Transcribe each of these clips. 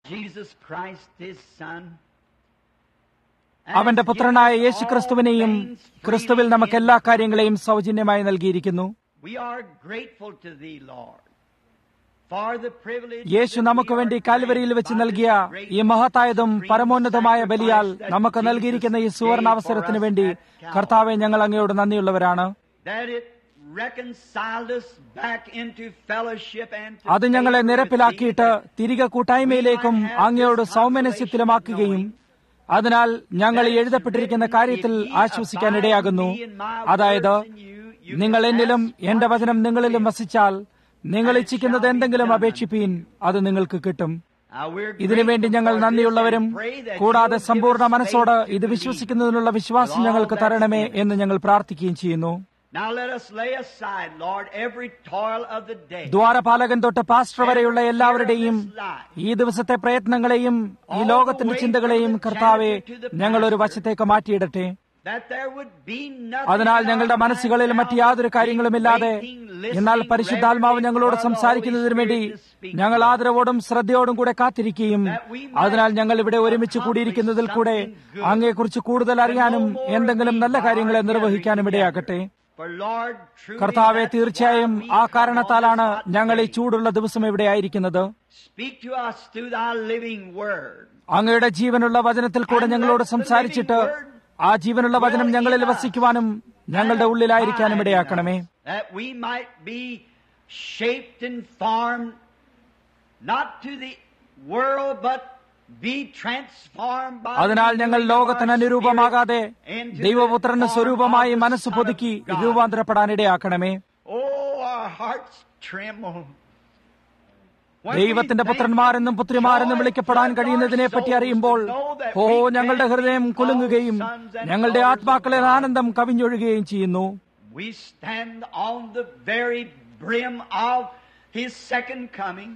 Jesus Christ, his Son. അവന്റെ പുത്രനായ യേശു ക്രിസ്തുവിനെയും ക്രിസ്തുവിൽ നമുക്ക് എല്ലാ കാര്യങ്ങളെയും സൗജന്യമായി നൽകിയിരിക്കുന്നു We are grateful to thee, Lord, for the privilege Yeshu that നമുക്ക് we വേണ്ടി are കാൽവരിയിൽ വെച്ച് graced by നൽകിയ this great ഈ മഹത്തായതും supreme പരമോന്നതമായ ബലിയാൽ sacrifice that നമുക്ക് Jesus നൽകിയിരിക്കുന്ന ഈ gave സുവർണ for അവസരത്തിന് us വേണ്ടി at Calvary. കർത്താവെ ഞങ്ങൾ അങ്ങയോട് നന്ദിയുള്ളവരാണ് that it reconciled us back into fellowship and to അത് ഞങ്ങളെ favor with നിരപ്പിലാക്കിയിട്ട് thee, that തിരികെ കൂട്ടായ്മയിലേക്കും അങ്ങയോട് സൗമനസ്യത്തിലുമാക്കുകയും അതിനാൽ ഞങ്ങൾ ഈ എഴുതപ്പെട്ടിരിക്കുന്ന കാര്യത്തിൽ ആശ്വസിക്കാൻ ഇടയാകുന്നു അതായത് നിങ്ങൾ എന്നിലും എന്റെ വചനം നിങ്ങളിലും വസിച്ചാൽ നിങ്ങൾ ഇച്ഛിക്കുന്നത് എന്തെങ്കിലും അപേക്ഷിപ്പീൻ അത് നിങ്ങൾക്ക് കിട്ടും Now, we're ഇതിനുവേണ്ടി grateful ഞങ്ങൾ for this നന്ദിയുള്ളവരും and pray that you കൂടാതെ will give സമ്പൂർണ്ണ us മനസ്സോട് faith to ഇത് believe. വിശ്വസിക്കുന്നതിനുള്ള വിശ്വാസം ഞങ്ങൾക്ക് തരണമേ എന്ന് ഞങ്ങൾ പ്രാർത്ഥിക്കുകയും ചെയ്യുന്നു Now let us lay aside, Lord, every toil of the day. ദ്വാരപാലകൻ തൊട്ട് പാസ്റ്റർ വരെയുള്ള എല്ലാവരുടെയും ഈ ദിവസത്തെ പ്രയത്നങ്ങളെയും ഈ ലോകത്തിന്റെ ചിന്തകളെയും കർത്താവെ ഞങ്ങൾ ഒരു വശത്തേക്ക് മാറ്റിയിടട്ടെ That there would be nothing അതിനാൽ in ഞങ്ങളുടെ our മനസ്സുകളിൽ minds മറ്റ് now യാതൊരു കാര്യങ്ങളുമില്ലാതെ waiting, listening, എന്നാൽ പരിശുദ്ധാത്മാവ് ഞങ്ങളോട് reverently for the സംസാരിക്കുന്നതിനു Holy വേണ്ടി Spirit to speak ഞങ്ങൾ to us. ആദരവോടും ശ്രദ്ധയോടും കൂടെ കാത്തിരിക്കുകയും അതിനാൽ ഞങ്ങൾ ഇവിടെ ഒരുമിച്ച് കൂടിയിരിക്കുന്നതിൽ കൂടെ അങ്ങയെക്കുറിച്ച് കൂടുതൽ അറിയാനും എന്തെങ്കിലും നല്ല കാര്യങ്ങളെ നിർവഹിക്കാനും ഇടയാക്കട്ടെ For Lord, truly കർത്താവെ that's തീർച്ചയായും why we ആ come കാരണത്താലാണ് on this hot ഞങ്ങൾ ഈ day. ചൂടുള്ള ദിവസം ഇവിടെ ആയിരിക്കുന്നത് Speak to us through thy living word. അങ്ങയുടെ ജീവനുള്ള വചനത്തിൽ കൂടെ ഞങ്ങളോട് സംസാരിച്ചിട്ട് ആ ജീവനുള്ള വചനം ഞങ്ങളിൽ വസിക്കുവാനും ഞങ്ങളുടെ ഉള്ളിലായിരിക്കാനും ഇടയാക്കണമേ That we might be shaped and formed not to the world but be transformed by അതിനാൽ the ഞങ്ങൾ renewing of ലോകത്തിന് our അനുരൂപമാകാതെ spirit into ദൈവപുത്രന് the form സ്വരൂപമായി of the മനസ്സ് Son പുതുക്കി of God. രൂപാന്തരപ്പെടാനിടയാക്കണമേ Oh, our hearts tremble. When we ദൈവത്തിന്റെ think പുത്രന്മാരെന്നും പുത്രിമാരെന്നും joy വിളിക്കപ്പെടാൻ floods our കഴിയുന്നതിനെ പറ്റി souls അറിയുമ്പോൾ to know that oh we ഞങ്ങളുടെ can ഹൃദയം be കുലുങ്ങുകയും called sons and ഞങ്ങളുടെ daughters ആത്മാക്കളിൽ of God. ആനന്ദം കവിഞ്ഞൊഴുകുകയും ചെയ്യുന്നു We stand on the very brim of His second coming.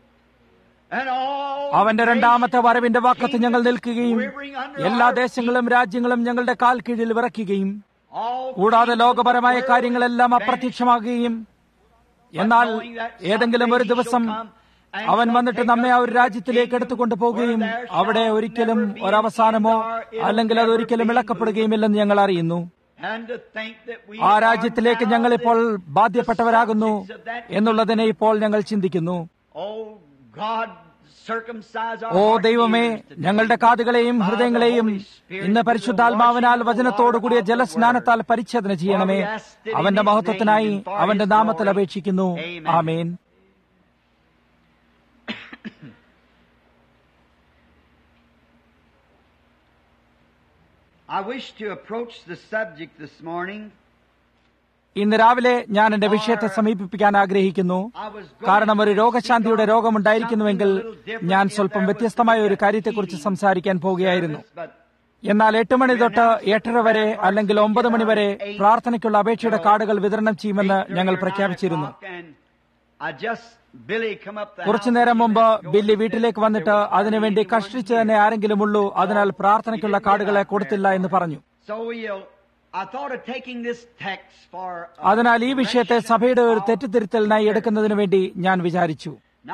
And all അവന്റെ രണ്ടാമത്തെ nations, വരവിന്റെ വാക്കത്ത് ഞങ്ങൾ kingdoms നിൽക്കുകയും quivering under എല്ലാ our ദേശങ്ങളും രാജ്യങ്ങളും ഞങ്ങളുടെ കാൽ കീഴിൽ വിറയ്ക്കുകയും feet. All കൂടാതെ kingdoms ലോകപരമായ of the world കാര്യങ്ങളെല്ലാം vanish. അപ്രത്യക്ഷമാകുകയും എന്നാൽ ഏതെങ്കിലും ഒരു ദിവസം അവൻ വന്നിട്ട് നമ്മെ ആ ഒരു രാജ്യത്തിലേക്ക് എടുത്തുകൊണ്ട് പോവുകയും അവിടെ ഒരിക്കലും ഒരവസാനമോ അല്ലെങ്കിൽ അത് ഒരിക്കലും ഇളക്കപ്പെടുകയുമില്ലെന്ന് ഞങ്ങൾ അറിയുന്നു And to think that we ആ are രാജ്യത്തിലേക്ക് now ഞങ്ങളിപ്പോൾ the- ബാധ്യപ്പെട്ടവരാകുന്നു the subjects of that എന്നുള്ളതിനെ ഇപ്പോൾ ഞങ്ങൾ ചിന്തിക്കുന്നു Oh God, circumcise our oh heart ദൈവമേ ears today ഞങ്ങളുടെ കാതുകളെയും by the ഹൃദയങ്ങളെയും Holy Spirit ഇന്ന് through the പരിശുദ്ധാത്മാവിനാൽ washing of the വചനത്തോടുകൂടിയ water of the ജലസ്നാനത്താൽ word. പരിച്ഛേദന ചെയ്യണമേ For we ask it in അവന്റെ His മഹത്വത്തിനായി name and for അവന്റെ His നാമത്തിൽ glory. അപേക്ഷിക്കുന്നു Amen. Amen I wish to approach the subject this morning. ഇന്ന് രാവിലെ ഞാൻ എന്റെ വിഷയത്തെ സമീപിപ്പിക്കാൻ ആഗ്രഹിക്കുന്നു I was going കാരണം ഒരു to രോഗശാന്തിയുടെ speak on രോഗമുണ്ടായിരിക്കുന്നുവെങ്കിൽ something a little different ഞാൻ if സ്വല്പം there was വ്യത്യസ്തമായ to be ഒരു a കാര്യത്തെക്കുറിച്ച് healing സംസാരിക്കാൻ പോവുകയായിരുന്നു service, but എന്നാൽ എട്ട് മണി തൊട്ട് എട്ടര വരെ അല്ലെങ്കിൽ ഒമ്പത് മണി വരെ പ്രാർത്ഥനയ്ക്കുള്ള അപേക്ഷയുടെ കാർഡുകൾ വിതരണം ചെയ്യുമെന്ന് ഞങ്ങൾ പ്രഖ്യാപിച്ചിരുന്നു കുറച്ചു നേരം മുമ്പ് ബില്ലി വീട്ടിലേക്ക് വന്നിട്ട് അതിനുവേണ്ടി കഷ്ടിച്ച് തന്നെ ആരെങ്കിലും ഉള്ളൂ അതിനാൽ പ്രാർത്ഥനയ്ക്കുള്ള കാർഡുകളെ കൊടുത്തില്ല എന്ന് പറഞ്ഞു അതിനാൽ ഈ വിഷയത്തെ സഭയുടെ ഒരു തെറ്റിദ്ധരുത്തലിനായി എടുക്കുന്നതിന് വേണ്ടി ഞാൻ വിചാരിച്ചു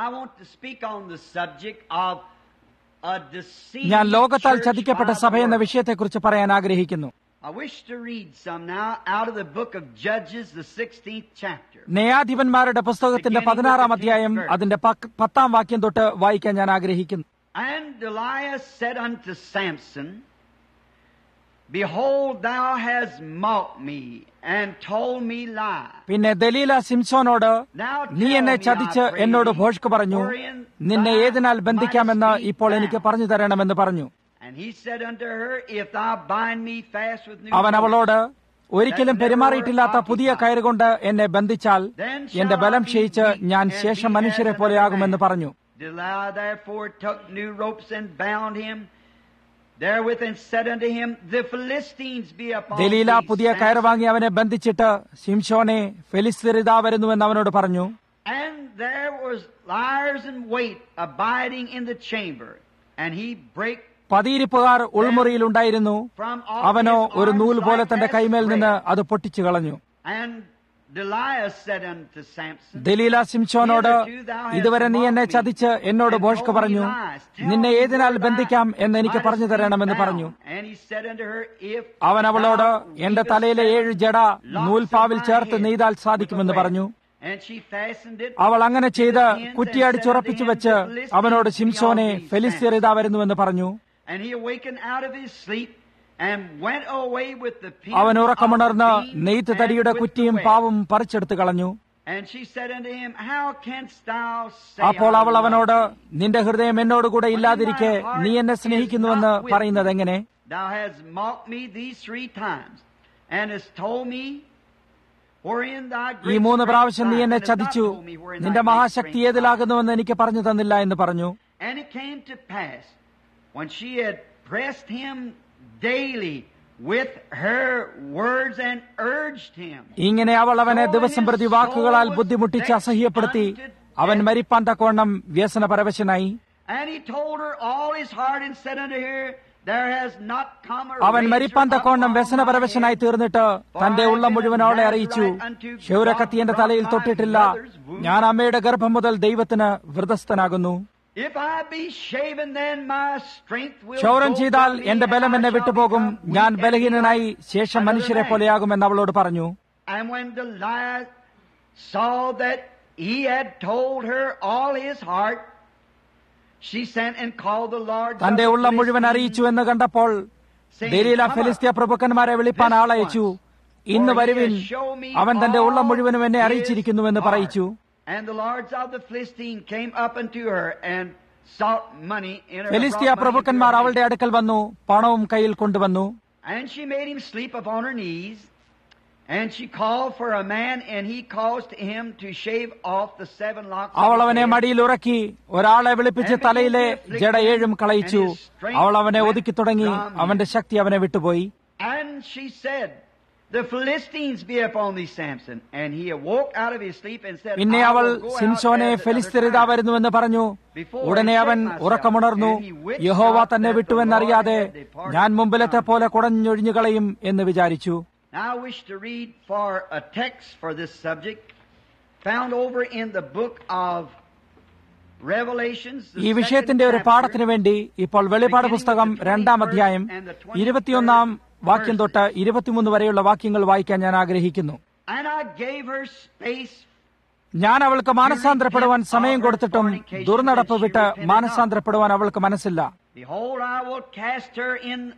ഞാൻ ലോകത്താൽ ചതിക്കപ്പെട്ട സഭ എന്ന വിഷയത്തെക്കുറിച്ച് പറയാൻ ആഗ്രഹിക്കുന്നു I wish to read some now out of the book of Judges, the 16th chapter. ന്യായാധിപന്മാരുടെ പുസ്തകത്തിന്റെ പതിനാറാം അധ്യായം അതിന്റെ പക്ക് പത്താം വാക്യം തൊട്ട് വായിക്കാൻ ഞാൻ ആഗ്രഹിക്കുന്നു And Delilah said unto Samson, Behold, thou hast mocked me and told me lies. പിന്നെ ദലീല സിംസോനോട് Now നീ tell എന്നെ me, ചതിച്ച് I pray എന്നോട് thee, ഭോഷ്ക് പറഞ്ഞു wherein നിന്നെ thou ഏതിനാൽ ബന്ധിക്കാമെന്ന് mightest be ഇപ്പോൾ എനിക്ക് bound. പറഞ്ഞു തരണമെന്ന് പറഞ്ഞു And he said unto her, If thou bind me fast with new അവൻ ropes, അവളോട് ഒരിക്കലും പെരുമാറിയിട്ടില്ലാത്ത പുതിയ കയറുകൊണ്ട് എന്നെ ബന്ധിച്ചാൽ എന്റെ ബലം ക്ഷയിച്ച് ഞാൻ ശേഷം മനുഷ്യരെ പോലെയാകുമെന്ന് പറഞ്ഞു Delilah therefore took new ropes and bound him therewith and said unto him, The Philistines be upon Delilah thee, പുതിയ Samson." കയർ വാങ്ങി അവനെ ബന്ധിച്ചിട്ട് ശിംഷോനെ ഫെലിസ്തരിതാ വരുന്നുവെന്ന് അവനോട് പറഞ്ഞു And there was liars in wait abiding in the chamber, and he brake പതിയിരിപ്പുകാർ ഉൾമുറിയിലുണ്ടായിരുന്നു from off അവനോ his ഒരു arms നൂൽ പോലെ like തന്റെ as കൈമേൽ നിന്ന് thread. അത് പൊട്ടിച്ചു കളഞ്ഞു And Delilah said unto Samson, Delilah സിംസോനോട് ഇതുവരെ നീ എന്നെ ചതിച്ച് എന്നോട് ഭോഷ്ക പറഞ്ഞു നിന്നെ ഏതിനാൽ ബന്ധിക്കാം എന്ന് എനിക്ക് പറഞ്ഞു തരണമെന്ന് പറഞ്ഞു And he said unto her, If അവൻ അവളോട് thou എന്റെ leavest തലയിലെ ഏഴ് ജട നൂൽപ്പാവിൽ ചേർത്ത് നെയ്താൽ സാധിക്കുമെന്ന് പറഞ്ഞു And she fastened it അവൾ അങ്ങനെ ചെയ്ത് കുറ്റിയടിച്ചുറപ്പിച്ചു വെച്ച് അവനോട് ശിംശോനെ ഫെലിസ്തീർ ഇതാ വരുന്നുവെന്ന് പറഞ്ഞു And he awakened out of his sleep and went away with the pieces അവൻ ഉറക്കമുണർന്ന് of the beam നെയ്ത്ത് and തടിയുടെ with the കുറ്റിയും wedge. പാവും പറിച്ചെടുത്ത് കളഞ്ഞു And she said unto him, How canst thou say അപ്പോൾ I അവൾ love അവനോട് thee? നിന്റെ ഹൃദയം എന്നോടുകൂടെ ഇല്ലാതിരിക്കെ നീ എന്നെ സ്നേഹിക്കുന്നുവെന്ന് പറയുന്നത് എങ്ങനെ Thou hast mocked me these three times, and hast told me wherein thy ഈ great മൂന്ന് strength പ്രാവശ്യം നീ lieth, എന്നെ and hast not ചതിച്ചു told me wherein thy നിന്റെ great മഹാശക്തി strength lieth. ഏതിലാകുന്നുവെന്ന് എനിക്ക് പറഞ്ഞു തന്നില്ല എന്ന് പറഞ്ഞു And it came to pass, when she had pressed him daily with her words and urged him, ഇങ്ങനെ അവൾ അവനെ ദിവസം പ്രതി വാക്കുകളാൽ ബുദ്ധിമുട്ടിച്ച് അസഹ്യപ്പെടുത്തി അവൻ മരിപ്പാൻ തക്കവണ്ണം വ്യസന പരവശനായി and he told her all his heart and said unto her, There has not come a അവൻ razor മരിപ്പാൻ തക്കവണ്ണം upon വ്യസന my പരവശനായി head, തീർന്നിട്ട് തന്റെ ഉള്ളം മുഴുവൻ അവളെ അറിയിച്ചു ക്ഷൗരക്കത്തി എന്റെ തലയിൽ തൊട്ടിട്ടില്ല ഞാൻ അമ്മയുടെ ഗർഭം മുതൽ ദൈവത്തിന് വ്രതസ്ഥനാകുന്നു If I be shaven, then my strength will ക്ഷൗരം go ചെയ്താൽ from me, എന്റെ and ബലം I എന്നെ shall വിട്ടുപോകും become ഞാൻ weak and ബലഹീനനായി like ശേഷം another മനുഷ്യരെ man. പോലെയാകുമെന്ന് അവളോട് പറഞ്ഞു And when Delilah saw that he had told her all his heart, she sent and called the Lord. തന്റെ ഉള്ളം മുഴുവൻ അറിയിച്ചു എന്ന് കണ്ടപ്പോൾ ദലീല ഫെലിസ്തീയ പ്രഭുക്കന്മാരെ വിളിപ്പാൻ ആളയച്ചു ഇന്ന് വരുവിൻ അവൻ തന്റെ ഉള്ളം മുഴുവനും എന്നെ അറിയിച്ചിരിക്കുന്നുവെന്ന് പറയിച്ചു And the lords of the Philistine came up unto her and sought money in her. ഫെലിസ്തീയ brought money പ്രഭുക്കന്മാർ into her അവളുടെ അടുക്കൽ വന്നു പണവും കയ്യിൽ കൊണ്ടുവന്നു And she made him sleep upon her knees. And she called for a man, and he caused him to shave off the seven locks. of അവൾ his അവനെ head. മടിയിൽ ഉറക്കി ഒരാളെ വിളിപ്പിച്ച് തലയിലെ ജട ഏഴും കളയിച്ചു അവൾ അവനെ ഒതുക്കി തുടങ്ങി അവന്റെ ശക്തി അവനെ വിട്ടുപോയി And she said, The Philistines be upon thee, Samson. And he awoke out of his sleep and said, പിന്നെ I അവൾ will go out സിംസോനെ as at other ഫെലിസ്തീരിത time." വരുന്നുവെന്ന് പറഞ്ഞു ഉടനെ അവൻ ഉറക്കമുണർന്നു യഹോവ തന്നെ വിട്ടുവെന്നറിയാതെ ഞാൻ മുമ്പിലത്തെ പോലെ കുടഞ്ഞൊഴിഞ്ഞു കളയും എന്ന് വിചാരിച്ചു Now I wish to read for a text for this subject found over in the book of Revelations. the ഈ വിഷയത്തിന്റെ second ഒരു chapter. പാഠത്തിന് വേണ്ടി ഇപ്പോൾ വെളിപാട് പുസ്തകം രണ്ടാം അധ്യായം ഇരുപത്തിയൊന്നാം വാക്യം തൊട്ട് ഇരുപത്തിമൂന്ന് വരെയുള്ള വാക്യങ്ങൾ വായിക്കാൻ ഞാൻ ആഗ്രഹിക്കുന്നു And I gave her space ഞാൻ അവൾക്ക് മാനസാന്തരപ്പെടുവാൻ സമയം കൊടുത്തിട്ടും ദുർനടപ്പ് വിട്ട് മാനസാന്തരപ്പെടുവാൻ അവൾക്ക് മനസ്സില്ല Behold, I will cast her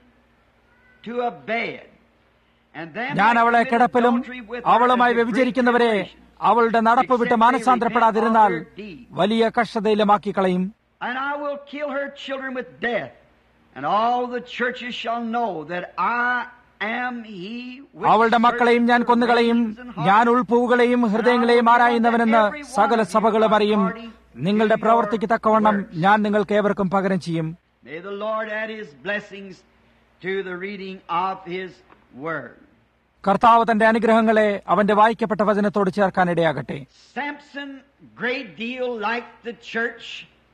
into a bed. And them ഞാൻ that അവളെ commit കിടപ്പിലും adultery with her അവളുമായി as a great വ്യഭിചരിക്കുന്നവരെ tribulation. അവളുടെ നടപ്പ് വിട്ട് മാനസാന്തരപ്പെടാതിരുന്നാൽ വലിയ കഷ്ടതയിലുമാക്കി കളയും And I will kill her children with death, and all the churches shall know that I am he which അവളുടെ മക്കളെയും ഞാൻ searcheth the കൊന്നുകളയും reins and hearts. ഞാൻ ഉൾപ്പൂവുകളെയും ഹൃദയങ്ങളെയും ആരായുന്നവനെന്ന് സകല സഭകളും അറിയും നിങ്ങളുടെ പ്രവർത്തിക്ക് തക്കവണ്ണം ഞാൻ നിങ്ങൾക്ക് ഏവർക്കും പകരം ചെയ്യും May the Lord add his blessings to the reading of his word. കർത്താവ് തന്റെ അനുഗ്രഹങ്ങളെ അവന്റെ വായിക്കപ്പെട്ട വചനത്തോട് ചേർക്കാൻ ഇടയാകട്ടെ Samson, great deal like the church,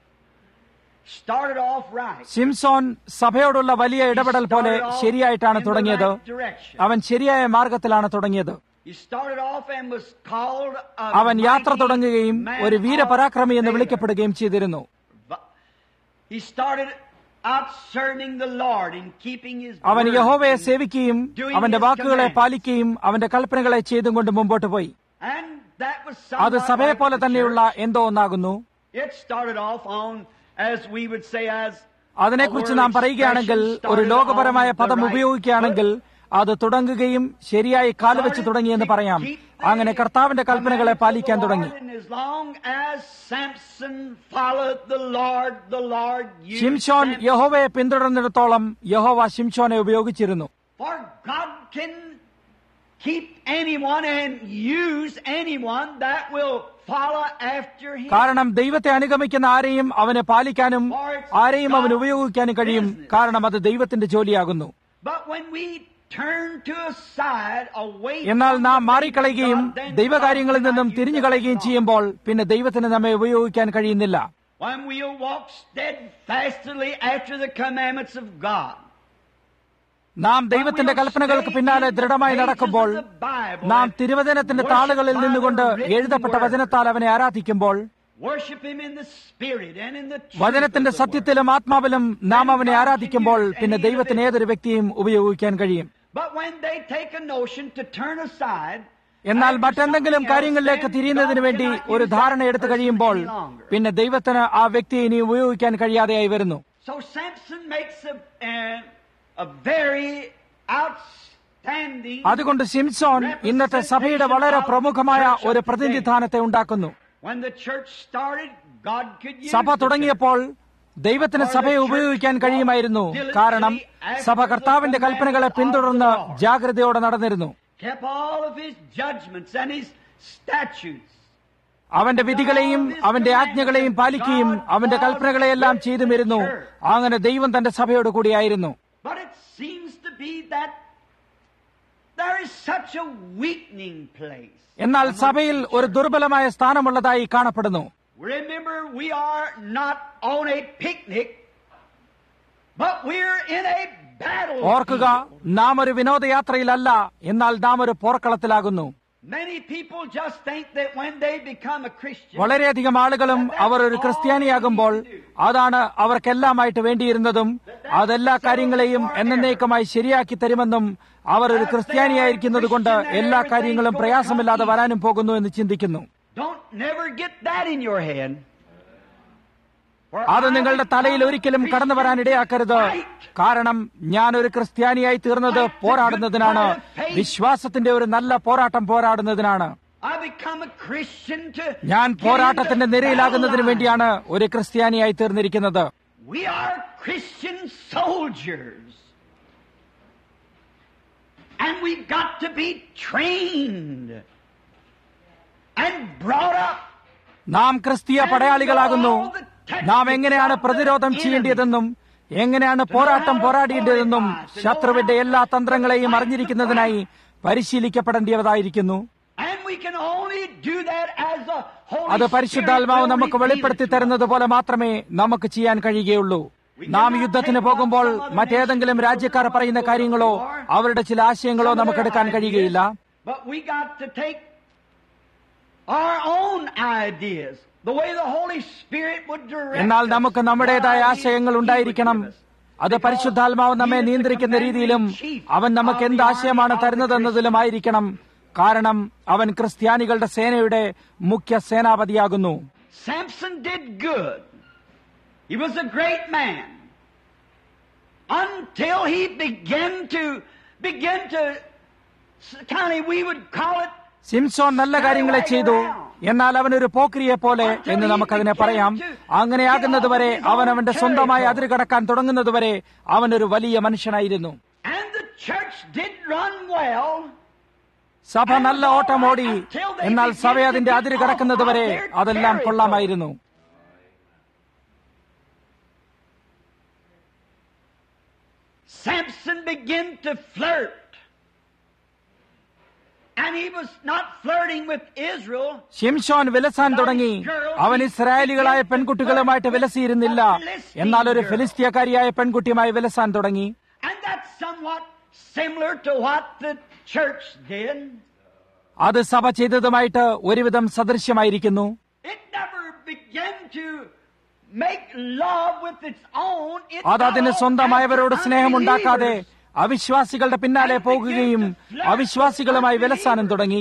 started off right. സിംസോൻ സഭയോടുള്ള വലിയ ഇടപെടൽ പോലെ ശരിയായിട്ടാണ് തുടങ്ങിയത് അവൻ ശരിയായ മാർഗത്തിലാണ് തുടങ്ങിയത് He started off and was called a അവൻ യാത്ര mighty തുടങ്ങുകയും man ഒരു of വീരപരാക്രമി എന്ന് valor. വിളിക്കപ്പെടുകയും ചെയ്തിരുന്നു He started out serving the Lord and keeping his അവൻ word യഹോവയെ and- സേവിക്കുകയും അവന്റെ വാക്കുകളെ പാലിക്കുകയും അവന്റെ കൽപ്പനകളെ ചെയ്തും കൊണ്ട് മുമ്പോട്ട് പോയി and that was അത് somewhat സഭയെ like പോലെ the തന്നെയുള്ള church. എന്തോ ഒന്നാകുന്നു It started off on, as we would say, as അതിനെക്കുറിച്ച് നാം പറയുകയാണെങ്കിൽ ഒരു ലോകപരമായ പദം ഉപയോഗിക്കുകയാണെങ്കിൽ അത് തുടങ്ങുകയും ശരിയായി കാലുവെച്ച് തുടങ്ങിയെന്ന് പറയാം അങ്ങനെ കർത്താവിന്റെ കൽപ്പനകളെ പാലിക്കാൻ തുടങ്ങി And as long as Samson followed the Lord, the Lord used ശിംഷോൻ Samson. യഹോവയെ പിന്തുടർന്നിടത്തോളം യഹോവ ശിംഷോനെ ഉപയോഗിച്ചിരുന്നു For God can keep anyone and use anyone that will follow after him. കാരണം ദൈവത്തെ അനുഗമിക്കുന്ന ആരെയും അവനെ പാലിക്കാനും ആരെയും അവൻ ഉപയോഗിക്കാനും കഴിയും കാരണം അത് ദൈവത്തിന്റെ ജോലിയാകുന്നു But when we turn to a side away എന്നാൽ from നാം the things of മാറിക്കളയുകയും God, then ദൈവകാര്യങ്ങളിൽ God cannot നിന്നും use തിരിഞ്ഞു us കളയുകയും at all. ചെയ്യുമ്പോൾ പിന്നെ ദൈവത്തിന് നമ്മെ ഉപയോഗിക്കാൻ കഴിയുന്നില്ല When we'll walk steadfastly after the commandments of God. നാം ദൈവത്തിന്റെ കൽപ്പനകൾക്ക് പിന്നാലെ ദൃഢമായി നടക്കുമ്പോൾ നാം തിരുവചനത്തിന്റെ താളുകളിൽ നിന്നുകൊണ്ട് എഴുതപ്പെട്ട വചനത്താൽ അവനെ ആരാധിക്കുമ്പോൾ worship Him in the Spirit and in the truth വചനത്തിന്റെ of the Word. സത്യത്തിലും ആത്മാവിലും നാം അവനെ ആരാധിക്കുമ്പോൾ പിന്നെ ദൈവത്തിന് ഏതൊരു വ്യക്തിയും ഉപയോഗിക്കാൻ കഴിയും But when they take a notion to turn aside, എന്നാൽ after മറ്റെന്തെങ്കിലും something കാര്യങ്ങളിലേക്ക് else, then തിരിയുന്നതിന് God വേണ്ടി cannot ഒരു use ധാരണ that എടുത്തു person കഴിയുമ്പോൾ any longer. പിന്നെ ദൈവത്തിന് ആ വ്യക്തിയെ ഇനി ഉപയോഗിക്കാൻ കഴിയാതെയായി വരുന്നു So Samson makes a, a, a very outstanding. അതുകൊണ്ട് സിംസോൻ ഇന്നത്തെ സഭയുടെ വളരെ പ്രമുഖമായ ഒരു പ്രതിനിധാനത്തെ ഉണ്ടാക്കുന്നു When the church started, God could use സഭ the church. തുടങ്ങിയപ്പോൾ ദൈവത്തിന് സഭയെ ഉപയോഗിക്കാൻ കഴിയുമായിരുന്നു കാരണം സഭ കർത്താവിന്റെ കൽപ്പനകളെ പിന്തുടർന്ന് ജാഗ്രതയോടെ നടന്നിരുന്നു kept all of his judgments and his statutes. അവന്റെ വിധികളെയും അവന്റെ ആജ്ഞകളെയും പാലിക്കുകയും അവന്റെ കൽപ്പനകളെയെല്ലാം ചെയ്തുമിരുന്നു അങ്ങനെ ദൈവം തന്റെ സഭയോട് കൂടിയായിരുന്നു But it seems to be that there is such a weakening place. എന്നാൽ സഭയിൽ ഒരു ദുർബലമായ സ്ഥാനമുള്ളതായി കാണപ്പെടുന്നു Remember, we are not on a picnic, but we're in a battle. ഓർക്കുക നാം ഒരു വിനോദയാത്രയിലല്ല എന്നാൽ നാം ഒരു പോർക്കളത്തിലാകുന്നു Many people just think that when they become a Christian, വളരെയധികം ആളുകളും അവർ ഒരു ക്രിസ്ത്യാനിയാകുമ്പോൾ അതാണ് അവർക്കെല്ലാമായിട്ട് വേണ്ടിയിരുന്നതും അതെല്ലാ കാര്യങ്ങളെയും എന്നേക്കുമായി ശരിയാക്കി തരുമെന്നും അവർ ഒരു ക്രിസ്ത്യാനിയായിരിക്കുന്നത് കൊണ്ട് എല്ലാ കാര്യങ്ങളും പ്രയാസമില്ലാതെ വരാനും പോകുന്നു എന്ന് ചിന്തിക്കുന്നു don't never get that in your head. For അത് I നിങ്ങളുടെ become തലയിൽ a ഒരിക്കലും കടന്നു വരാൻ Christian ഇടയാക്കരുത് fight. കാരണം ഞാൻ ഒരു ക്രിസ്ത്യാനിയായി തീർന്നത് പോരാടുന്നതിനാണ് വിശ്വാസത്തിന്റെ ഒരു നല്ല പോരാട്ടം പോരാടുന്നതിനാണ് I become a Christian to ഞാൻ get പോരാട്ടത്തിന്റെ in the നിരയിലാകുന്നതിന് battle line. വേണ്ടിയാണ് ഒരു ക്രിസ്ത്യാനിയായി തീർന്നിരിക്കുന്നത് We are Christian soldiers. And we've got to be trained and brought up. നാം ക്രിസ്തീയ പടയാളികളാകുന്നു നാം എങ്ങനെയാണ് പ്രതിരോധം ചെയ്യേണ്ടതെന്നും എങ്ങനെയാണ് പോരാട്ടം പോരാടേണ്ടതെന്നും ശത്രുവിന്റെ എല്ലാ തന്ത്രങ്ങളെയും അറിഞ്ഞിരിക്കുന്നതിനായി പരിശീലിക്കപ്പെടേണ്ടതായിരിക്കുന്നു And we can only do that as the Holy അത് Spirit പരിശുദ്ധാത്മാവ് will നമുക്ക് reveal വെളിപ്പെടുത്തി it to us. തരുന്നത് പോലെ മാത്രമേ നമുക്ക് ചെയ്യാൻ കഴിയുകയുള്ളൂ നാം യുദ്ധത്തിന് പോകുമ്പോൾ മറ്റേതെങ്കിലും രാജ്യക്കാർ പറയുന്ന കാര്യങ്ങളോ അവരുടെ ചില ആശയങ്ങളോ നമുക്ക് എടുക്കാൻ കഴിയുകയില്ല But we got to take our own ideas, the way the Holy Spirit would direct എന്നാൽ us, നമുക്ക് നമ്മുടേതായ what ആശയങ്ങൾ ideas He ഉണ്ടായിരിക്കണം would give us. അത് പരിശുദ്ധാത്മാവ് നമ്മെ നിയന്ത്രിക്കുന്ന രീതിയിലും അവൻ നമുക്ക് എന്ത് ആശയമാണ് തരുന്നതെന്നതിലുമായിരിക്കണം കാരണം അവൻ ക്രിസ്ത്യാനികളുടെ സേനയുടെ മുഖ്യ സേനാപതിയാകുന്നു Samson did good. He was a great man. Until he began to begin to kind of we would call it സിംസോൻ നല്ല കാര്യങ്ങളെ ചെയ്തു എന്നാൽ അവൻ ഒരു പോക്രിയെ പോലെ എന്ന് നമുക്കതിനെ പറയാം അങ്ങനെയാകുന്നതുവരെ അവൻ അവന്റെ സ്വന്തമായ അതിര് കടക്കാൻ തുടങ്ങുന്നതുവരെ അവൻ ഒരു വലിയ മനുഷ്യനായിരുന്നു and the church did run well. സഭ നല്ല ഓട്ടം ഓടി എന്നാൽ സഭ അതിന്റെ അതിര് കടക്കുന്നതുവരെ അതെല്ലാം കൊള്ളാമായിരുന്നു Samson began to flirt. And he was not flirting with Israel. ഷിംഷോൻ വിലസാൻ തുടങ്ങി അവൻ ഇസ്രായേലികളായ പെൺകുട്ടികളുമായിട്ട് വിലസിയിരുന്നില്ല എന്നാൽ ഒരു ഫിലിസ്തീയക്കാരിയായ പെൺകുട്ടിയുമായി വിലസാൻ തുടങ്ങി And that's somewhat similar to what the church did. അത് സഭ ചെയ്തതുമായിട്ട് ഒരുവിധം സദൃശ്യമായിരിക്കുന്നു It never began to make love with its own. It അത് അതിന് followed സ്വന്തമായവരോട് after സ്നേഹമുണ്ടാക്കാതെ unbelievers. അവിശ്വാസികളുടെ പിന്നാലെ പോകുകയും അവിശ്വാസികളുമായി വിലസാനും തുടങ്ങി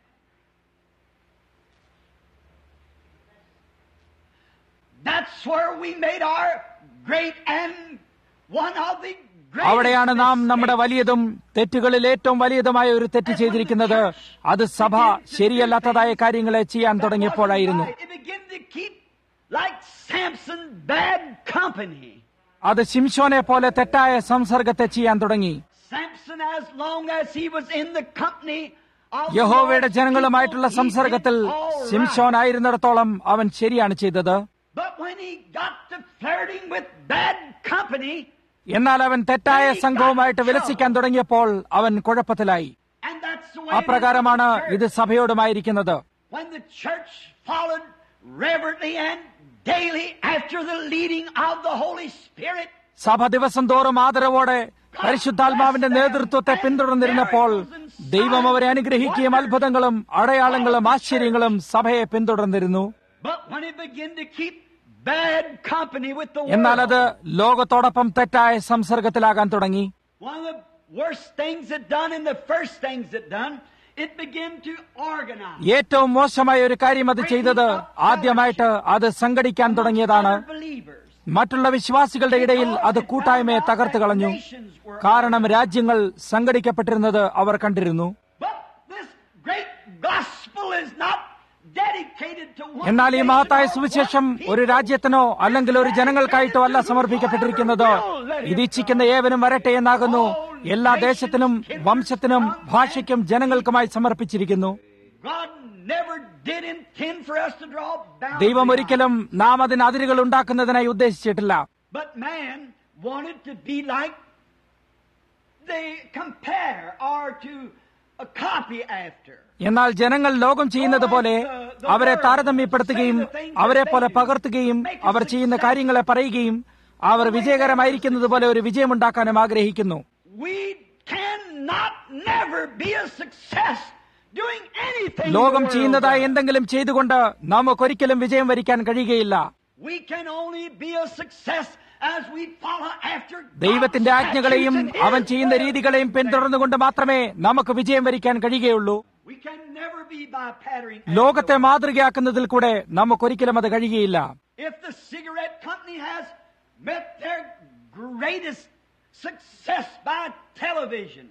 That's where we made our great and one of the greatest അവിടെയാണ് നാം നമ്മുടെ mistakes. വലിയതും തെറ്റുകളിൽ ഏറ്റവും വലിയതുമായ ഒരു തെറ്റ് ചെയ്തിരിക്കുന്നത് അത് സഭ ശരിയല്ലാത്തതായ കാര്യങ്ങളെ ചെയ്യാൻ തുടങ്ങിയപ്പോഴായിരുന്നു It began to keep like Samson bad company. അത് ശിംഷോനെ പോലെ തെറ്റായ സംസർഗത്തെ ചെയ്യാൻ തുടങ്ങി Samson, as long as he was in the company of the യഹോവയുടെ Lord's ജനങ്ങളുമായിട്ടുള്ള people, he സംസർഗത്തിൽ did all right. ശിംഷോൻ ആയിരുന്നിടത്തോളം അവൻ ശരിയാണ് ചെയ്തത് But when he got to flirting with bad company, എന്നാൽ അവൻ തെറ്റായ സംഘവുമായിട്ട് വിലസിക്കാൻ തുടങ്ങിയപ്പോൾ അവൻ കുഴപ്പത്തിലായി and that's the way it is with അപ്രകാരമാണ് the church. ഇത് സഭയോടുമായിരിക്കുന്നത് When the church followed reverently and daily after the leading of the Holy Spirit, സഭ ദിവസം തോറും ആദരവോടെ പരിശുദ്ധാത്മാവിന്റെ നേതൃത്വത്തെ പിന്തുടർന്നിരുന്നപ്പോൾ ദൈവം അവരെ അനുഗ്രഹിക്കുകയും അത്ഭുതങ്ങളും അടയാളങ്ങളും ആശ്ചര്യങ്ങളും സഭയെ പിന്തുടർന്നിരുന്നു But when he began to keep bad company with the എന്നാൽ world, അത് ലോകത്തോടൊപ്പം തെറ്റായ സംസർഗത്തിലാകാൻ തുടങ്ങി one of the worst things it done and the first things it done, it began to organize. ഏറ്റവും മോശമായ ഒരു കാര്യം അത് ചെയ്തത് ആദ്യമായിട്ട് അത് സംഘടിക്കാൻ തുടങ്ങിയതാണ് Other believers. മറ്റുള്ള വിശ്വാസികളുടെ ഇടയിൽ അത് കൂട്ടായ്മയെ തകർത്തു കളഞ്ഞു കാരണം രാജ്യങ്ങൾ സംഘടിക്കപ്പെട്ടിരുന്നത് അവർ കണ്ടിരുന്നു But this great gospel is not dedicated to one എന്നാൽ ഈ nation മഹത്തായ or സുവിശേഷം one people. ഒരു രാജ്യത്തിനോ അല്ലെങ്കിൽ ഒരു ജനങ്ങൾക്കായിട്ടോ അല്ല സമർപ്പിക്കപ്പെട്ടിരിക്കുന്നത് ഇത് ഇച്ഛിക്കുന്ന ഏവനും വരട്ടെ എന്നാകുന്നു എല്ലാ ദേശത്തിനും വംശത്തിനും ഭാഷയ്ക്കും ജനങ്ങൾക്കുമായി സമർപ്പിച്ചിരിക്കുന്നു God never did intend for us to draw boundaries. ദൈവം ഒരിക്കലും നാം അതിന് അതിരുകൾ ഉണ്ടാക്കുന്നതിനായി ഉദ്ദേശിച്ചിട്ടില്ല But man wanted to be like they compare or to a copy after. എന്നാൽ ജനങ്ങൾ ലോകം ചെയ്യുന്നത് പോലെ അവരെ താരതമ്യപ്പെടുത്തുകയും അവരെ പോലെ പകർത്തുകയും അവർ ചെയ്യുന്ന കാര്യങ്ങളെ പറയുകയും അവർ വിജയകരമായിരിക്കുന്നത് പോലെ ഒരു വിജയമുണ്ടാക്കാനും ആഗ്രഹിക്കുന്നു We cannot never be a success doing anything. in the ലോകം world, ചെയ്യുന്നതായി brother. എന്തെങ്കിലും ചെയ്തുകൊണ്ട് നമുക്കൊരിക്കലും വിജയം വരിക്കാൻ കഴിയുകയില്ല We can only be a success as we follow after ദൈവത്തിന്റെ God's ആജ്ഞകളെയും statutes and അവൻ His ചെയ്യുന്ന will. രീതികളെയും പിന്തുടർന്നുകൊണ്ട് മാത്രമേ നമുക്ക് വിജയം വരിക്കാൻ കഴിയുകയുള്ളൂ We can never be by pattering. ലോകത്തെ മാതൃകയാക്കുന്നതിൽ കൂടെ നമുക്കൊരിക്കലും അത് കഴിയുകയില്ല If the cigarette company has met their greatest success by television,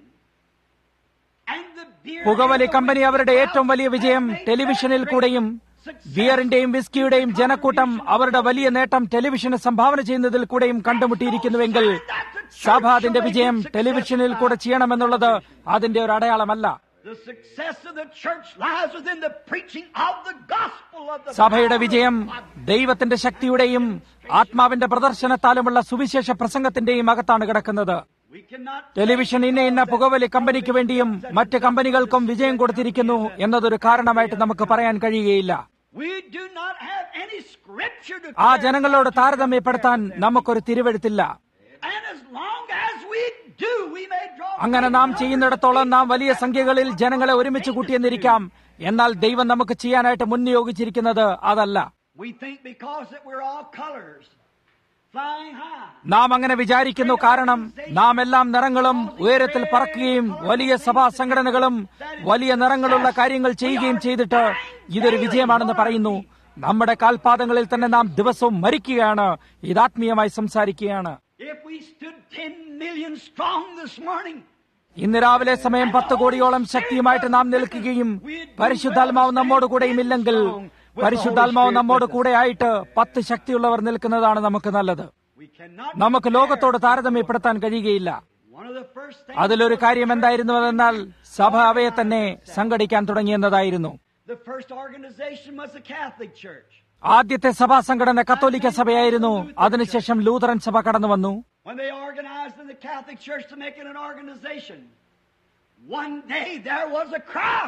and the beer പുകവലി കമ്പനി അവരുടെ ഏറ്റവും വലിയ വിജയം ടെലിവിഷനിൽ കൂടെയും ബിയറിന്റെയും വിസ്കിയുടെയും ജനക്കൂട്ടം അവരുടെ വലിയ നേട്ടം ടെലിവിഷന് സംഭാവന ചെയ്യുന്നതിൽ കൂടെയും കണ്ടുമുട്ടിയിരിക്കുന്നുവെങ്കിൽ സഭ അതിന്റെ വിജയം ടെലിവിഷനിൽ കൂടെ ചെയ്യണമെന്നുള്ളത് അതിന്റെ ഒരു അടയാളമല്ല The success of the church lies within the preaching of the gospel of the സഭയുടെ വിജയം ദൈവത്തിന്റെ ശക്തിയുടെയും ആത്മാവിന്റെ പ്രദർശനത്താലുമുള്ള സുവിശേഷ പ്രസംഗത്തിന്റെയും അകത്താണ് കിടക്കുന്നത് We cannot ടെലിവിഷൻ ഇന്ന ഇന്ന പുകവലി കമ്പനിക്ക് വേണ്ടിയും മറ്റ് കമ്പനികൾക്കും വിജയം കൊടുത്തിരിക്കുന്നു എന്നതൊരു കാരണമായിട്ട് നമുക്ക് പറയാൻ കഴിയുകയില്ല We do not have any scripture to ആ ജനങ്ങളോട് താരതമ്യപ്പെടുത്താൻ നമുക്കൊരു തിരുവെഴുത്തില്ല And as long as we do, we may draw അങ്ങനെ നാം ചെയ്യുന്നിടത്തോളം നാം വലിയ സംഖ്യകളിൽ ജനങ്ങളെ ഒരുമിച്ച് കൂട്ടിയെന്നിരിക്കാം എന്നാൽ ദൈവം നമുക്ക് ചെയ്യാനായിട്ട് മുൻനിയോഗിച്ചിരിക്കുന്നത് അതല്ല We think because that we're all colors, flying high. നാം അങ്ങനെ വിചാരിക്കുന്നു കാരണം നാം എല്ലാം നിറങ്ങളും ഉയരത്തിൽ പറക്കുകയും വലിയ സഭാ സംഘടനകളും വലിയ നിറങ്ങളുള്ള കാര്യങ്ങൾ ചെയ്യുകയും ചെയ്തിട്ട് ഇതൊരു വിജയമാണെന്ന് പറയുന്നു നമ്മുടെ കാൽപാദങ്ങളിൽ തന്നെ നാം ദിവസവും മരിക്കുകയാണ് ഇതാത്മീയമായി സംസാരിക്കുകയാണ് If we stood 10 million strong this morning, ഇന്ന് രാവിലെ സമയം പത്ത് കോടിയോളം ശക്തിയുമായിട്ട് നാം നിൽക്കുകയും പരിശുദ്ധാത്മാവ് നമ്മോട് കൂടെയും ഇല്ലെങ്കിൽ പരിശുദ്ധാത്മാവ് നമ്മോട് കൂടെ ആയിട്ട് പത്ത് ശക്തിയുള്ളവർ നിൽക്കുന്നതാണ് നമുക്ക് നല്ലത് we cannot. നമുക്ക് ലോകത്തോട് താരതമ്യപ്പെടുത്താൻ കഴിയുകയില്ല One of the first things, അതിലൊരു കാര്യം എന്തായിരുന്നുവെന്നാൽ സഭ അവയെ തന്നെ സംഘടിക്കാൻ തുടങ്ങിയെന്നതായിരുന്നു the first organization was the Catholic Church. ആദ്യത്തെ സഭാ സംഘടന കത്തോലിക്ക സഭയായിരുന്നു അതിനുശേഷം ലൂതറൻ സഭ കടന്നു വന്നു When they organized in the Catholic Church to make it an organization, one day there was a cry.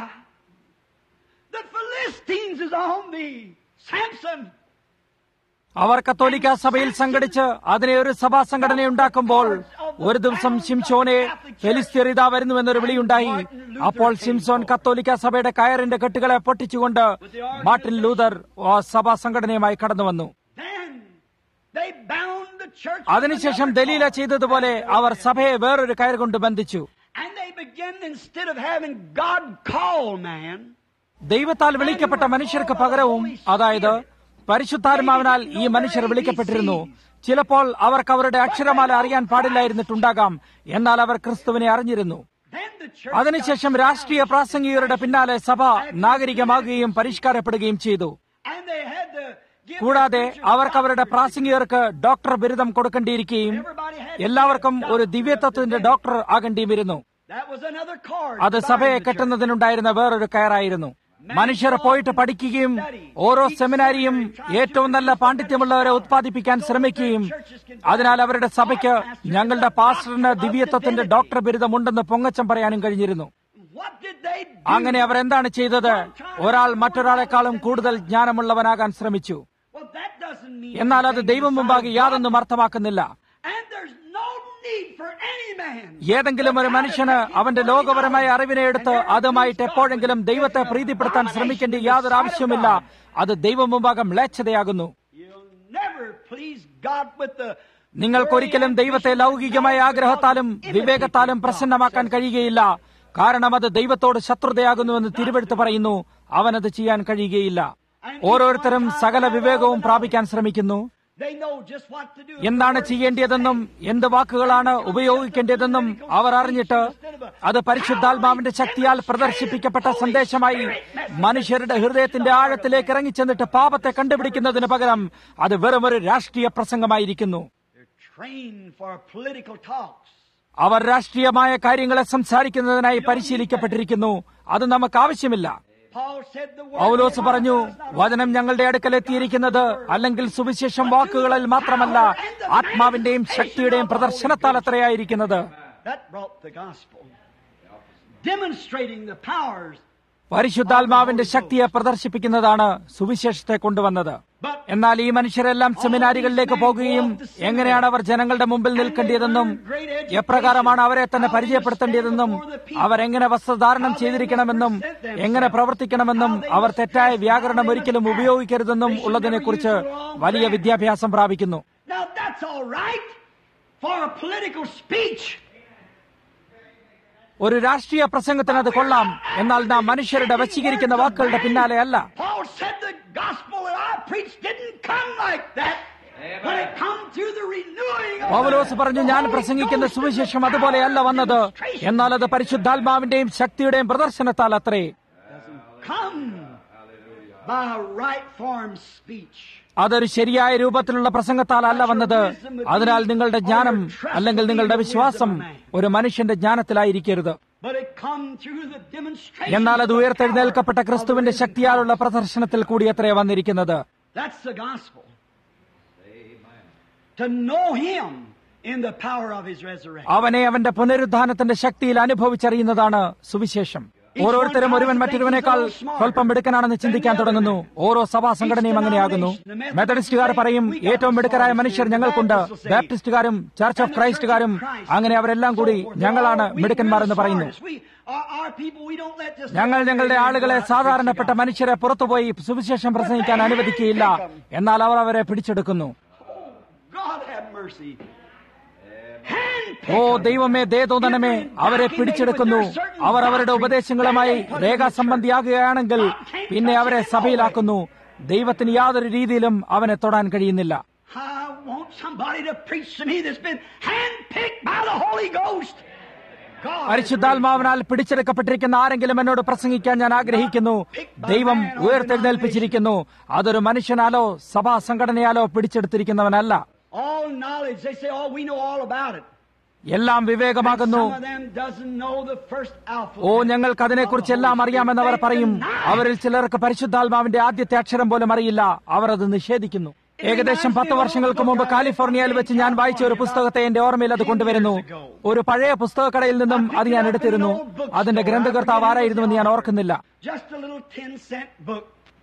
The Philistines is on thee, Samson. അവർ കത്തോലിക്ക സഭയിൽ സംഘടിച്ച് അതിനെ ഒരു സഭാ സംഘടന ഉണ്ടാക്കുമ്പോൾ ഒരു ദിവസം ശിംഷോനെ ഫെലിസ്തീർ ഇതാ വരുന്നുവെന്നൊരു വിളിയുണ്ടായി അപ്പോൾ ശിംസോൻ കത്തോലിക്ക സഭയുടെ കയറിന്റെ കെട്ടുകളെ പൊട്ടിച്ചുകൊണ്ട് മാർട്ടിൻ ലൂതർ ആ സഭാ സംഘടനയുമായി കടന്നു വന്നു Then they bound the church. with അതിനുശേഷം another ദലീല cord. ചെയ്തതുപോലെ അവർ സഭയെ വേറൊരു കയർ കൊണ്ട് ബന്ധിച്ചു And they began, instead of having God call man, ദൈവത്താൽ വിളിക്കപ്പെട്ട മനുഷ്യർക്ക് പകരവും അതായത് പരിശുദ്ധാത്മാവിനാൽ ഈ മനുഷ്യർ വിളിക്കപ്പെട്ടിരുന്നു ചിലപ്പോൾ അവർക്ക് അവരുടെ അക്ഷരമാല അറിയാൻ പാടില്ലായിരുന്നിട്ടുണ്ടാകാം എന്നാൽ അവർ ക്രിസ്തുവിനെ അറിഞ്ഞിരുന്നു then the church. അതിനുശേഷം രാഷ്ട്രീയ പ്രാസംഗികരുടെ പിന്നാലെ സഭ നാഗരികമാകുകയും പരിഷ്കാരപ്പെടുകയും ചെയ്തു And they had to give കൂടാതെ the preachers അവർക്ക് അവരുടെ doctorate. പ്രാസംഗികർക്ക് ഡോക്ടർ ബിരുദം കൊടുക്കേണ്ടിയിരിക്കുകയും Everybody had to എല്ലാവർക്കും be a ഒരു doctor ദിവ്യത്വത്തിന്റെ of the day. ഡോക്ടർ ആകേണ്ടിയും വരുന്നു That was another cord. അത് to bind സഭയെ the church. കെട്ടുന്നതിനുണ്ടായിരുന്ന വേറൊരു കയറായിരുന്നു മനുഷ്യർ പോയിട്ട് പഠിക്കുകയും ഓരോ സെമിനാരിയും ഏറ്റവും നല്ല പാണ്ഡിത്യമുള്ളവരെ ഉത്പാദിപ്പിക്കാൻ ശ്രമിക്കുകയും അതിനാൽ അവരുടെ സഭയ്ക്ക് ഞങ്ങളുടെ പാസ്റ്ററിന് ദിവ്യത്വത്തിന്റെ ഡോക്ടർ ബിരുദമുണ്ടെന്ന് പൊങ്ങച്ചം പറയാനും കഴിഞ്ഞിരുന്നു What did they do? അങ്ങനെ അവർ എന്താണ് ചെയ്തത് ഒരാൾ മറ്റൊരാളെക്കാളും കൂടുതൽ ജ്ഞാനമുള്ളവനാകാൻ ശ്രമിച്ചു Well, that doesn't mean എന്നാൽ അത് anything ദൈവം beside മുമ്പാകെ God. യാതൊന്നും അർത്ഥമാക്കുന്നില്ല And there's no need for any man. ഏതെങ്കിലും ഒരു മനുഷ്യന് അവന്റെ ലോകപരമായ അറിവിനെ എടുത്ത് അതുമായിട്ട് എപ്പോഴെങ്കിലും ദൈവത്തെ പ്രീതിപ്പെടുത്താൻ ശ്രമിക്കേണ്ട യാതൊരു ആവശ്യവുമില്ല അത് ദൈവം മുമ്പാകെ മ്ലേച്ഛതയാകുന്നു You'll never please God with the നിങ്ങൾക്കൊരിക്കലും ദൈവത്തെ ലൗകികമായ ആഗ്രഹത്താലും വിവേകത്താലും പ്രസന്നമാക്കാൻ കഴിയുകയില്ല കാരണം അത് ദൈവത്തോട് ശത്രുതയാകുന്നുവെന്ന് തിരുവെടുത്ത് പറയുന്നു അവനത് ചെയ്യാൻ കഴിയുകയില്ല ഓരോരുത്തരും സകല വിവേകവും പ്രാപിക്കാൻ ശ്രമിക്കുന്നു They know just what to do. എന്താണ് ചെയ്യേണ്ടതെന്നും എന്ത് വാക്കുകളാണ് ഉപയോഗിക്കേണ്ടതെന്നും അവർ അറിഞ്ഞിട്ട് അത് പരിശുദ്ധാത്മാവിന്റെ ശക്തിയാൽ പ്രദർശിപ്പിക്കപ്പെട്ട സന്ദേശമായി മനുഷ്യരുടെ ഹൃദയത്തിന്റെ ആഴത്തിലേക്ക് ഇറങ്ങിച്ചെന്നിട്ട് പാപത്തെ കണ്ടുപിടിക്കുന്നതിന് പകരം അത് വെറുമൊരു രാഷ്ട്രീയ പ്രസംഗമായിരിക്കുന്നു They're trained for political talks. അവർ രാഷ്ട്രീയമായ കാര്യങ്ങളെ സംസാരിക്കുന്നതിനായി പരിശീലിക്കപ്പെട്ടിരിക്കുന്നു അത് നമുക്ക് ആവശ്യമില്ല Paul said the word പൗലോസ് പറഞ്ഞു വചനം ഞങ്ങളുടെ അടുക്കൽ എത്തിയിരിക്കുന്നത് അല്ലെങ്കിൽ സുവിശേഷം വാക്കുകളിൽ മാത്രമല്ല ആത്മാവിന്റെയും ശക്തിയുടെയും പ്രദർശനത്താൽ അത്രയായിരിക്കുന്നത് that brought the gospel, demonstrating the powers. പരിശുദ്ധാത്മാവിന്റെ ശക്തിയെ പ്രദർശിപ്പിക്കുന്നതാണ് സുവിശേഷത്തെ കൊണ്ടുവന്നത് But എന്നാൽ ഈ മനുഷ്യരെല്ലാം സെമിനാരികളിലേക്ക് പോകുകയും എങ്ങനെയാണ് അവർ ജനങ്ങളുടെ മുമ്പിൽ നിൽക്കേണ്ടതെന്നും എപ്രകാരമാണ് അവരെ തന്നെ പരിചയപ്പെടുത്തേണ്ടതെന്നും അവരെങ്ങനെ വസ്ത്രധാരണം ചെയ്തിരിക്കണമെന്നും എങ്ങനെ പ്രവർത്തിക്കണമെന്നും അവർ തെറ്റായ വ്യാകരണം ഒരിക്കലും ഉപയോഗിക്കരുതെന്നും ഉള്ളതിനെക്കുറിച്ച് വലിയ വിദ്യാഭ്യാസം പ്രാപിക്കുന്നു now that's all right for a political speech. ഒരു രാഷ്ട്രീയ പ്രസംഗത്തിന് അത് കൊള്ളാം എന്നാൽ നാം മനുഷ്യരുടെ വശീകരിക്കുന്ന വാക്കുകളുടെ പിന്നാലെ അല്ല Paul said the gospel that I preached didn't come like that. When it come through the renewing of Paulose the പറഞ്ഞു ഞാൻ Holy പ്രസംഗിക്കുന്ന Ghost സുവിശേഷം and the അതുപോലെയല്ല power of വന്നത് demonstration. എന്നാൽ അത് പരിശുദ്ധാത്മാവിന്റെയും ശക്തിയുടെയും പ്രദർശനത്താൽ അത്രേ come by a right form speech. അതൊരു ശരിയായ രൂപത്തിലുള്ള പ്രസംഗത്താൽ അല്ല വന്നത് അതിനാൽ നിങ്ങളുടെ ജ്ഞാനം അല്ലെങ്കിൽ നിങ്ങളുടെ വിശ്വാസം ഒരു മനുഷ്യന്റെ ജ്ഞാനത്തിലായിരിക്കരുത് But it come through the demonstration. എന്നാൽ അത് of the ഉയർത്തെഴുന്നേൽക്കപ്പെട്ട power ക്രിസ്തുവിന്റെ of the ശക്തിയാലുള്ള പ്രദർശനത്തിൽ കൂടി അത്രേ വന്നിരിക്കുന്നത് That's the gospel. To know Him in the power of His resurrection. അവനെ അവന്റെ പുനരുദ്ധാനത്തിന്റെ ശക്തിയിൽ അനുഭവിച്ചറിയുന്നതാണ് സുവിശേഷം ഓരോരുത്തരും ഒരുവൻ മറ്റൊരുവനേക്കാൾ സ്വല്പം മിടുക്കനാണെന്ന് ചിന്തിക്കാൻ തുടങ്ങുന്നു ഓരോ സഭാ സംഘടനയും അങ്ങനെയാകുന്നു മെത്തഡിസ്റ്റുകാർ പറയും ഏറ്റവും മിടുക്കരായ മനുഷ്യർ ഞങ്ങൾക്കുണ്ട് ബാപ്റ്റിസ്റ്റുകാരും ചർച്ച് ഓഫ് ക്രൈസ്റ്റുകാരും അങ്ങനെ അവരെല്ലാം കൂടി ഞങ്ങളാണ് മിടുക്കന്മാരെന്ന് പറയുന്നു We, our, our people, we don't let just ഞങ്ങൾ ഞങ്ങളുടെ ആളുകളെ സാധാരണപ്പെട്ട മനുഷ്യരെ പുറത്തുപോയി സുവിശേഷം പ്രസംഗിക്കാൻ അനുവദിക്കുകയില്ല എന്നാൽ അവർ അവരെ പിടിച്ചെടുക്കുന്നു God have mercy. Handpick oh them. ദൈവമേ ദേ തോന്നണമേ അവരെ പിടിച്ചെടുക്കുന്നു അവർ അവരുടെ ഉപദേശങ്ങളുമായി രേഖാസംബന്ധിയാകുകയാണെങ്കിൽ പിന്നെ അവരെ സഭയിലാക്കുന്നു ദൈവത്തിന് യാതൊരു രീതിയിലും അവനെ തൊടാൻ കഴിയുന്നില്ല I want somebody to preach to me that's been handpicked by the Holy Ghost. God has പരിശുദ്ധാത്മാവിനാൽ പിടിച്ചെടുക്കപ്പെട്ടിരിക്കുന്ന ആരെങ്കിലും എന്നോട് പ്രസംഗിക്കാൻ ഞാൻ ആഗ്രഹിക്കുന്നു ദൈവം ഉയർത്തെഴുന്നേൽപ്പിച്ചിരിക്കുന്നു അതൊരു മനുഷ്യനാലോ സഭാ സംഘടനയാലോ പിടിച്ചെടുത്തിരിക്കുന്നവനല്ല all knowledge. They say, "Oh, we know all about it." എല്ലാം വിവേകമാകുന്നു Some of them doesn't know the first alphabet. ഓ ഞങ്ങൾക്ക് അതിനെക്കുറിച്ച് എല്ലാം അറിയാമെന്ന് അവർ പറയും അവരിൽ ചിലർക്ക് പരിശുദ്ധാത്മാവിന്റെ ആദ്യത്തെ അക്ഷരം പോലും അറിയില്ല അവർ അത് നിഷേധിക്കുന്നു ഏകദേശം പത്ത് വർഷങ്ങൾക്ക് മുമ്പ് കാലിഫോർണിയയിൽ വെച്ച് ഞാൻ വായിച്ച ഒരു പുസ്തകത്തെ എന്റെ ഓർമ്മയിൽ അത് കൊണ്ടുവരുന്നു ഒരു പഴയ പുസ്തകക്കടയിൽ നിന്നും അത് ഞാൻ എടുത്തിരുന്നു അതിന്റെ ഗ്രന്ഥകർത്താവ് ആരായിരുന്നുവെന്ന് ഞാൻ ഓർക്കുന്നില്ല Just a little ten cent book.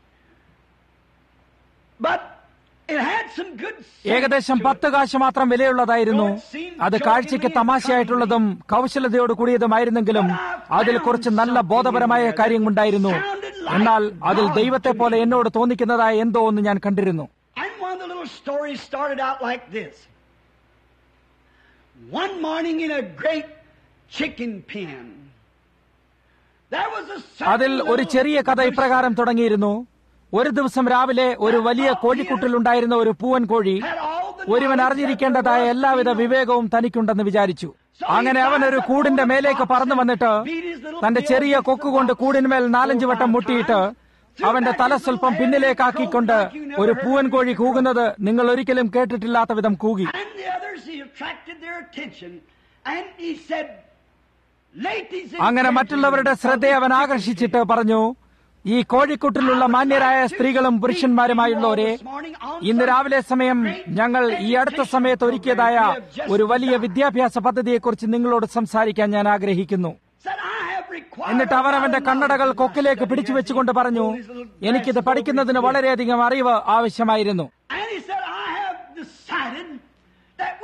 But it had some good sense ഏകദേശം to it. പത്ത് കാശ് മാത്രം വിലയുള്ളതായിരുന്നു അത് കാഴ്ചയ്ക്ക് തമാശയായിട്ടുള്ളതും കൗശലതയോട് കൂടിയതുമായിരുന്നെങ്കിലും അതിൽ കുറച്ച് നല്ല ബോധപരമായ കാര്യങ്ങളുണ്ടായിരുന്നു എന്നാൽ അതിൽ ദൈവത്തെ പോലെ എന്നോട് തോന്നിക്കുന്നതായ എന്തോ ഒന്ന് ഞാൻ കണ്ടിരുന്നു And one of the little stories started out like this. One morning in a great chicken pen, there was a certain അതിൽ ഒരു little ചെറിയ കഥ ഇപ്രകാരം തുടങ്ങിയിരുന്നു ഒരു ദിവസം രാവിലെ ഒരു വലിയ കോഴിക്കുട്ടിലുണ്ടായിരുന്ന ഒരു പൂവൻ കോഴി had all the ഒരുവൻ അറിഞ്ഞിരിക്കേണ്ടതായ എല്ലാവിധ വിവേകവും തനിക്കുണ്ടെന്ന് വിചാരിച്ചു അങ്ങനെ അവൻ ഒരു കൂടിന്റെ മേലേക്ക് പറന്നു വന്നിട്ട് തന്റെ ചെറിയ കൊക്കുകൊണ്ട് കൂടിന്മേൽ നാലഞ്ച് വട്ടം മുട്ടിയിട്ട് അവന്റെ തല സ്വല്പം പിന്നിലേക്കാക്കിക്കൊണ്ട് ഒരു പൂവൻ കോഴി കൂകുന്നത് നിങ്ങൾ ഒരിക്കലും കേട്ടിട്ടില്ലാത്ത വിധം കൂകി And the others, he attracted their attention. And he said, Ladies and അങ്ങനെ മറ്റുള്ളവരുടെ ശ്രദ്ധയെ അവൻ ആകർഷിച്ചിട്ട് പറഞ്ഞു ഈ കോഴിക്കുട്ടിലുള്ള മാന്യരായ സ്ത്രീകളും പുരുഷന്മാരുമായുള്ളവരെ ഇന്ന് രാവിലെ സമയം ഞങ്ങൾ ഈ അടുത്ത സമയത്ത് ഒരുക്കിയതായ ഒരു വലിയ വിദ്യാഭ്യാസ പദ്ധതിയെക്കുറിച്ച് നിങ്ങളോട് സംസാരിക്കാൻ ഞാൻ ആഗ്രഹിക്കുന്നു said, I have required എന്നിട്ട് അവൻ അവന്റെ കണ്ണടകൾ കൊക്കിലേക്ക് പിടിച്ചു വെച്ചുകൊണ്ട് പറഞ്ഞു എനിക്കിത് പഠിക്കുന്നതിന് വളരെയധികം അറിവ് ആവശ്യമായിരുന്നു And he said, I have decided that we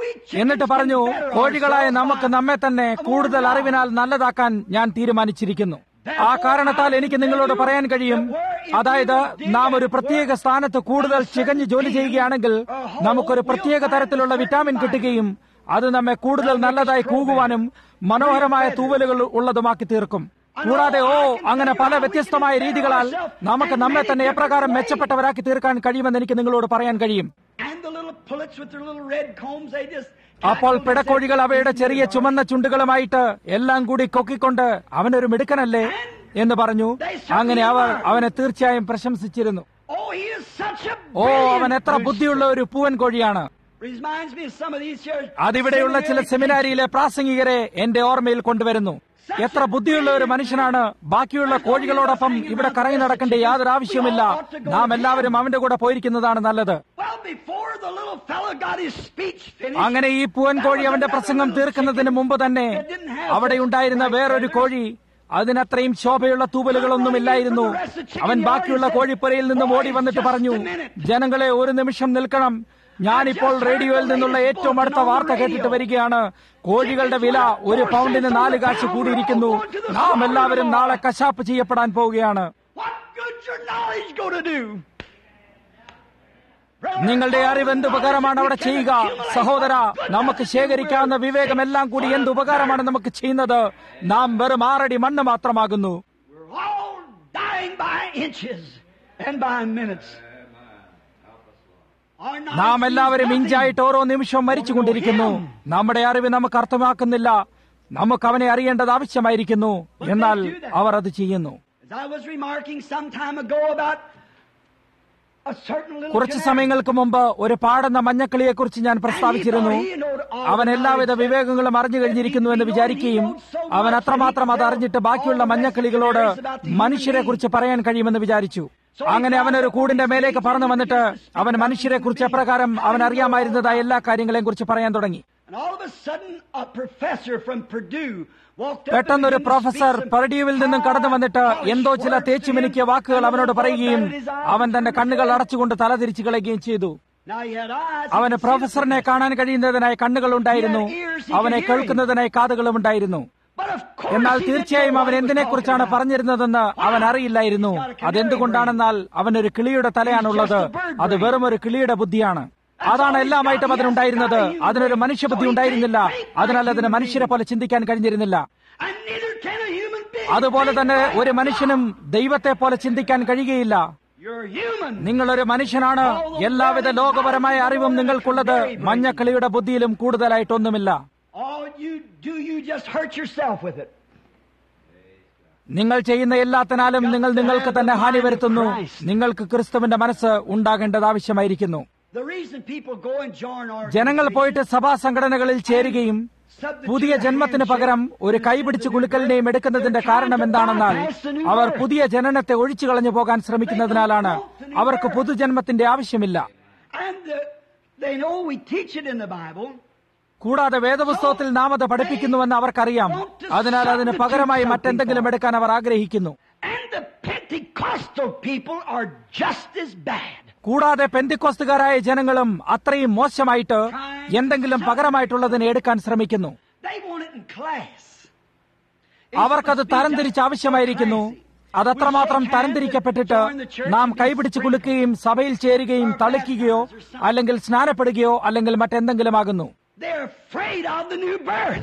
എന്നിട്ട് പറഞ്ഞു കോഴികളായ നമുക്ക് നമ്മെ തന്നെ കൂടുതൽ അറിവിനാൽ നല്ലതാക്കാൻ ഞാൻ തീരുമാനിച്ചിരിക്കുന്നു ആ കാരണത്താൽ എനിക്ക് നിങ്ങളോട് പറയാൻ കഴിയും അതായത് നാം ഒരു പ്രത്യേക സ്ഥാനത്ത് കൂടുതൽ ചികഞ്ഞ് ജോലി ചെയ്യുകയാണെങ്കിൽ നമുക്കൊരു പ്രത്യേക തരത്തിലുള്ള വിറ്റാമിൻ കിട്ടുകയും അത് നമ്മെ കൂടുതൽ നല്ലതായി കൂകുവാനും മനോഹരമായ തൂവലുകൾ ഉള്ളതുമാക്കി തീർക്കും കൂടാതെ ഓ അങ്ങനെ പല വ്യത്യസ്തമായ രീതികളാൽ നമുക്ക് നമ്മെ തന്നെ എപ്രകാരം മെച്ചപ്പെട്ടവരാക്കി തീർക്കാൻ കഴിയുമെന്ന് എനിക്ക് നിങ്ങളോട് പറയാൻ കഴിയും And the little pullets with their little red combs, they just. അപ്പോൾ പിടക്കോഴികൾ അവയുടെ ചെറിയ ചുമന്ന ചുണ്ടുകളുമായിട്ട് എല്ലാം കൂടി കൊക്കിക്കൊണ്ട് അവനൊരു മിടുക്കനല്ലേ എന്ന് പറഞ്ഞു അങ്ങനെ അവർ അവനെ തീർച്ചയായും പ്രശംസിച്ചിരുന്നു Oh, he is such a. ഓ അവൻ brilliant എത്ര person. ബുദ്ധിയുള്ള ഒരു പൂവൻ കോഴിയാണ് Reminds me of some of these here. അതിവിടെയുള്ള ചില seminary സെമിനാരിയിലെ പ്രാസംഗികരെ എന്റെ ഓർമ്മയിൽ കൊണ്ടുവരുന്നു എത്ര ബുദ്ധിയുള്ള ഒരു മനുഷ്യനാണ് ബാക്കിയുള്ള കോഴികളോടൊപ്പം ഇവിടെ കറങ്ങി നടക്കേണ്ട യാതൊരു ആവശ്യമില്ല നാം എല്ലാവരും അവന്റെ കൂടെ പോയിരിക്കുന്നതാണ് നല്ലത് Well, before the little fellow got his speech finished. അങ്ങനെ ഈ പൂവൻ കോഴി അവന്റെ പ്രസംഗം തീർക്കുന്നതിന് മുമ്പ് തന്നെ അവിടെ ഉണ്ടായിരുന്ന വേറൊരു കോഴി അതിനത്രയും ശോഭയുള്ള തൂവലുകളൊന്നുമില്ലായിരുന്നു അവൻ ബാക്കിയുള്ള കോഴിപ്പുരയിൽ നിന്നും ഓടി വന്നിട്ട് പറഞ്ഞു ജനങ്ങളെ ഒരു നിമിഷം നിൽക്കണം ഞാനിപ്പോൾ റേഡിയോയിൽ നിന്നുള്ള ഏറ്റവും അടുത്ത വാർത്ത കേട്ടിട്ട് വരികയാണ് കോഴികളുടെ വില ഒരു പൗണ്ടിന് നാല് കാശ് കൂടിയിരിക്കുന്നു നാം എല്ലാവരും നാളെ കശാപ്പ് ചെയ്യപ്പെടാൻ പോവുകയാണ് What good's your knowledge going to do? നിങ്ങളുടെ അറിവ് എന്ത് ഉപകാരമാണ് അവിടെ ചെയ്യുക സഹോദര നമുക്ക് ശേഖരിക്കാവുന്ന വിവേകമെല്ലാം കൂടി എന്ത് ഉപകാരമാണ് നമുക്ക് ചെയ്യുന്നത് നാം വെറും ആറടി മണ്ണ് മാത്രമാകുന്നു We're all dying by inches and by minutes. Our knowledge നാം means എല്ലാവരും nothing. ഇഞ്ചായിട്ട് ഓരോ നിമിഷവും മരിച്ചുകൊണ്ടിരിക്കുന്നു നമ്മുടെ അറിവ് നമുക്ക് അർത്ഥമാക്കുന്നില്ല നമുക്ക് അവനെ അറിയേണ്ടത് ആവശ്യമായിരിക്കുന്നു എന്നാൽ അവർ അത് ചെയ്യുന്നു As I was remarking some time ago about a certain little കുറച്ച് canal, സമയങ്ങൾക്ക് മുമ്പ് ഒരു പാടുന്ന മഞ്ഞക്കിളിയെക്കുറിച്ച് ഞാൻ പ്രസ്താവിച്ചിരുന്നു അവൻ എല്ലാവിധ വിവേകങ്ങളും അറിഞ്ഞു കഴിഞ്ഞിരിക്കുന്നു എന്ന് വിചാരിക്കുകയും അവൻ അത്രമാത്രം അത് അറിഞ്ഞിട്ട് ബാക്കിയുള്ള മഞ്ഞക്കിളികളോട് മനുഷ്യരെ കുറിച്ച് പറയാൻ കഴിയുമെന്ന് വിചാരിച്ചു അങ്ങനെ അവൻ ഒരു കൂടിന്റെ മേലേക്ക് പറന്നു വന്നിട്ട് അവൻ മനുഷ്യരെ കുറിച്ച് എപ്രകാരം അവൻ അറിയാമായിരുന്നതായ എല്ലാ കാര്യങ്ങളെയും കുറിച്ച് പറയാൻ തുടങ്ങി And all of a sudden, a professor from Purdue walked up പെട്ടെന്ന് ഒരു and began to professor speak some പെർഡ്യൂവിൽ നിന്നും കടന്നു വന്നിട്ട് polished എന്തോ ചില words തേച്ചു to him, മിനുക്കിയ വാക്കുകൾ and അവനോട് the പറയുകയും fellow fell at his അവൻ eyes തന്റെ and കണ്ണുകൾ said, അടച്ചുകൊണ്ട് തലതിരിച്ചു കളയുകയും ചെയ്തു Now he had eyes, he അവന് could see the പ്രൊഫസറിനെ കാണാൻ കഴിയുന്നതിനായി കണ്ണുകൾ ഉണ്ടായിരുന്നു അവനെ കേൾക്കുന്നതിനായി കാതുകളും ഉണ്ടായിരുന്നു But of course എന്നാൽ he didn't തീർച്ചയായും know അവൻ what he was എന്തിനെക്കുറിച്ചാണ് talking about. പറഞ്ഞിരുന്നതെന്ന് അവൻ അറിയില്ലായിരുന്നു അതെന്തുകൊണ്ടാണെന്നാൽ അവനൊരു കിളിയുടെ തലയാണുള്ളത് അത് വെറും ഒരു കിളിയുടെ ബുദ്ധിയാണ് അതാണ് എല്ലാമായിട്ടും അതിനുണ്ടായിരുന്നത് അതിനൊരു മനുഷ്യബുദ്ധി ഉണ്ടായിരുന്നില്ല അതിനാൽ അതിന് മനുഷ്യരെ പോലെ ചിന്തിക്കാൻ കഴിഞ്ഞിരുന്നില്ല And neither can a human being അതുപോലെ think തന്നെ like ഒരു God. മനുഷ്യനും ദൈവത്തെ പോലെ ചിന്തിക്കാൻ കഴിയുകയില്ല You're human. നിങ്ങളൊരു മനുഷ്യനാണ് എല്ലാവിധ ലോകപരമായ അറിവും നിങ്ങൾക്കുള്ളത് മഞ്ഞക്കിളിയുടെ ബുദ്ധിയിലും കൂടുതലായിട്ടൊന്നുമില്ല All you do, you just hurt yourself with it. നിങ്ങൾ ചെയ്യുന്ന എല്ലാത്തിനാലും നിങ്ങൾ നിങ്ങൾക്ക് തന്നെ ഹാനി വരുത്തുന്നു നിങ്ങൾക്ക് ക്രിസ്തുവിന്റെ മനസ്സ് ഉണ്ടാകേണ്ടത് ആവശ്യമായിരിക്കുന്നു The reason people go and join ജനങ്ങൾ organizations, പോയിട്ട് സഭാ സംഘടനകളിൽ ചേരുകയും substitute പുതിയ a ജന്മത്തിന് handshake പകരം ഒരു കൈപിടിച്ച് കുലുക്കലിനെയും എടുക്കുന്നതിന്റെ കാരണം എന്താണെന്നാൽ അവർ പുതിയ ജനനത്തെ ഒഴിച്ചു കളഞ്ഞു പോകാൻ ശ്രമിക്കുന്നതിനാലാണ് അവർക്ക് പുതുജന്മത്തിന്റെ ആവശ്യമില്ല And uh, they know we teach it in the Bible. കൂടാതെ വേദപുസ്തകത്തിൽ നാം അത് പഠിപ്പിക്കുന്നുവെന്ന് അവർക്കറിയാം അതിനാൽ അതിന് പകരമായി മറ്റെന്തെങ്കിലും എടുക്കാൻ അവർ ആഗ്രഹിക്കുന്നു And the Pentecostal people are just as bad. കൂടാതെ പെന്തിക്കോസ്തുകാരായ ജനങ്ങളും അത്രയും മോശമായിട്ട് എന്തെങ്കിലും പകരമായിട്ടുള്ളതിനെ എടുക്കാൻ ശ്രമിക്കുന്നു They want it in class. അവർക്കത് തരംതിരിച്ച് ആവശ്യമായിരിക്കുന്നു അതത്രമാത്രം തരംതിരിക്കപ്പെട്ടിട്ട് നാം കൈപിടിച്ച് കുലുക്കുകയും സഭയിൽ ചേരുകയും തളിക്കുകയോ അല്ലെങ്കിൽ സ്നാനപ്പെടുകയോ അല്ലെങ്കിൽ മറ്റെന്തെങ്കിലും ആകുന്നു They're afraid of the new birth.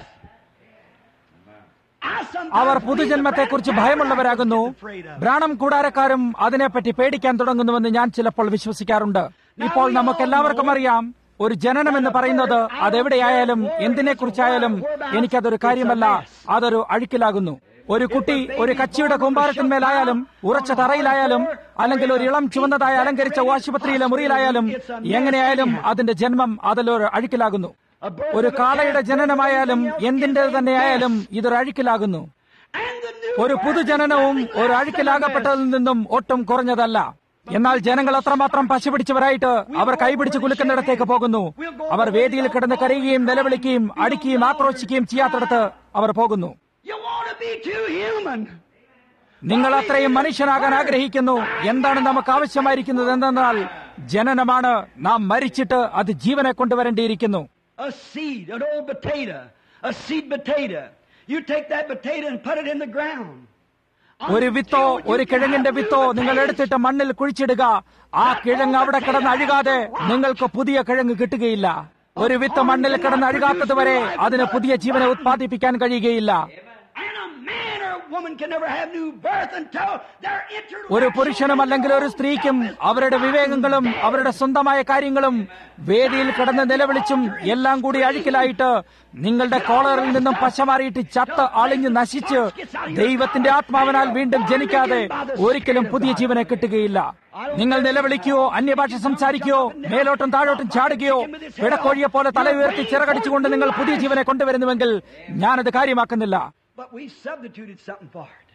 I sometimes our believe the പുതുജന്മത്തെക്കുറിച്ച് Branham ഭയമുള്ളവരാകുന്നു is afraid of it. ബ്രാണം കൂടാരക്കാരും അതിനെപ്പറ്റി പേടിക്കാൻ തുടങ്ങുന്നുവെന്ന് ഞാൻ ചിലപ്പോൾ വിശ്വസിക്കാറുണ്ട് ഇപ്പോൾ നമുക്ക് എല്ലാവർക്കും അറിയാം ഒരു ജനനം എന്ന് പറയുന്നത് അതെവിടെയായാലും എന്തിനെക്കുറിച്ചായാലും എനിക്കതൊരു കാര്യമല്ല അതൊരു അഴുക്കിലാകുന്നു ഒരു കുട്ടി ഒരു കച്ചിയുടെ കൂമ്പാരത്തിന്മേലായാലും ഉറച്ച തറയിലായാലും അല്ലെങ്കിൽ ഒരു ഇളം ചുവന്നതായി അലങ്കരിച്ച ആശുപത്രിയിലെ മുറിയിലായാലും എങ്ങനെയായാലും അതിന്റെ ജന്മം അതിലൊരു അഴുക്കിലാകുന്നു ഒരു കാളയുടെ ജനനമായാലും എന്തിന്റെ തന്നെയായാലും ഇതൊരു അഴുക്കിലാകുന്നു And the new ഒരു പുതുജനനവും ഒരു അഴുക്കിലാകപ്പെട്ടതിൽ നിന്നും ഒട്ടും കുറഞ്ഞതല്ല എന്നാൽ ജനങ്ങൾ അത്രമാത്രം പശുപിടിച്ചവരായിട്ട് അവർ കൈപിടിച്ച് കുലുക്കുന്നിടത്തേക്ക് പോകുന്നു അവർ വേദിയിൽ കിടന്ന് കരയുകയും നിലവിളിക്കുകയും അടിക്കുകയും ആക്രോശിക്കുകയും ചെയ്യാത്തിടത്ത് അവർ പോകുന്നു You want to be too human. നിങ്ങൾ അത്രയും മനുഷ്യനാകാൻ ആഗ്രഹിക്കുന്നു എന്താണ് നമുക്ക് ആവശ്യമായിരിക്കുന്നത് എന്തെന്നാൽ ജനനമാണ് നാം മരിച്ചിട്ട് അത് ജീവനെ കൊണ്ടുവരേണ്ടിയിരിക്കുന്നു a seed, an old potato, a seed potato. You take that potato and put it in the ground. ഒരു വിത്തോ ഒരു കിഴങ്ങിന്റെ വിത്തോ നിങ്ങൾ എടുത്തിട്ട് മണ്ണിൽ കുഴിച്ചിടുക ആ കിഴങ്ങ് അവിടെ കിടന്ന് അഴുകാതെ നിങ്ങൾക്ക് പുതിയ കിഴങ്ങ് കിട്ടുകയില്ല ഒരു വിത്ത് മണ്ണിൽ കിടന്ന് അഴുകാത്തത് വരെ അതിന് പുതിയ ജീവനെ ഉത്പാദിപ്പിക്കാൻ കഴിയുകയില്ല And a man or a woman can never have new birth until they're entered. ഒരു പുരുഷനും അല്ലെങ്കിൽ ഒരു സ്ത്രീക്കും അവരുടെ വിവേകങ്ങളും അവരുടെ സ്വന്തമായ കാര്യങ്ങളും വേദിയിൽ കിടന്ന് നിലവിളിച്ചും എല്ലാം കൂടി അഴുക്കിലായിട്ട് നിങ്ങളുടെ കോളറിൽ നിന്നും പശ മാറിയിട്ട് ചത്ത് അളിഞ്ഞ് നശിച്ച് ദൈവത്തിന്റെ ആത്മാവിനാൽ വീണ്ടും ജനിക്കാതെ ഒരിക്കലും പുതിയ ജീവനെ കിട്ടുകയില്ല നിങ്ങൾ നിലവിളിക്കുകയോ അന്യഭാഷ സംസാരിക്കുകയോ മേലോട്ടും താഴോട്ടും ചാടുകയോ പിടക്കോഴിയെ പോലെ തല ഉയർത്തി ചിറകടിച്ചുകൊണ്ട് നിങ്ങൾ പുതിയ ജീവനെ കൊണ്ടുവരുന്നുവെങ്കിൽ ഞാനത് കാര്യമാക്കുന്നില്ല But we substituted something for it.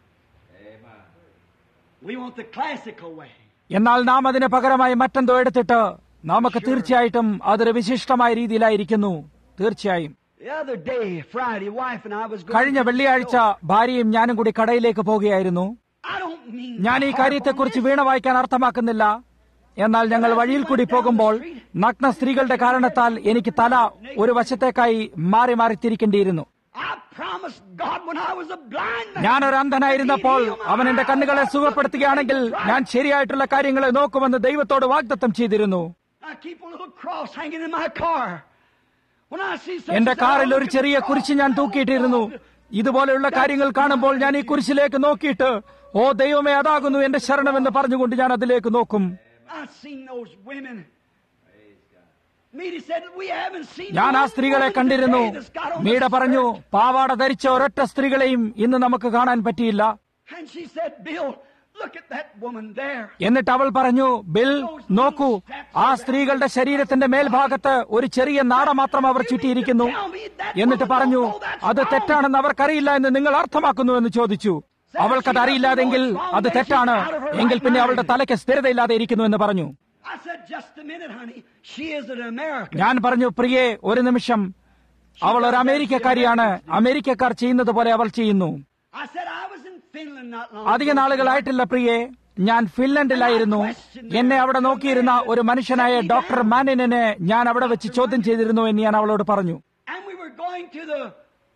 We want the classical way. എന്നാൽ നാം അതിന് പകരമായി മറ്റെന്തോ എടുത്തിട്ട് നമുക്ക് തീർച്ചയായിട്ടും അതൊരു വിശിഷ്ടമായ രീതിയിലായിരിക്കുന്നു തീർച്ചയായും The other day, Friday, wife and I was going കഴിഞ്ഞ to- വെള്ളിയാഴ്ച ഭാര്യയും ഞാനും കൂടി കടയിലേക്ക് പോകുകയായിരുന്നു I don't mean ഞാൻ ഈ കാര്യത്തെക്കുറിച്ച് വീണ വായിക്കാൻ അർത്ഥമാക്കുന്നില്ല എന്നാൽ ഞങ്ങൾ വഴിയിൽ കൂടി പോകുമ്പോൾ നഗ്ന സ്ത്രീകളുടെ കാരണത്താൽ എനിക്ക് തല ഒരു വശത്തേക്കായി മാറി മാറി തിരിക്കേണ്ടിയിരുന്നു I promised God when I was a blind man. ഞാൻ ഒരു അന്ധനായിരുന്നപ്പോൾ അവൻ എന്റെ കണ്ണുകളെ സുഖപ്പെടുത്തുകയാണെങ്കിൽ ഞാൻ ശരിയായിട്ടുള്ള കാര്യങ്ങളെ നോക്കുമെന്ന് ദൈവത്തോട് വാഗ്ദത്തം ചെയ്തിരുന്നു I keep a little cross hanging in my car. When I see such എന്റെ and such, കാറിൽ I ഒരു look ചെറിയ at the കുരിശ് cross. ഞാൻ തൂക്കിയിട്ടിരുന്നു ഇതുപോലെയുള്ള കാര്യങ്ങൾ കാണുമ്പോൾ ഞാൻ ഈ കുരിശിലേക്ക് നോക്കിയിട്ട് ഓ ദൈവമേ അതാകുന്നു എന്റെ ശരണമെന്ന് പറഞ്ഞുകൊണ്ട് ഞാൻ അതിലേക്ക് നോക്കും I've seen those women. Meady said, we haven't seen ഞാൻ ആ one സ്ത്രീകളെ woman കണ്ടിരുന്നു today that's got on മീഡ the പറഞ്ഞു skirt. പാവാട ധരിച്ച ഒരൊറ്റ സ്ത്രീകളെയും ഇന്ന് നമുക്ക് കാണാൻ പറ്റിയില്ല And she said, Bill, look at that woman there. എന്നിട്ട് അവൾ പറഞ്ഞു ബിൽ നോക്കൂ ആ സ്ത്രീകളുടെ ശരീരത്തിന്റെ മേൽഭാഗത്ത് ഒരു ചെറിയ നാട മാത്രം അവർ ചുറ്റിയിരിക്കുന്നു എന്നിട്ട് പറഞ്ഞു അത് തെറ്റാണെന്ന് അവർക്കറിയില്ല എന്ന് നിങ്ങൾ അർത്ഥമാക്കുന്നു എന്ന് ചോദിച്ചു അവൾക്കത് അറിയില്ലാതെങ്കിൽ അത് തെറ്റാണ് എങ്കിൽ പിന്നെ അവളുടെ തലയ്ക്ക് സ്ഥിരതയില്ലാതെ ഇരിക്കുന്നു എന്ന് പറഞ്ഞു I said, just a minute, honey. She is an American. ഞാൻ പറഞ്ഞു പ്രിയെ ഒരു നിമിഷം അവൾ ഒരു അമേരിക്കക്കാരിയാണ് അമേരിക്കക്കാർ ചെയ്യുന്നത് പോലെ അവൾ ചെയ്യുന്നു I said, I was in Finland not long അധിക ago. നാളുകളായിട്ടില്ല പ്രിയെ ഞാൻ ഫിൻലൻഡിലായിരുന്നു എന്നെ അവിടെ നോക്കിയിരുന്ന ഒരു മനുഷ്യനായ ഡോക്ടർ മാനിനെ ഞാൻ അവിടെ വെച്ച് ചോദ്യം ചെയ്തിരുന്നു എന്ന് ഞാൻ അവളോട് പറഞ്ഞു And we were going to the,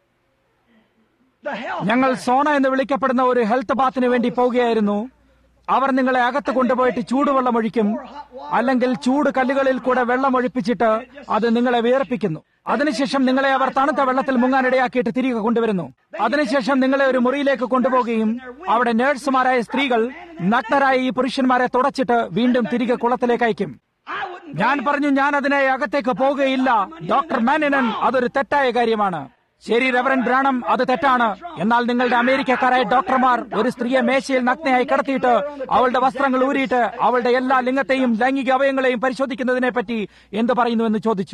the health. ഞങ്ങൾ സോണ എന്ന് വിളിക്കപ്പെടുന്ന ഒരു ഹെൽത്ത് ബാത്തിന് വേണ്ടി പോവുകയായിരുന്നു അവർ നിങ്ങളെ അകത്ത് കൊണ്ടുപോയിട്ട് ചൂടുവെള്ളം ഒഴിക്കും അല്ലെങ്കിൽ ചൂട് കല്ലുകളിൽ കൂടെ വെള്ളം ഒഴിപ്പിച്ചിട്ട് അത് നിങ്ങളെ വിയർപ്പിക്കുന്നു അതിനുശേഷം നിങ്ങളെ അവർ തണുത്ത വെള്ളത്തിൽ മുങ്ങാനിടയാക്കിയിട്ട് തിരികെ കൊണ്ടുവരുന്നു അതിനുശേഷം നിങ്ങളെ ഒരു മുറിയിലേക്ക് കൊണ്ടുപോവുകയും അവിടെ നേഴ്സുമാരായ സ്ത്രീകൾ നഗ്നരായ ഈ പുരുഷന്മാരെ തുടച്ചിട്ട് വീണ്ടും തിരികെ കുളത്തിലേക്ക് അയക്കും I wouldn't ഞാൻ പറഞ്ഞു ഞാൻ അതിനെ അകത്തേക്ക് പോകുകയില്ല ഡോക്ടർ മാനിനൻ അതൊരു തെറ്റായ കാര്യമാണ് ശരി റെവറൻ ബ്രാണം അത് തെറ്റാണ് എന്നാൽ നിങ്ങളുടെ അമേരിക്കക്കാരായ ഡോക്ടർമാർ ഒരു സ്ത്രീയെ മേശയിൽ നഗ്നയായി കിടത്തിയിട്ട് അവളുടെ വസ്ത്രങ്ങൾ ഊരിയിട്ട് അവളുടെ എല്ലാ ലിംഗത്തെയും ലൈംഗിക അവയങ്ങളെയും പരിശോധിക്കുന്നതിനെ പറ്റി എന്ത് പറയുന്നു എന്ന് ചോദിച്ചു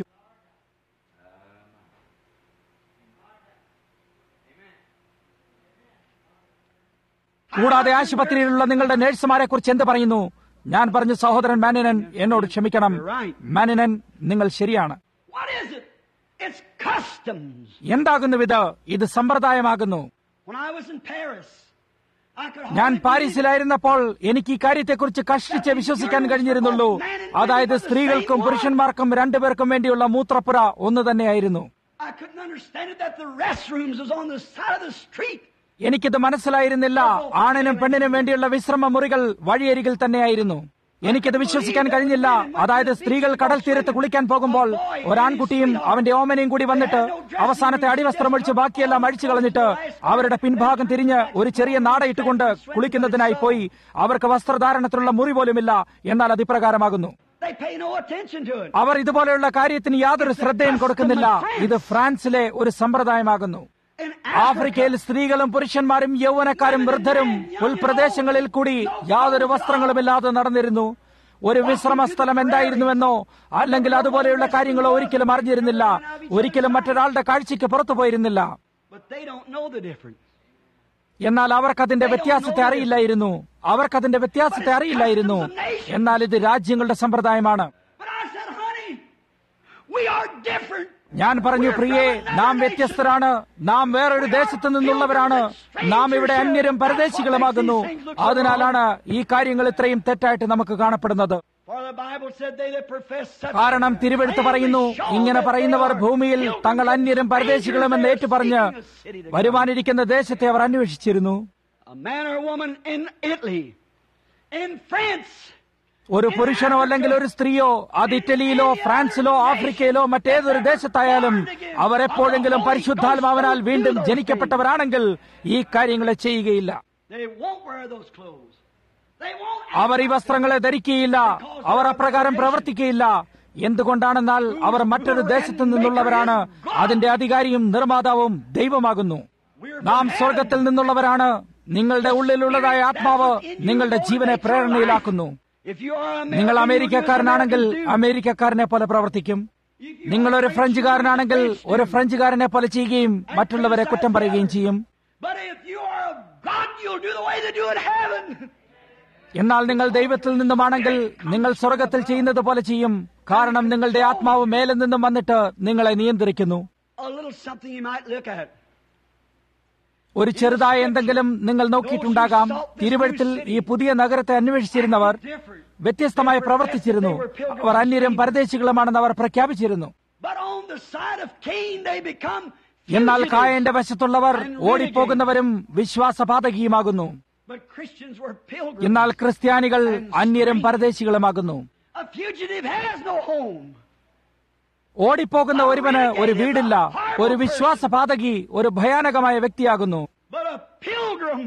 കൂടാതെ ആശുപത്രിയിലുള്ള നിങ്ങളുടെ നഴ്സുമാരെ കുറിച്ച് എന്ത് പറയുന്നു ഞാൻ പറഞ്ഞു സഹോദരൻ മാനിനൻ എന്നോട് ക്ഷമിക്കണം മാനിനൻ നിങ്ങൾ ശരിയാണ് What is it? It's customs. എന്താകുന്നു ഇത് ഇത് സമ്പ്രദായമാകുന്നു When I was in Paris, I could ഞാൻ hardly പാരീസിലായിരുന്നപ്പോൾ എനിക്ക് ഈ കാര്യത്തെക്കുറിച്ച് കഷ്ടിച്ച് വിശ്വസിക്കാൻ കഴിഞ്ഞിരുന്നുള്ളൂ അതായത് സ്ത്രീകൾക്കും പുരുഷന്മാർക്കും രണ്ടുപേർക്കും വേണ്ടിയുള്ള മൂത്രപ്പുര ഒന്ന് തന്നെയായിരുന്നു I couldn't understand it that the restrooms was on the side of the street. എനിക്കിത് മനസ്സിലായിരുന്നില്ല ആണിനും പെണ്ണിനും വേണ്ടിയുള്ള വിശ്രമ മുറികൾ വഴിയരികിൽ തന്നെയായിരുന്നു എനിക്കത് വിശ്വസിക്കാൻ കഴിഞ്ഞില്ല അതായത് സ്ത്രീകൾ കടൽ തീരത്ത് കുളിക്കാൻ പോകുമ്പോൾ ഒരാൺകുട്ടിയും അവന്റെ ഓമനയും കൂടി വന്നിട്ട് അവസാനത്തെ അടിവസ്ത്രം ഒഴിച്ച് ബാക്കിയെല്ലാം അഴിച്ചു കളഞ്ഞിട്ട് അവരുടെ പിൻഭാഗം തിരിഞ്ഞ് ഒരു ചെറിയ നാടയിട്ടുകൊണ്ട് കുളിക്കുന്നതിനായി പോയി അവർക്ക് വസ്ത്രധാരണത്തിനുള്ള മുറി പോലുമില്ല എന്നാൽ അത് ഇപ്രകാരമാകുന്നു They pay no attention to it. അവർ ഇതുപോലെയുള്ള കാര്യത്തിന് യാതൊരു ശ്രദ്ധയും കൊടുക്കുന്നില്ല ഇത് ഫ്രാൻസിലെ ഒരു സമ്പ്രദായമാകുന്നു In ആഫ്രിക്കയിൽ സ്ത്രീകളും പുരുഷന്മാരും യൗവനക്കാരും വൃദ്ധരും ഉൾപ്രദേശങ്ങളിൽ കൂടി യാതൊരു വസ്ത്രങ്ങളുമില്ലാതെ നടന്നിരുന്നു ഒരു വിശ്രമ സ്ഥലം എന്തായിരുന്നുവെന്നോ അല്ലെങ്കിൽ അതുപോലെയുള്ള കാര്യങ്ങളോ ഒരിക്കലും അറിഞ്ഞിരുന്നില്ല ഒരിക്കലും മറ്റൊരാളുടെ കാഴ്ചയ്ക്ക് പുറത്തു പോയിരുന്നില്ല But they don't know the difference. എന്നാൽ അവർക്കതിന്റെ വ്യത്യാസത്തെ അറിയില്ലായിരുന്നു അവർക്കതിന്റെ വ്യത്യാസത്തെ അറിയില്ലായിരുന്നു എന്നാൽ ഇത് രാജ്യങ്ങളുടെ സമ്പ്രദായമാണ് But I said, honey, we are different. ഞാൻ പറഞ്ഞു പ്രിയേ നാം വ്യത്യസ്തരാണ് നാം വേറൊരു ദേശത്ത് നിന്നുള്ളവരാണ് നാം ഇവിടെ അന്യരും പരദേശികളുമാകുന്നു അതിനാലാണ് ഈ കാര്യങ്ങൾ ഇത്രയും തെറ്റായിട്ട് നമുക്ക് കാണപ്പെടുന്നത് For the Bible said they that profess such കാരണം തിരുവെടുത്ത് പറയുന്നു ഇങ്ങനെ പറയുന്നവർ ഭൂമിയിൽ തങ്ങൾ അന്യരും പരദേശികളുമെന്ന് ഏറ്റുപറഞ്ഞ് വരുവാനിരിക്കുന്ന ദേശത്തെ അവർ അന്വേഷിച്ചിരുന്നു a man or woman in Italy, in France, ഒരു പുരുഷനോ അല്ലെങ്കിൽ ഒരു സ്ത്രീയോ അത് ഇറ്റലിയിലോ ഫ്രാൻസിലോ ആഫ്രിക്കയിലോ മറ്റേതൊരു ദേശത്തായാലും അവർ എപ്പോഴെങ്കിലും പരിശുദ്ധാത്മാവനാൽ വീണ്ടും ജനിക്കപ്പെട്ടവരാണെങ്കിൽ ഈ കാര്യങ്ങളെ ചെയ്യുകയില്ല they won't wear those clothes. They won't. അവർ ഈ വസ്ത്രങ്ങളെ ധരിക്കുകയില്ല അവർ അപ്രകാരം പ്രവർത്തിക്കുകയില്ല എന്തുകൊണ്ടാണെന്നാൽ അവർ മറ്റൊരു ദേശത്തു നിന്നുള്ളവരാണ് അതിന്റെ അധികാരിയും നിർമ്മാതാവും ദൈവമാകുന്നു നാം സ്വർഗത്തിൽ നിന്നുള്ളവരാണ് നിങ്ങളുടെ ഉള്ളിലുള്ളതായ ആത്മാവ് നിങ്ങളുടെ ജീവനെ പ്രേരണയിലാക്കുന്നു If you are American, നിങ്ങൾ you will do as അമേരിക്കക്കാരനാണെങ്കിൽ Americans do. അമേരിക്കക്കാരനെ പോലെ പ്രവർത്തിക്കും നിങ്ങൾ ഒരു ഫ്രഞ്ചുകാരനാണെങ്കിൽ ഒരു ഫ്രഞ്ചുകാരനെ പോലെ ചെയ്യുകയും മറ്റുള്ളവരെ കുറ്റം പറയുകയും ചെയ്യും But if you are of God, you'll do the way they do in heaven. എന്നാൽ നിങ്ങൾ ദൈവത്തിൽ നിന്നുമാണെങ്കിൽ നിങ്ങൾ സ്വർഗത്തിൽ ചെയ്യുന്നത് പോലെ ചെയ്യും കാരണം നിങ്ങളുടെ ആത്മാവ് മേലെ നിന്നും വന്നിട്ട് നിങ്ങളെ നിയന്ത്രിക്കുന്നു A little something you might look at. ഒരു ചെറുതായ എന്തെങ്കിലും നിങ്ങൾ നോക്കിയിട്ടുണ്ടാകാം തിരുവഴുത്തിൽ ഈ പുതിയ നഗരത്തെ അന്വേഷിച്ചിരുന്നവർ Different. വ്യത്യസ്തമായി പ്രവർത്തിച്ചിരുന്നു അവർ അന്യരും പരദേശികളുമാണെന്ന് അവർ പ്രഖ്യാപിച്ചിരുന്നു But on the side of Cain, they become എന്നാൽ fugitives. കായന്റെ വശത്തുള്ളവർ ഓടിപ്പോകുന്നവരും വിശ്വാസപാതകിയുമാകുന്നു But Christians were pilgrims. എന്നാൽ ക്രിസ്ത്യാനികൾ അന്യരും പരദേശികളുമാകുന്നു A fugitive has no home. ഓടിപ്പോകുന്ന ഒരുവന് ഒരു വീടില്ല ഒരു വിശ്വാസപാതകി ഒരു ഭയാനകമായ വ്യക്തിയാകുന്നു But a pilgrim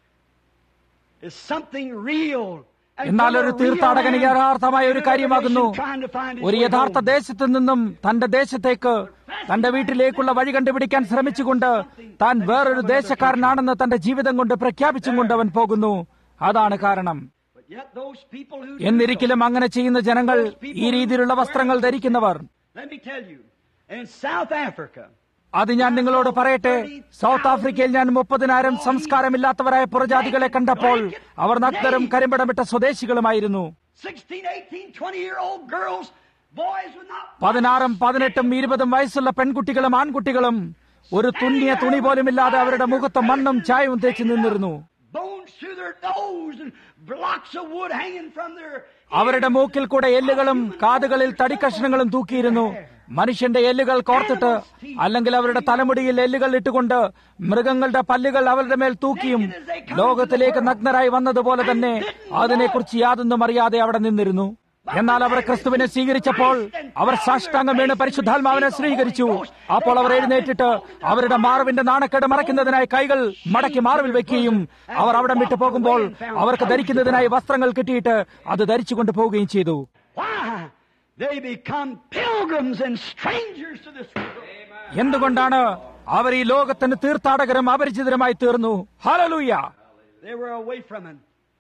is something real. And എന്നാൽ from ഒരു a real തീർത്ഥാടകന് land, യഥാർത്ഥമായ ഒരു to കാര്യമാകുന്നു another nation trying to find its ഒരു way യഥാർത്ഥ home. ദേശത്ത് നിന്നും തന്റെ ദേശത്തേക്ക് തന്റെ വീട്ടിലേക്കുള്ള വഴി കണ്ടുപിടിക്കാൻ ശ്രമിച്ചുകൊണ്ട് താൻ വേറൊരു ദേശക്കാരനാണെന്ന് തന്റെ ജീവിതം കൊണ്ട് പ്രഖ്യാപിച്ചും കൊണ്ട് അവൻ പോകുന്നു അതാണ് കാരണം But yet those people who do എന്നിരിക്കലും അങ്ങനെ ചെയ്യുന്ന ജനങ്ങൾ ഈ രീതിയിലുള്ള വസ്ത്രങ്ങൾ ധരിക്കുന്നവർ so, let me tell you, in South Africa, അത് ഞാൻ നിങ്ങളോട് പറയട്ടെ സൗത്ത് ആഫ്രിക്കയിൽ ഞാൻ മുപ്പതിനായിരം സംസ്കാരമില്ലാത്തവരായ പുറജാതികളെ കണ്ടപ്പോൾ അവർ നഗ്നരും കരിമ്പടമിട്ട സ്വദേശികളുമായിരുന്നു 16, 18, 20 year old girls, boys with not പതിനാറും പതിനെട്ടും ഇരുപതും വയസ്സുള്ള പെൺകുട്ടികളും ആൺകുട്ടികളും ഒരു തുന്നിയ തുണി പോലുമില്ലാതെ അവരുടെ മുഖത്ത് മണ്ണും ചായവും തേച്ച് നിന്നിരുന്നു bones through their nose and blocks of wood hanging from their അവരുടെ മൂക്കിൽ കൂടെ എല്ലുകളും കാതുകളിൽ തടിക്കഷ്ണങ്ങളും തൂക്കിയിരുന്നു മനുഷ്യന്റെ എല്ലുകൾ കോർത്തിട്ട് അല്ലെങ്കിൽ അവരുടെ തലമുടിയിൽ എല്ലുകൾ ഇട്ടുകൊണ്ട് മൃഗങ്ങളുടെ പല്ലുകൾ അവരുടെ മേൽ തൂക്കിയും ലോകത്തിലേക്ക് നഗ്നരായി വന്നതുപോലെ തന്നെ അതിനെക്കുറിച്ച് യാതൊന്നും അറിയാതെ അവിടെ നിന്നിരുന്നു എന്നാൽ അവർ ക്രിസ്തുവിനെ സ്വീകരിച്ചപ്പോൾ അവർ സാഷ്ടാംഗം വീണ് പരിശുദ്ധാത്മാവിനെ സ്വീകരിച്ചു അപ്പോൾ അവർ എഴുന്നേറ്റിട്ട് അവരുടെ മാർവിന്റെ നാണക്കേട് മറയ്ക്കുന്നതിനായി കൈകൾ മടക്കി മാർവിൽ വെക്കുകയും അവർ അവിടെ വിട്ടു പോകുമ്പോൾ അവർക്ക് ധരിക്കുന്നതിനായി വസ്ത്രങ്ങൾ കിട്ടിയിട്ട് അത് ധരിച്ചുകൊണ്ട് പോവുകയും ചെയ്തു Why? They become pilgrims and strangers to this world. എന്തുകൊണ്ടാണ് അവർ ഈ ലോകത്തിന് തീർത്ഥാടകരും അപരിചിതരുമായി തീർന്നു ഹലലൂയ They were away from him.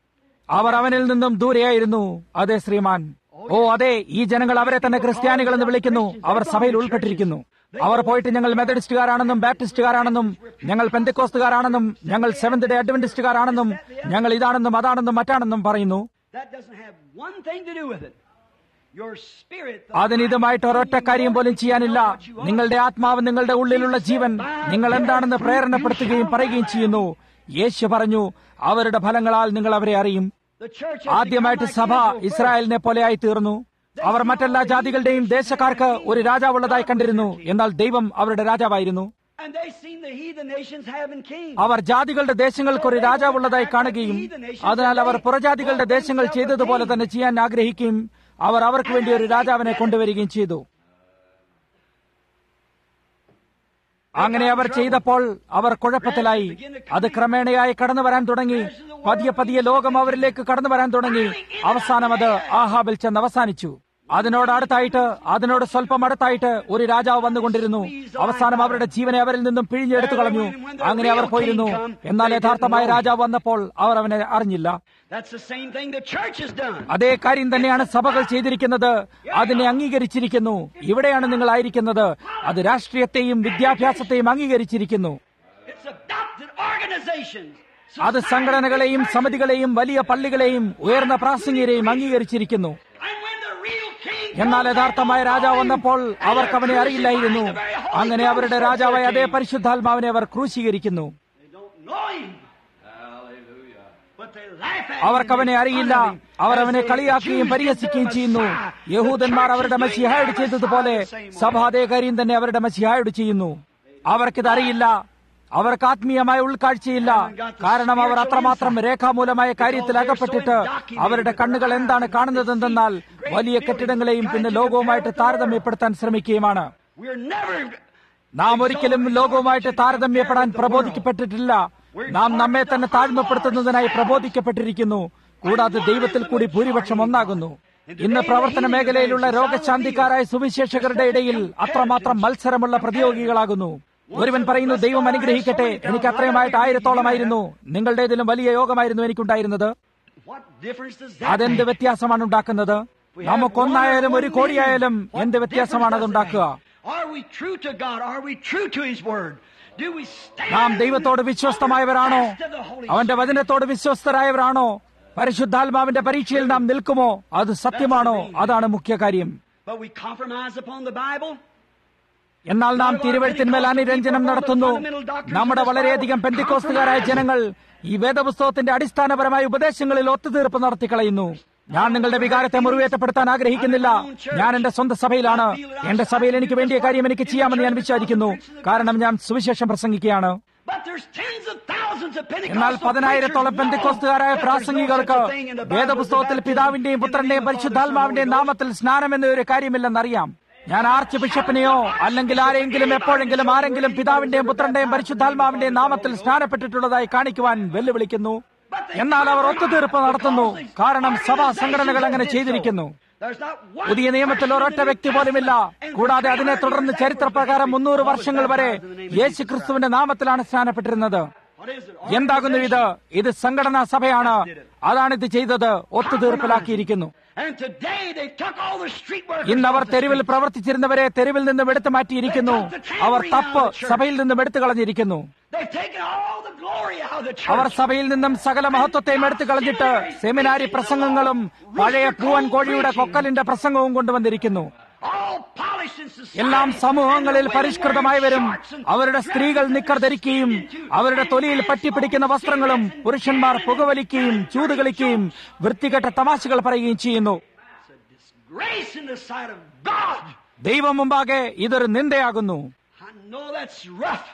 അവർ അവനിൽ നിന്നും ദൂരെയായിരുന്നു അതെ ശ്രീമാൻ ഓ അതെ ഈ ജനങ്ങൾ അവരെ തന്നെ ക്രിസ്ത്യാനികൾ എന്ന് വിളിക്കുന്നു അവർ സഭയിൽ ഉൾപ്പെട്ടിരിക്കുന്നു അവർ പോയിട്ട് ഞങ്ങൾ മെത്തഡിസ്റ്റുകാരാണെന്നും ബാപ്റ്റിസ്റ്റുകാരാണെന്നും ഞങ്ങൾ പെന്തക്കോസ്തുകാരാണെന്നും ഞങ്ങൾ സെവന്ത് ഡേ അഡ്വന്റിസ്റ്റുകാരാണെന്നും ഞങ്ങൾ ഇതാണെന്നും അതാണെന്നും മറ്റാണെന്നും പറയുന്നു That doesn't have one thing to do with it. Your spirit, the അതിന് ഇതുമായിട്ട് ഒരൊറ്റ കാര്യം പോലും ചെയ്യാനില്ല നിങ്ങളുടെ ആത്മാവ് നിങ്ങളുടെ ഉള്ളിലുള്ള ജീവൻ നിങ്ങൾ എന്താണെന്ന് പ്രേരണപ്പെടുത്തുകയും പറയുകയും ചെയ്യുന്നു യേശു പറഞ്ഞു അവരുടെ ഫലങ്ങളാൽ നിങ്ങൾ അവരെ അറിയും the church has ആദ്യമായിട്ട് become സഭ like Israel ഇസ്രായേലിനെ പോലെയായി തീർന്നു അവർ മറ്റെല്ലാ ജാതികളുടെയും ദേശക്കാർക്ക് ഒരു രാജാവുള്ളതായി കണ്ടിരുന്നു എന്നാൽ ദൈവം അവരുടെ രാജാവായിരുന്നു And they seen the heathen nations having kings. അവർ ജാതികളുടെ ദേശങ്ങൾക്ക് ഒരു രാജാവുള്ളതായി കാണുകയും അതിനാൽ അവർ പുറജാതികളുടെ ദേശങ്ങൾ ചെയ്തതുപോലെ തന്നെ ചെയ്യാൻ ആഗ്രഹിക്കുകയും അവർ അവർക്ക് വേണ്ടി ഒരു രാജാവിനെ കൊണ്ടുവരികയും ചെയ്തു അങ്ങനെ അവർ ചെയ്തപ്പോൾ അവർ കുഴപ്പത്തിലായി അത് ക്രമേണയായി കടന്നു വരാൻ തുടങ്ങി പതിയെ പതിയെ ലോകം അവരിലേക്ക് കടന്നു വരാൻ തുടങ്ങി അവസാനം അത് ആഹാബിൽ ചെന്ന് അവസാനിച്ചു അതിനോട് അടുത്തായിട്ട് അതിനോട് സ്വല്പം അടുത്തായിട്ട് ഒരു രാജാവ് വന്നുകൊണ്ടിരുന്നു അവസാനം അവരുടെ ജീവനെ അവരിൽ നിന്നും പിഴിഞ്ഞെടുത്തു കളഞ്ഞു അങ്ങനെ അവർ പോയിരുന്നു എന്നാൽ യഥാർത്ഥമായ രാജാവ് വന്നപ്പോൾ അവർ അവനെ അറിഞ്ഞില്ല That's the same thing the church has done. അതേ കാര്യം തന്നെയാണ് സഭകൾ ചെയ്തിരിക്കുന്നത് അതിനെ അംഗീകരിച്ചിരിക്കുന്നു ഇവിടെയാണ് നിങ്ങൾ ആയിരിക്കുന്നത് അത് രാഷ്ട്രീയത്തെയും വിദ്യാഭ്യാസത്തെയും അംഗീകരിച്ചിരിക്കുന്നു It's adopted organizations. അത് സംഘടനകളെയും സമിതികളെയും വലിയ പള്ളികളെയും ഉയർന്ന പ്രാസംഗികരെയും അംഗീകരിച്ചിരിക്കുന്നു And when the real king എന്നാൽ യഥാർത്ഥമായ രാജാവ് വന്നപ്പോൾ അവർക്ക് അവനെ അറിയില്ലായിരുന്നു അങ്ങനെ അവരുടെ രാജാവായ അതേ പരിശുദ്ധാത്മാവിനെ അവർ ക്രൂശീകരിക്കുന്നു They don't know him. But they laugh at അവർക്ക് him അവനെ and അറിയില്ല honor him അവർ as അവനെ they കളിയാക്കുകയും choose പരിഹസിക്കുകയും the ചെയ്യുന്നു Messiah. യഹൂദന്മാർ The അവരുടെ church is മസിഹായോട് doing ചെയ്തതുപോലെ the same way. സഭ അതേ കാര്യം തന്നെ അവരുടെ മസിഹായോട് ചെയ്യുന്നു അവർക്കിതറിയില്ല അവർക്ക് ആത്മീയമായ ഉൾക്കാഴ്ചയില്ല കാരണം അവർ അത്രമാത്രം രേഖാമൂലമായ കാര്യത്തിൽ അകപ്പെട്ടിട്ട് അവരുടെ കണ്ണുകൾ എന്താണ് കാണുന്നതെന്നാൽ വലിയ കെട്ടിടങ്ങളെയും പിന്നെ ലോകവുമായിട്ട് താരതമ്യപ്പെടുത്താൻ ശ്രമിക്കുകയുമാണ് We're never നാം ഒരിക്കലും ലോകവുമായിട്ട് താരതമ്യപ്പെടാൻ പ്രബോധിക്കപ്പെട്ടിട്ടില്ല നാം നമ്മെ തന്നെ താഴ്മപ്പെടുത്തുന്നതിനായി പ്രബോധിക്കപ്പെട്ടിരിക്കുന്നു കൂടാതെ ദൈവത്തിൽ കൂടി ഭൂരിപക്ഷം ഒന്നാകുന്നു ഇന്ന് പ്രവർത്തന മേഖലയിലുള്ള രോഗശാന്തിക്കാരായ സുവിശേഷകരുടെ ഇടയിൽ അത്രമാത്രം മത്സരമുള്ള പ്രതിയോഗികളാകുന്നു ഒരുവൻ പറയുന്നു ദൈവം അനുഗ്രഹിക്കട്ടെ എനിക്ക് അത്രയുമായിട്ട് ആയിരത്തോളമായിരുന്നു നിങ്ങളുടേതിലും വലിയ യോഗമായിരുന്നു എനിക്കുണ്ടായിരുന്നത് What difference does that അതെന്ത് make? വ്യത്യാസമാണ് ഉണ്ടാക്കുന്നത് നമുക്കൊന്നായാലും ഒരു കോടിയായാലും എന്ത് വ്യത്യാസമാണ് അത് ഉണ്ടാക്കുക Are we true to God? Are we true to His Word? Do we stand നാം ദൈവത്തോട് വിശ്വസ്തമായവരാണോ fast of the Holy അവന്റെ വചനത്തോട് വിശ്വസ്തരായവരാണോ പരിശുദ്ധാത്മാവിന്റെ പരീക്ഷയിൽ നാം നിൽക്കുമോ അത് സത്യമാണോ അതാണ് മുഖ്യ കാര്യം But we compromise upon the Bible? എന്നാൽ നാം തിരുവഴുത്തിന്മേൽ അനുരഞ്ജനം നടത്തുന്നു നമ്മുടെ വളരെയധികം പെന്തിക്കോസ്തുകാരായ ജനങ്ങൾ ഈ വേദപുസ്തകത്തിന്റെ അടിസ്ഥാനപരമായ ഉപദേശങ്ങളിൽ ഒത്തുതീർപ്പ് നടത്തിക്കളയുന്നു ഞാൻ നിങ്ങളുടെ വികാരത്തെ മുറിവേറ്റപ്പെടുത്താൻ ആഗ്രഹിക്കുന്നില്ല ഞാൻ എന്റെ സ്വന്തം സഭയിലാണ് എന്റെ സഭയിൽ എനിക്ക് വേണ്ടിയ കാര്യം എനിക്ക് ചെയ്യാമെന്ന് ഞാൻ വിചാരിക്കുന്നു കാരണം ഞാൻ സുവിശേഷം പ്രസംഗിക്കുകയാണ് But there's tens of thousands of Pentecostal എന്നാൽ പതിനായിരത്തോളം preachers പെന്തിക്കോസ്തുകാരായ know that there's no പ്രാസംഗികർക്ക് such a thing in the Bible വേദപുസ്തകത്തിൽ as baptism പിതാവിന്റെയും in the പുത്രന്റെയും name of the Father, Son, പരിശുദ്ധാത്മാവിന്റെയും and Holy നാമത്തിൽ സ്നാനം എന്നൊരു കാര്യമില്ലെന്നറിയാം ഞാൻ ആർച്ച് ബിഷപ്പിനെയോ അല്ലെങ്കിൽ ആരെങ്കിലും എപ്പോഴെങ്കിലും ആരെങ്കിലും പിതാവിന്റെയും പുത്രന്റെയും പരിശുദ്ധാത്മാവിന്റെയും നാമത്തിൽ സ്നാനപ്പെട്ടിട്ടുള്ളതായി കാണിക്കുവാൻ വെല്ലുവിളിക്കുന്നു എന്നാൽ അവർ ഒത്തുതീർപ്പ് നടത്തുന്നു കാരണം സഭാ സംഘടനകൾ അങ്ങനെ ചെയ്തിരിക്കുന്നു There's not one പുതിയ നിയമത്തിൽ ഒരൊറ്റ വ്യക്തി പോലുമില്ല കൂടാതെ അതിനെ തുടർന്ന് ചരിത്രപ്രകാരം മുന്നൂറ് വർഷങ്ങൾ വരെ യേശു ക്രിസ്തുവിന്റെ നാമത്തിലാണ് സ്നാനപ്പെട്ടിരുന്നത് What is it? എന്താകുന്നു ഇത് ഇത് സംഘടനാ സഭയാണ് അതാണ് ഇത് ചെയ്തത് ഒത്തുതീർപ്പിലാക്കിയിരിക്കുന്നു And today they took all the street workers ഇന്ന് അവർ off the തെരുവിൽ street. പ്രവർത്തിച്ചിരുന്നവരെ തെരുവിൽ നിന്നും എടുത്തു മാറ്റിയിരിക്കുന്നു അവർ തപ്പ് സഭയിൽ നിന്നും എടുത്തു കളഞ്ഞിരിക്കുന്നു They've taken all the glory out of the our church. സഭയിൽ നിന്നും സകല മഹത്വത്തെയും എടുത്തു കളഞ്ഞിട്ട് സെമിനാരി പ്രസംഗങ്ങളും പഴയ പൂവൻ കോഴിയുടെ കൊക്കലിന്റെ പ്രസംഗവും കൊണ്ടുവന്നിരിക്കുന്നു All polished in society. എല്ലാം സമൂഹങ്ങളിൽ And the women പരിഷ്കൃതമായവരും wearing shorts and അവരുടെ സ്ത്രീകൾ നിക്കർ ധരിക്കുകയും അവരുടെ തൊലിയിൽ പറ്റിപ്പിടിക്കുന്ന വസ്ത്രങ്ങളും പുരുഷന്മാർ പുകവലിക്കുകയും ചൂതുകളിക്കുകയും വൃത്തികെട്ട തമാശകൾ പറയുകയും ചെയ്യുന്നു Grace in the sight of God. ദൈവം മുമ്പാകെ ഇതൊരു നിന്ദയാകുന്നു I know that's rough,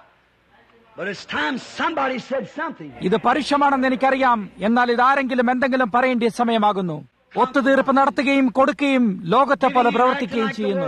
but it's time somebody said something. ഇത് പരുഷമാണെന്ന് എനിക്കറിയാം എന്നാൽ ഇതാരെങ്കിലും എന്തെങ്കിലും പറയേണ്ട സമയമാകുന്നു ഒത്തുതീർപ്പ് നടത്തുകയും കൊടുക്കുകയും ലോകത്തെ പോലെ പ്രവർത്തിക്കുകയും ചെയ്യുന്നു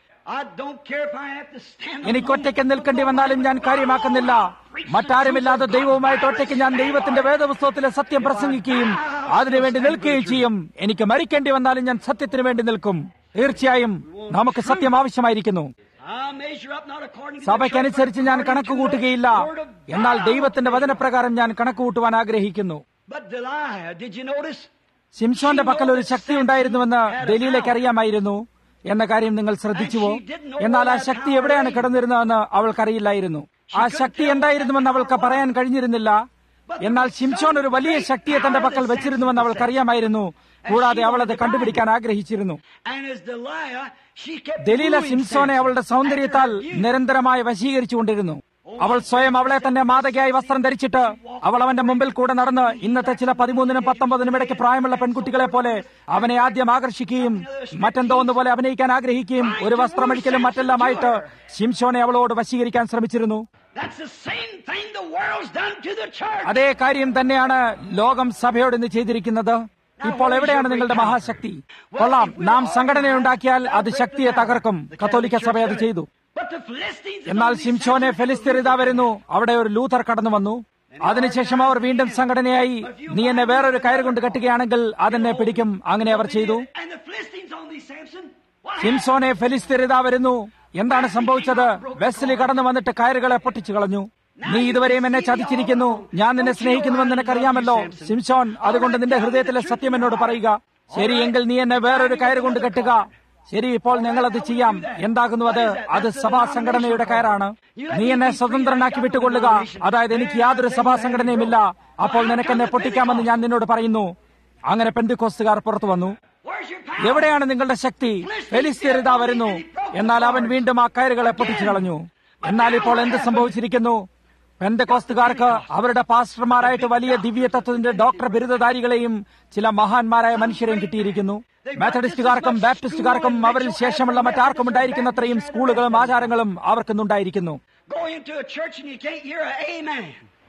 I don't care if I have to stand എനിക്ക് ഒറ്റയ്ക്ക് നിൽക്കേണ്ടി വന്നാലും ഞാൻ കാര്യമാക്കുന്നില്ല മറ്റാരുമില്ലാതെ ദൈവവുമായിട്ട് ഒറ്റയ്ക്ക് ഞാൻ ദൈവത്തിന്റെ വേദപുസ്തകത്തിലെ സത്യം പ്രസംഗിക്കുകയും അതിനുവേണ്ടി നിൽക്കുകയും ചെയ്യും എനിക്ക് മരിക്കേണ്ടി വന്നാലും ഞാൻ സത്യത്തിന് വേണ്ടി നിൽക്കും തീർച്ചയായും നമുക്ക് സത്യം ആവശ്യമായിരിക്കുന്നു I'll measure up not according to the സഭയ്ക്കനുസരിച്ച് ഞാൻ church, but കണക്ക് according to the കൂട്ടുകയില്ല word of God. എന്നാൽ ദൈവത്തിന്റെ വചനപ്രകാരം ഞാൻ കണക്ക് കൂട്ടുവാൻ ആഗ്രഹിക്കുന്നു But Delilah, did you notice? ശിംഷോന്റെ പക്കൽ ഒരു ശക്തി ഉണ്ടായിരുന്നുവെന്ന് ദലീലയ്ക്ക് അറിയാമായിരുന്നു എന്ന കാര്യം നിങ്ങൾ ശ്രദ്ധിച്ചുവോ എന്നാൽ ആ ശക്തി എവിടെയാണ് കിടന്നിരുന്നതെന്ന് അവൾക്കറിയില്ലായിരുന്നു ആ ശക്തി എന്തായിരുന്നുവെന്ന് അവൾക്ക് പറയാൻ കഴിഞ്ഞിരുന്നില്ല എന്നാൽ ശിംഷോൻ ഒരു വലിയ ശക്തിയെ തന്റെ പക്കൽ വെച്ചിരുന്നുവെന്ന് അവൾക്കറിയാമായിരുന്നു കൂടാതെ അവൾ അത് കണ്ടുപിടിക്കാൻ ആഗ്രഹിച്ചിരുന്നു And as Delilah, she kept Delilah wooing സിംസോനെ Samson അവളുടെ സൗന്ദര്യത്താൽ after her youth. നിരന്തരമായി വശീകരിച്ചുകൊണ്ടിരുന്നു അവൾ സ്വയം അവളെ തന്നെ മാതകയായി വസ്ത്രം ധരിച്ചിട്ട് അവൾ അവന്റെ മുമ്പിൽ കൂടെ നടന്ന് ഇന്നത്തെ ചില പതിമൂന്നിനും പത്തൊമ്പതിനും ഇടയ്ക്ക് പ്രായമുള്ള പെൺകുട്ടികളെ പോലെ അവനെ ആദ്യം ആകർഷിക്കുകയും മറ്റെന്തോ ഒന്നുപോലെ അഭിനയിക്കാൻ ആഗ്രഹിക്കുകയും ഒരു വസ്ത്രമടിക്കലും മറ്റെല്ലാമായിട്ട് ശിംഷോനെ അവളോട് വശീകരിക്കാൻ ശ്രമിച്ചിരുന്നു That's the same thing the world's done to the church. അതേ കാര്യം തന്നെയാണ് ലോകം സഭയോട് ഇന്ന് ചെയ്തിരിക്കുന്നത് ഇപ്പോൾ എവിടെയാണ് നിങ്ങളുടെ മഹാശക്തി കൊള്ളാം നാം സംഘടനയുണ്ടാക്കിയാൽ അത് ശക്തിയെ തകർക്കും കത്തോലിക്ക സഭ അത് ചെയ്തു But the Philistines എന്നാൽ ശിംഷോനെ ഫെലിസ്തീർ ഇതാ വരുന്നു അവിടെ ഒരു ലൂഥർ കടന്നു വന്നു അതിനുശേഷം അവർ വീണ്ടും സംഘടനയായി നീ എന്നെ വേറൊരു കയറ് കൊണ്ട് കെട്ടുകയാണെങ്കിൽ അതെന്നെ പിടിക്കും അങ്ങനെ അവർ ചെയ്തു And the Philistines on thee, Samson. What happened? ശിംസോനെ ഫെലിസ്തീർ ഇതാ വരുന്നു എന്താണ് സംഭവിച്ചത് വെസ്ലി കടന്നു വന്നിട്ട് കയറുകളെ പൊട്ടിച്ചു കളഞ്ഞു നീ ഇതുവരെയും എന്നെ ചതിച്ചിരിക്കുന്നു ഞാൻ നിന്നെ സ്നേഹിക്കുന്നുവെന്ന് നിനക്കറിയാമല്ലോ ശിംഷോൻ അതുകൊണ്ട് നിന്റെ ഹൃദയത്തിലെ സത്യം എന്നോട് പറയുക ശരി എങ്കിൽ നീ എന്നെ വേറൊരു കയറ് കൊണ്ട് കെട്ടുക ശരി ഇപ്പോൾ ഞങ്ങൾ അത് ചെയ്യാം എന്താകുന്നു അത് അത് സഭാ സംഘടനയുടെ കയറാണ് നീ എന്നെ സ്വതന്ത്രനാക്കി വിട്ടുകൊള്ളുക അതായത് എനിക്ക് യാതൊരു സഭാ സംഘടനയുമില്ല അപ്പോൾ നിനക്ക് എന്നെ പൊട്ടിക്കാമെന്ന് ഞാൻ നിന്നോട് പറയുന്നു അങ്ങനെ പെന്തിക്കോസ്തുകാർ പുറത്തു വന്നു Where's your power? എവിടെയാണ് നിങ്ങളുടെ ശക്തി ഫെലിസ്തീർ ഇതാ വരുന്നു എന്നാൽ അവൻ വീണ്ടും ആ കയറുകളെ പൊട്ടിച്ചു കളഞ്ഞു എന്നാൽ ഇപ്പോൾ എന്ത് സംഭവിച്ചിരിക്കുന്നു പെന്തകോസ്തുകാർക്ക് അവരുടെ പാസ്റ്റർമാരായിട്ട് വലിയ ദിവ്യതത്വത്തിന്റെ ഡോക്ടർ ബിരുദധാരികളെയും ചില മഹാന്മാരായ മനുഷ്യരെയും കിട്ടിയിരിക്കുന്നു മെത്തഡിസ്റ്റുകാർക്കും ബാപ്റ്റിസ്റ്റുകാർക്കും അവരിൽ ശേഷമുള്ള മറ്റാർക്കും ഉണ്ടായിരിക്കുന്നത്രയും സ്കൂളുകളും ആചാരങ്ങളും അവർക്കുന്നുണ്ടായിരിക്കുന്നു Go into a church and you can't hear an amen.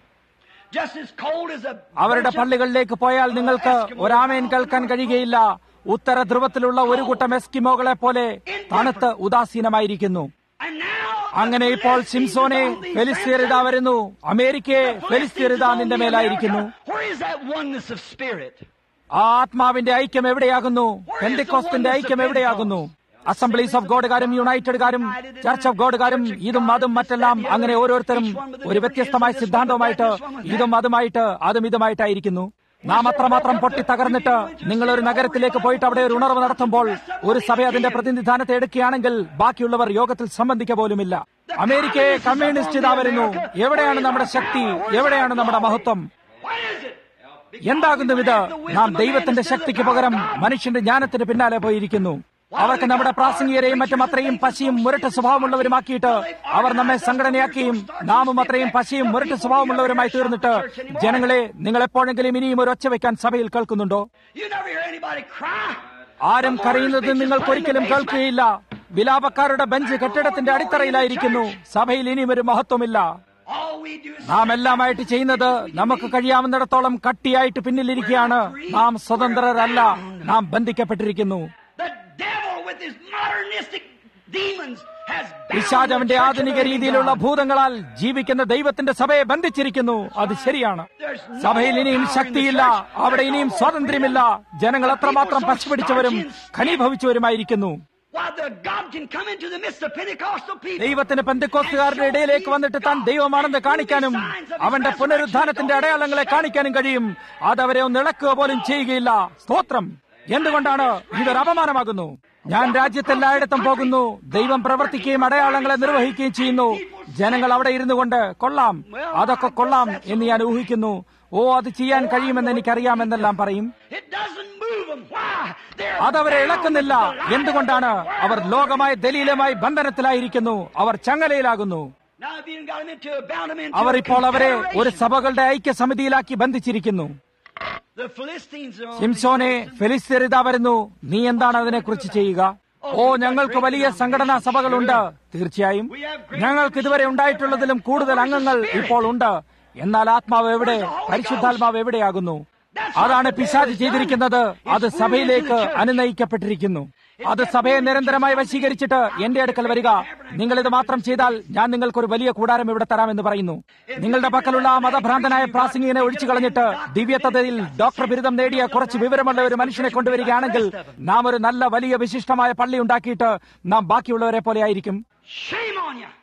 Just as cold as a അവരുടെ bunch of- പള്ളികളിലേക്ക് പോയാൽ നിങ്ങൾക്ക് ഒരാമേൻ കേൾക്കാൻ കഴിയുകയില്ല ഉത്തര ധ്രുവത്തിലുള്ള ഒരു കൂട്ടം എസ്കിമോകളെ പോലെ തണുത്ത് ഉദാസീനമായിരിക്കുന്നു And now അങ്ങനെ ഇപ്പോൾ സിംസോനെ ഫെലിസ്തീറിത വരുന്നു അമേരിക്കയെ ഫെലിസ്തീറിത നിന്റെ മേലായിരിക്കുന്നു Where is that oneness of spirit? ആ ആത്മാവിന്റെ ഐക്യം എവിടെയാകുന്നു പെന്തിക്കോസ്തിന്റെ ഐക്യം എവിടെയാകുന്നു അസംബ്ലീസ് ഓഫ് ഗോഡുകാരും യുണൈറ്റഡുകാരും ചർച്ച് ഓഫ് ഗോഡുകാരും ഇതും അതും മറ്റെല്ലാം അങ്ങനെ ഓരോരുത്തരും ഒരു വ്യത്യസ്തമായ സിദ്ധാന്തവുമായിട്ട് ഇതും അതുമായിട്ട് അതും ഇതുമായിട്ടായിരിക്കുന്നു നാം അത്രമാത്രം പൊട്ടി തകർന്നിട്ട് നിങ്ങൾ ഒരു നഗരത്തിലേക്ക് പോയിട്ട് അവിടെ ഒരു ഉണർവ് നടത്തുമ്പോൾ ഒരു സഭ അതിന്റെ പ്രതിനിധാനത്തെ എടുക്കുകയാണെങ്കിൽ ബാക്കിയുള്ളവർ യോഗത്തിൽ സംബന്ധിക്ക പോലുമില്ല അമേരിക്കയെ കമ്മ്യൂണിസ്റ്റ് ഇതാ വരുന്നു എവിടെയാണ് നമ്മുടെ ശക്തി എവിടെയാണ് നമ്മുടെ മഹത്വം What is it? എന്താകുന്നു ഇത് നാം ദൈവത്തിന്റെ ശക്തിക്ക് പകരം മനുഷ്യന്റെ ജ്ഞാനത്തിന് പിന്നാലെ പോയിരിക്കുന്നു അവർക്ക് നമ്മുടെ പ്രാസംഗികരെയും മറ്റും അത്രയും പശയും മുരട്ട് സ്വഭാവമുള്ളവരുമാക്കിയിട്ട് അവർ നമ്മെ സംഘടനയാക്കിയും നാമും അത്രയും പശയും മുരട്ട് സ്വഭാവമുള്ളവരുമായി തീർന്നിട്ട് ജനങ്ങളെ നിങ്ങൾ എപ്പോഴെങ്കിലും ഇനിയും ഒരു ഒച്ച വെക്കാൻ സഭയിൽ കേൾക്കുന്നുണ്ടോ You never hear anybody cry. ആരും കരയുന്നത് നിങ്ങൾക്കൊരിക്കലും കേൾക്കുകയില്ല വിലാപക്കാരുടെ ബെഞ്ച് കെട്ടിടത്തിന്റെ അടിത്തറയിലായിരിക്കുന്നു സഭയിൽ ഇനിയും ഒരു മഹത്വമില്ല All we do is നാം എല്ലാമായിട്ട് ചെയ്യുന്നത് നമുക്ക് കഴിയാവുന്നിടത്തോളം കട്ടിയായിട്ട് പിന്നിലിരിക്കുകയാണ് നാം സ്വതന്ത്രരല്ല നാം ബന്ധിക്കപ്പെട്ടിരിക്കുന്നു the devil with his modernistic demons has bound പിശാജ് അവന്റെ the church of ആധുനിക the living രീതിയിലുള്ള God. ഭൂതങ്ങളാൽ ജീവിക്കുന്ന ദൈവത്തിന്റെ സഭയെ ബന്ധിച്ചിരിക്കുന്നു അത് ശരിയാണ് സഭയിൽ ഇനിയും ശക്തിയില്ല അവിടെ ഇനിയും സ്വാതന്ത്ര്യമില്ല ജനങ്ങൾ അത്രമാത്രം പശുപിടിച്ചവരും ഖനീഭവിച്ചവരുമായിരിക്കുന്നു Why the God can come into the midst of Pentecostal people. ദൈവത്തിന് പെന്തക്കോസ്തുകാരുടെ ഇടയിലേക്ക് വന്നിട്ട് താൻ ദൈവമാണെന്ന് കാണിക്കാനും അവന്റെ പുനരുദ്ധാനത്തിന്റെ അടയാളങ്ങളെ കാണിക്കാനും കഴിയും അതവരെ ഒന്ന് ഇളക്കുക പോലും ചെയ്യുകയില്ല സ്തോത്രം എന്തുകൊണ്ടാണ് ഇതൊരു അപമാനമാകുന്നു ഞാൻ രാജ്യത്തെല്ലായിടത്തും പോകുന്നു ദൈവം പ്രവർത്തിക്കുകയും അടയാളങ്ങളെ നിർവഹിക്കുകയും ചെയ്യുന്നു ജനങ്ങൾ അവിടെ ഇരുന്നു കൊണ്ട് കൊള്ളാം അതൊക്കെ കൊള്ളാം എന്ന് ഞാൻ ഊഹിക്കുന്നു ഓ അത് ചെയ്യാൻ കഴിയുമെന്ന് എനിക്കറിയാമെന്നെല്ലാം പറയും It doesn't move them. Why? They're അതവരെ bound ഇളക്കുന്നില്ല with the എന്തുകൊണ്ടാണ് അവർ ലോകമായ ദലീലമായി ബന്ധനത്തിലായിരിക്കുന്നു അവർ ചങ്ങലയിലാകുന്നു Now if you got them into bound them into our a ഇപ്പോൾ അവരെ ഒരു confederation. സഭകളുടെ ഐക്യ സമിതിയിലാക്കി ബന്ധിച്ചിരിക്കുന്നു The Philistines are on സിംസോനെ ഫെലിസ്തീരിത വരുന്നു നീ എന്താണ് അതിനെക്കുറിച്ച് ചെയ്യുക ഓ ഞങ്ങൾക്ക് വലിയ സംഘടനാ സഭകളുണ്ട് തീർച്ചയായും ഞങ്ങൾക്ക് ഇതുവരെ ഉണ്ടായിട്ടുള്ളതിലും കൂടുതൽ അംഗങ്ങൾ ഇപ്പോൾ ഉണ്ട് എന്നാൽ ആത്മാവ് എവിടെ പരിശുദ്ധാത്മാവ് എവിടെയാകുന്നു അതാണ് പിശാജ് ചെയ്തിരിക്കുന്നത് അത് സഭയിലേക്ക് അനുനയിക്കപ്പെട്ടിരിക്കുന്നു അത് സഭയെ നിരന്തരമായി വശീകരിച്ചിട്ട് എന്റെ അടുക്കൽ വരിക നിങ്ങൾ ഇത് മാത്രം ചെയ്താൽ ഞാൻ നിങ്ങൾക്കൊരു വലിയ കൂടാരം ഇവിടെ തരാമെന്ന് പറയുന്നു നിങ്ങളുടെ പക്കലുള്ള ആ മതഭ്രാന്തനായ പ്രാസംഗികനെ ഒഴിച്ചു കളഞ്ഞിട്ട് ദിവ്യതയിൽ ഡോക്ടർ ബിരുദം നേടിയ കുറച്ച് വിവരമുള്ള ഒരു മനുഷ്യനെ കൊണ്ടുവരികയാണെങ്കിൽ നാം ഒരു നല്ല വലിയ വിശിഷ്ടമായ പള്ളി ഉണ്ടാക്കിയിട്ട് നാം ബാക്കിയുള്ളവരെ പോലെ ആയിരിക്കും Shame on you.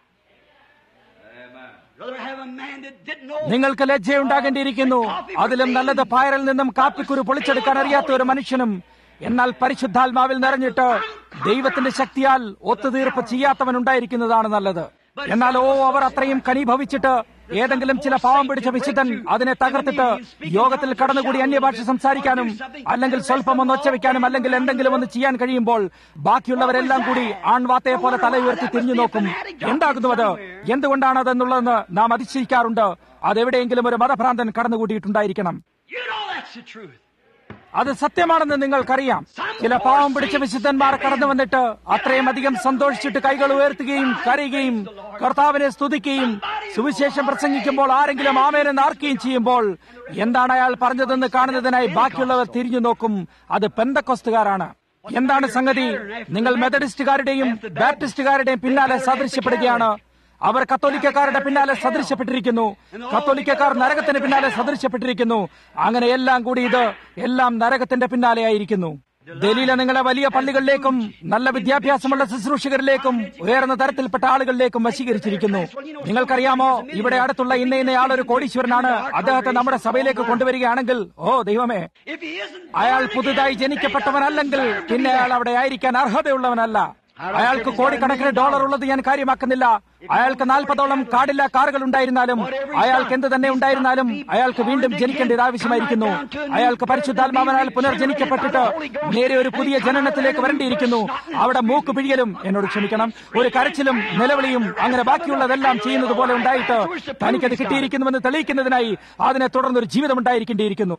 Rather have a man that didn't know. നിങ്ങൾക്ക് ലജ്ജയുണ്ടാകേണ്ടിയിരിക്കുന്നു അതിലും നല്ലത് പായറിൽ നിന്നും കാപ്പിക്കുരു പൊളിച്ചെടുക്കാൻ അറിയാത്ത ഒരു മനുഷ്യനും എന്നാൽ പരിശുദ്ധാത്മാവിൽ നിറഞ്ഞിട്ട് ദൈവത്തിന്റെ ശക്തിയാൽ ഒത്തുതീർപ്പ് ചെയ്യാത്തവൻ ഉണ്ടായിരിക്കുന്നതാണ് നല്ലത് എന്നാൽ ഓ അവർ അത്രയും കനീഭവിച്ചിട്ട് ഏതെങ്കിലും ചില പാവം പിടിച്ച വിശുദ്ധൻ അതിനെ തകർത്തിട്ട് യോഗത്തിൽ കടന്നുകൂടി അന്യഭാഷ സംസാരിക്കാനും അല്ലെങ്കിൽ സ്വല്പം ഒന്ന് ഒച്ചവെക്കാനും അല്ലെങ്കിൽ എന്തെങ്കിലും ഒന്ന് ചെയ്യാൻ കഴിയുമ്പോൾ ബാക്കിയുള്ളവരെല്ലാം കൂടി ആൺവാത്തയെ പോലെ തല ഉയർത്തി തിരിഞ്ഞു നോക്കും എന്താകുന്നു അത് എന്തുകൊണ്ടാണ് അതെന്നുള്ളതെന്ന് നാം അതിശയിക്കാറുണ്ട് അതെവിടെയെങ്കിലും ഒരു മതഭ്രാന്തൻ കടന്നുകൂടിയിട്ടുണ്ടായിരിക്കണം You know that's the truth. അത് സത്യമാണെന്ന് നിങ്ങൾക്കറിയാം ചില പാവം പിടിച്ച വിശുദ്ധന്മാർ കടന്നു വന്നിട്ട് അത്രയും അധികം സന്തോഷിച്ചിട്ട് കൈകൾ ഉയർത്തുകയും കരയുകയും കർത്താവിനെ സ്തുതിക്കുകയും സുവിശേഷം പ്രസംഗിക്കുമ്പോൾ ആരെങ്കിലും ആമേനെന്ന് ആർക്കുകയും ചെയ്യുമ്പോൾ എന്താണ് അയാൾ പറഞ്ഞതെന്ന് കാണുന്നതിനായി ബാക്കിയുള്ളവർ തിരിഞ്ഞു നോക്കും അത് പെന്തക്കൊസ്തുകാരാണ് എന്താണ് സംഗതി നിങ്ങൾ മെത്തഡിസ്റ്റുകാരുടെയും ബാപ്റ്റിസ്റ്റുകാരുടെയും പിന്നാലെ സദൃശ്യപ്പെടുകയാണ് അവർ കത്തോലിക്കക്കാരുടെ പിന്നാലെ സദൃശ്യപ്പെട്ടിരിക്കുന്നു കത്തോലിക്കക്കാർ നരകത്തിന് പിന്നാലെ സദൃശ്യപ്പെട്ടിരിക്കുന്നു അങ്ങനെ എല്ലാം കൂടി ഇത് എല്ലാം നരകത്തിന്റെ പിന്നാലെ ആയിരിക്കുന്നു ദലീല നിങ്ങളെ വലിയ പള്ളികളിലേക്കും നല്ല വിദ്യാഭ്യാസമുള്ള ശുശ്രൂഷകരിലേക്കും ഉയർന്ന തരത്തിൽപ്പെട്ട ആളുകളിലേക്കും വശീകരിച്ചിരിക്കുന്നു നിങ്ങൾക്കറിയാമോ ഇവിടെ അടുത്തുള്ള ഇന്ന ഇന്ന ആളൊരു കോടീശ്വരനാണ് അദ്ദേഹത്തെ നമ്മുടെ സഭയിലേക്ക് കൊണ്ടുവരികയാണെങ്കിൽ ഓ ദൈവമേ If he isn't അയാൾ born പുതുതായി again, ജനിക്കപ്പെട്ടവനല്ലെങ്കിൽ പിന്നെ അയാൾ അവിടെ ആയിരിക്കാൻ അർഹതയുള്ളവനല്ല അയാൾക്ക് കോടിക്കണക്കിന് ഡോളർ ഉള്ളത് ഞാൻ കാര്യമാക്കുന്നില്ല അയാൾക്ക് നാൽപ്പതോളം കാടില്ല കാറുകൾ ഉണ്ടായിരുന്നാലും അയാൾക്ക് എന്ത് തന്നെ ഉണ്ടായിരുന്നാലും അയാൾക്ക് വീണ്ടും ജനിക്കേണ്ടത് ആവശ്യമായിരിക്കുന്നു അയാൾക്ക് പരിശുദ്ധാത്മാവനാൽ പുനർജനിക്കപ്പെട്ടിട്ട് നേരെ ഒരു പുതിയ ജനനത്തിലേക്ക് വരേണ്ടിയിരിക്കുന്നു അവിടെ മൂക്ക് പിഴിയലും എന്നോട് ക്ഷമിക്കണം ഒരു കരച്ചിലും നിലവിളിയും അങ്ങനെ ബാക്കിയുള്ളതെല്ലാം ചെയ്യുന്നത് പോലെ ഉണ്ടായിട്ട് തനിക്കത് കിട്ടിയിരിക്കുന്നുവെന്ന് തെളിയിക്കുന്നതിനായി അതിനെ തുടർന്ന് ഒരു ജീവിതം ഉണ്ടായിരിക്കേണ്ടിയിരിക്കുന്നു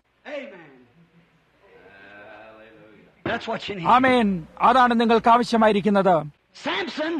That's what you need. ആമേൻ അതാണ് നിങ്ങൾക്ക് ആവശ്യമായിരിക്കുന്നത് Samson,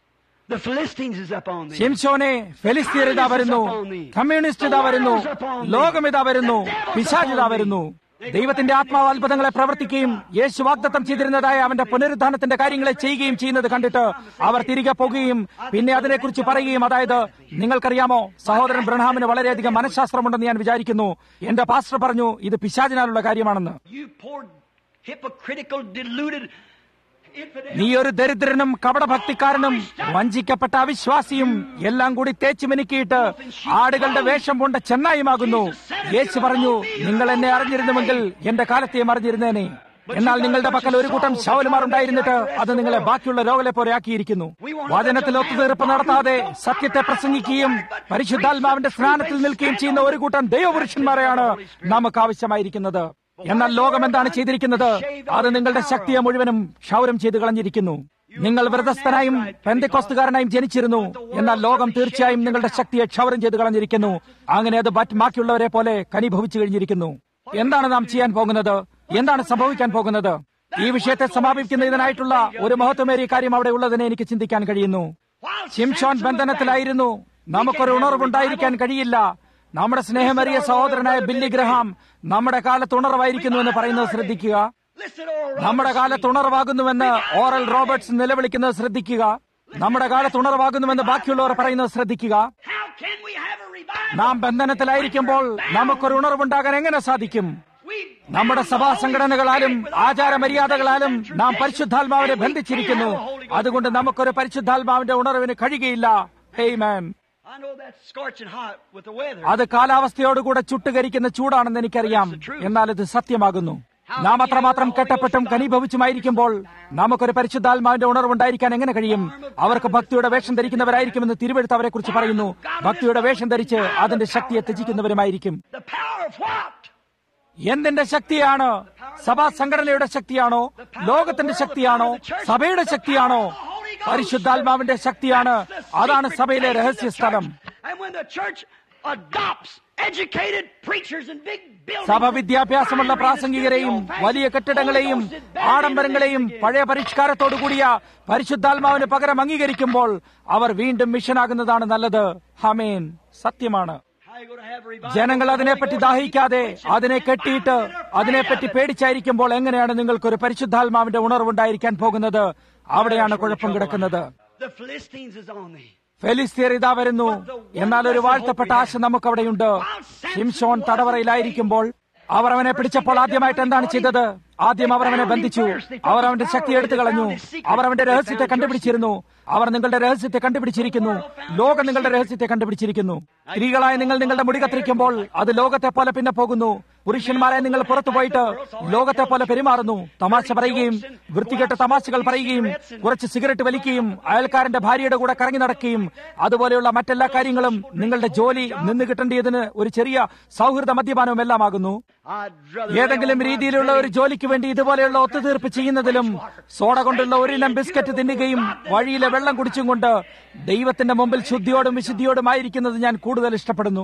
the Philistines is up on thee. ശിംശോനെ ഫെലിസ്തീർ ഇതാ വരുന്നു കമ്മ്യൂണിസ്റ്റ് ഇതാ വരുന്നു ലോകം ഇതാ വരുന്നു പിശാജ് ഇതാ വരുന്നു ദൈവത്തിന്റെ ആത്മാവ് അത്ഭുതങ്ങളെ പ്രവർത്തിക്കുകയും യേശു വാഗ്ദത്തം ചെയ്തിരുന്നതായ അവന്റെ പുനരുദ്ധാനത്തിന്റെ കാര്യങ്ങളെ ചെയ്യുകയും ചെയ്യുന്നത് കണ്ടിട്ട് അവർ തിരികെ പോകുകയും പിന്നെ അതിനെക്കുറിച്ച് പറയുകയും അതായത് നിങ്ങൾക്കറിയാമോ സഹോദരൻ ബ്രഹാമിന് വളരെയധികം മനഃശാസ്ത്രമുണ്ടെന്ന് ഞാൻ വിചാരിക്കുന്നു എന്റെ പാസ്റ്റർ പറഞ്ഞു ഇത് പിശാചിനാലുള്ള കാര്യമാണെന്ന് You poor hypocritical, deluded infidel. നീ ഒരു ദരിദ്രനും കപടഭക്തിക്കാരനും വഞ്ചിക്കപ്പെട്ട അവിശ്വാസിയും എല്ലാം കൂടി തേച്ചു മിനുക്കിയിട്ട് ആടുകളുടെ വേഷം കൊണ്ട ചെന്നായുമാകുന്നു യേശു പറഞ്ഞു നിങ്ങൾ എന്നെ അറിഞ്ഞിരുന്നുവെങ്കിൽ എന്റെ കാലത്തെയും അറിഞ്ഞിരുന്നേനെ എന്നാൽ നിങ്ങളുടെ പക്കൽ ഒരു കൂട്ടം ശൗലമാർ ഉണ്ടായിരുന്നിട്ട് അത് നിങ്ങളെ ബാക്കിയുള്ള രോഗലെ പോലെ ആക്കിയിരിക്കുന്നു വചനത്തിൽ ഒത്തുതീർപ്പ് നടത്താതെ സത്യത്തെ പ്രസംഗിക്കുകയും പരിശുദ്ധാത്മാവിന്റെ സ്നാനത്തിൽ നിൽക്കുകയും ചെയ്യുന്ന ഒരു കൂട്ടം ദൈവപുരുഷന്മാരെയാണ് നമുക്ക് ആവശ്യമായിരിക്കുന്നത് എന്നാൽ ലോകം എന്താണ് ചെയ്തിരിക്കുന്നത് അത് നിങ്ങളുടെ ശക്തിയെ മുഴുവനും ക്ഷൗരം ചെയ്ത് കളഞ്ഞിരിക്കുന്നു നിങ്ങൾ വ്രതസ്ഥനായും പെന്തക്കോസ്തുകാരനായും ജനിച്ചിരുന്നു എന്നാൽ ലോകം തീർച്ചയായും നിങ്ങളുടെ ശക്തിയെ ക്ഷൗരം ചെയ്ത് കളഞ്ഞിരിക്കുന്നു അങ്ങനെ അത് മറ്റ് ബാക്കിയുള്ളവരെ പോലെ കനിഭവിച്ചു കഴിഞ്ഞിരിക്കുന്നു എന്താണ് നാം ചെയ്യാൻ പോകുന്നത് എന്താണ് സംഭവിക്കാൻ പോകുന്നത് ഈ വിഷയത്തെ സമാപിക്കുന്നതിനായിട്ടുള്ള ഒരു മഹത്വമേറിയ കാര്യം അവിടെ ഉള്ളതിനെ എനിക്ക് ചിന്തിക്കാൻ കഴിയുന്നു ശിംഷോൻ ബന്ധനത്തിലായിരുന്നു നമുക്കൊരു ഉണർവുണ്ടായിരിക്കാൻ കഴിയില്ല നമ്മുടെ സ്നേഹമേറിയ സഹോദരനായ ബില്ലി ഗ്രഹാം നമ്മുടെ കാലത്ത് ഉണർവായിരിക്കുന്നു എന്ന് പറയുന്നത് ശ്രദ്ധിക്കുക Listen, old നമ്മുടെ കാലത്ത് ഉണർവാകുന്നുവെന്ന് ഓറൽ റോബർട്ട്സ് നിലവിളിക്കുന്നത് ശ്രദ്ധിക്കുക നമ്മുടെ കാലത്ത് ഉണർവാകുന്നുവെന്ന് ബാക്കിയുള്ളവർ പറയുന്നത് ശ്രദ്ധിക്കുക How can we have a revival? നാം ബന്ധനത്തിലായിരിക്കുമ്പോൾ നമുക്കൊരു ഉണർവുണ്ടാകാൻ എങ്ങനെ സാധിക്കും We നമ്മുടെ സഭാ സംഘടനകളാലും ആചാരമര്യാദകളാലും നാം പരിശുദ്ധാത്മാവിനെ ബന്ധിച്ചിരിക്കുന്നു അതുകൊണ്ട് നമുക്കൊരു പരിശുദ്ധാത്മാവിന്റെ ഉണർവിന് കഴിയുകയില്ല hey man I know that's scorching hot with the weather. അത് കാലാവസ്ഥയോടുകൂടെ ചുട്ടുകരിക്കുന്ന ചൂടാണെന്ന് എനിക്കറിയാം എന്നാൽ ഇത് സത്യമാകുന്നു നാം അത്രമാത്രം കെട്ടപ്പെട്ടും കനീഭവിച്ചുമായിരിക്കുമ്പോൾ നമുക്കൊരു പരിശുദ്ധാത്മാവിന്റെ ഉണർവുണ്ടായിരിക്കാൻ എങ്ങനെ കഴിയും അവർക്ക് ഭക്തിയുടെ വേഷം ധരിക്കുന്നവരായിരിക്കുമെന്ന് തിരുവെടുത്ത് അവരെ കുറിച്ച് പറയുന്നു ഭക്തിയുടെ വേഷം ധരിച്ച് അതിന്റെ ശക്തിയെ ത്യജിക്കുന്നവരുമായിരിക്കും The power of what? എന്തിന്റെ ശക്തിയാണ് സഭാ സംഘടനയുടെ ശക്തിയാണോ ലോകത്തിന്റെ ശക്തിയാണോ സഭയുടെ ശക്തിയാണോ പരിശുദ്ധാത്മാവിന്റെ ശക്തിയാണ് അതാണ് സഭയിലെ രഹസ്യ സ്ഥലം And when the church adopts educated preachers and big buildings, സഭ വിദ്യാഭ്യാസമുള്ള പ്രാസംഗികരെയും വലിയ കെട്ടിടങ്ങളെയും ആഡംബരങ്ങളെയും പഴയ പരിഷ്കാരത്തോടു കൂടിയ പരിശുദ്ധാത്മാവിന് പകരം അംഗീകരിക്കുമ്പോൾ അവർ വീണ്ടും മിഷനാകുന്നതാണ് നല്ലത് ഹമേൻ സത്യമാണ് how you going to have a revival? ജനങ്ങൾ അതിനെപ്പറ്റി ദാഹിക്കാതെ അതിനെ കെട്ടിയിട്ട് അതിനെപ്പറ്റി പേടിച്ചായിരിക്കുമ്പോൾ എങ്ങനെയാണ് നിങ്ങൾക്കൊരു പരിശുദ്ധാത്മാവിന്റെ ഉണർവുണ്ടായിരിക്കാൻ പോകുന്നത് അവിടെയാണ് കുഴപ്പം കിടക്കുന്നത് The Philistines is on thee. ഫെലിസ്തീർ ഇതാ വരുന്നു എന്നാൽ ഒരു വാഴ്ത്തപ്പെട്ട ആശ നമുക്കവിടെയുണ്ട് ഷിംഷോൻ തടവറയിലായിരിക്കുമ്പോൾ അവർ അവനെ പിടിച്ചപ്പോൾ ആദ്യമായിട്ട് എന്താണ് ചെയ്തത് ആദ്യം അവർ അവനെ ബന്ധിച്ചു അവർ അവന്റെ ശക്തി എടുത്തു കളഞ്ഞു അവർ അവന്റെ രഹസ്യത്തെ കണ്ടുപിടിച്ചിരുന്നു അവർ നിങ്ങളുടെ രഹസ്യത്തെ കണ്ടുപിടിച്ചിരിക്കുന്നു ലോകം നിങ്ങളുടെ രഹസ്യത്തെ കണ്ടുപിടിച്ചിരിക്കുന്നു സ്ത്രീകളായ നിങ്ങൾ നിങ്ങളുടെ മുടി കത്തിരിക്കുമ്പോൾ അത് ലോകത്തെ പോലെ പിന്നെ പോകുന്നു പുരുഷന്മാരെ നിങ്ങൾ പുറത്തു പോയിട്ട് ലോകത്തെ പോലെ പെരുമാറുന്നു തമാശ പറയുകയും വൃത്തികെട്ട തമാശകൾ പറയുകയും കുറച്ച് സിഗരറ്റ് വലിക്കുകയും അയൽക്കാരന്റെ ഭാര്യയുടെ കൂടെ കറങ്ങി നടക്കുകയും അതുപോലെയുള്ള മറ്റെല്ലാ കാര്യങ്ങളും നിങ്ങളുടെ ജോലി നിന്ന് കിട്ടേണ്ടതിന് ഒരു ചെറിയ സൗഹൃദ മദ്യപാനവും എല്ലാമാകുന്നു I'd rather ഏതെങ്കിലും lay on my രീതിയിലുള്ള ഒരു ജോലിക്ക് വേണ്ടി ഇതുപോലെയുള്ള ഒത്തുതീർപ്പ് ചെയ്യുന്നതിലും സോഡ കൊണ്ടുള്ള ഒരിനം ബിസ്ക്കറ്റ് തിന്നുകയും വഴിയിലെ വെള്ളം കുടിച്ചും കൊണ്ട് ദൈവത്തിന്റെ മുമ്പിൽ ശുദ്ധിയോടും വിശുദ്ധിയോടുമായിരിക്കുന്നത് ഞാൻ കൂടുതൽ ഇഷ്ടപ്പെടുന്നു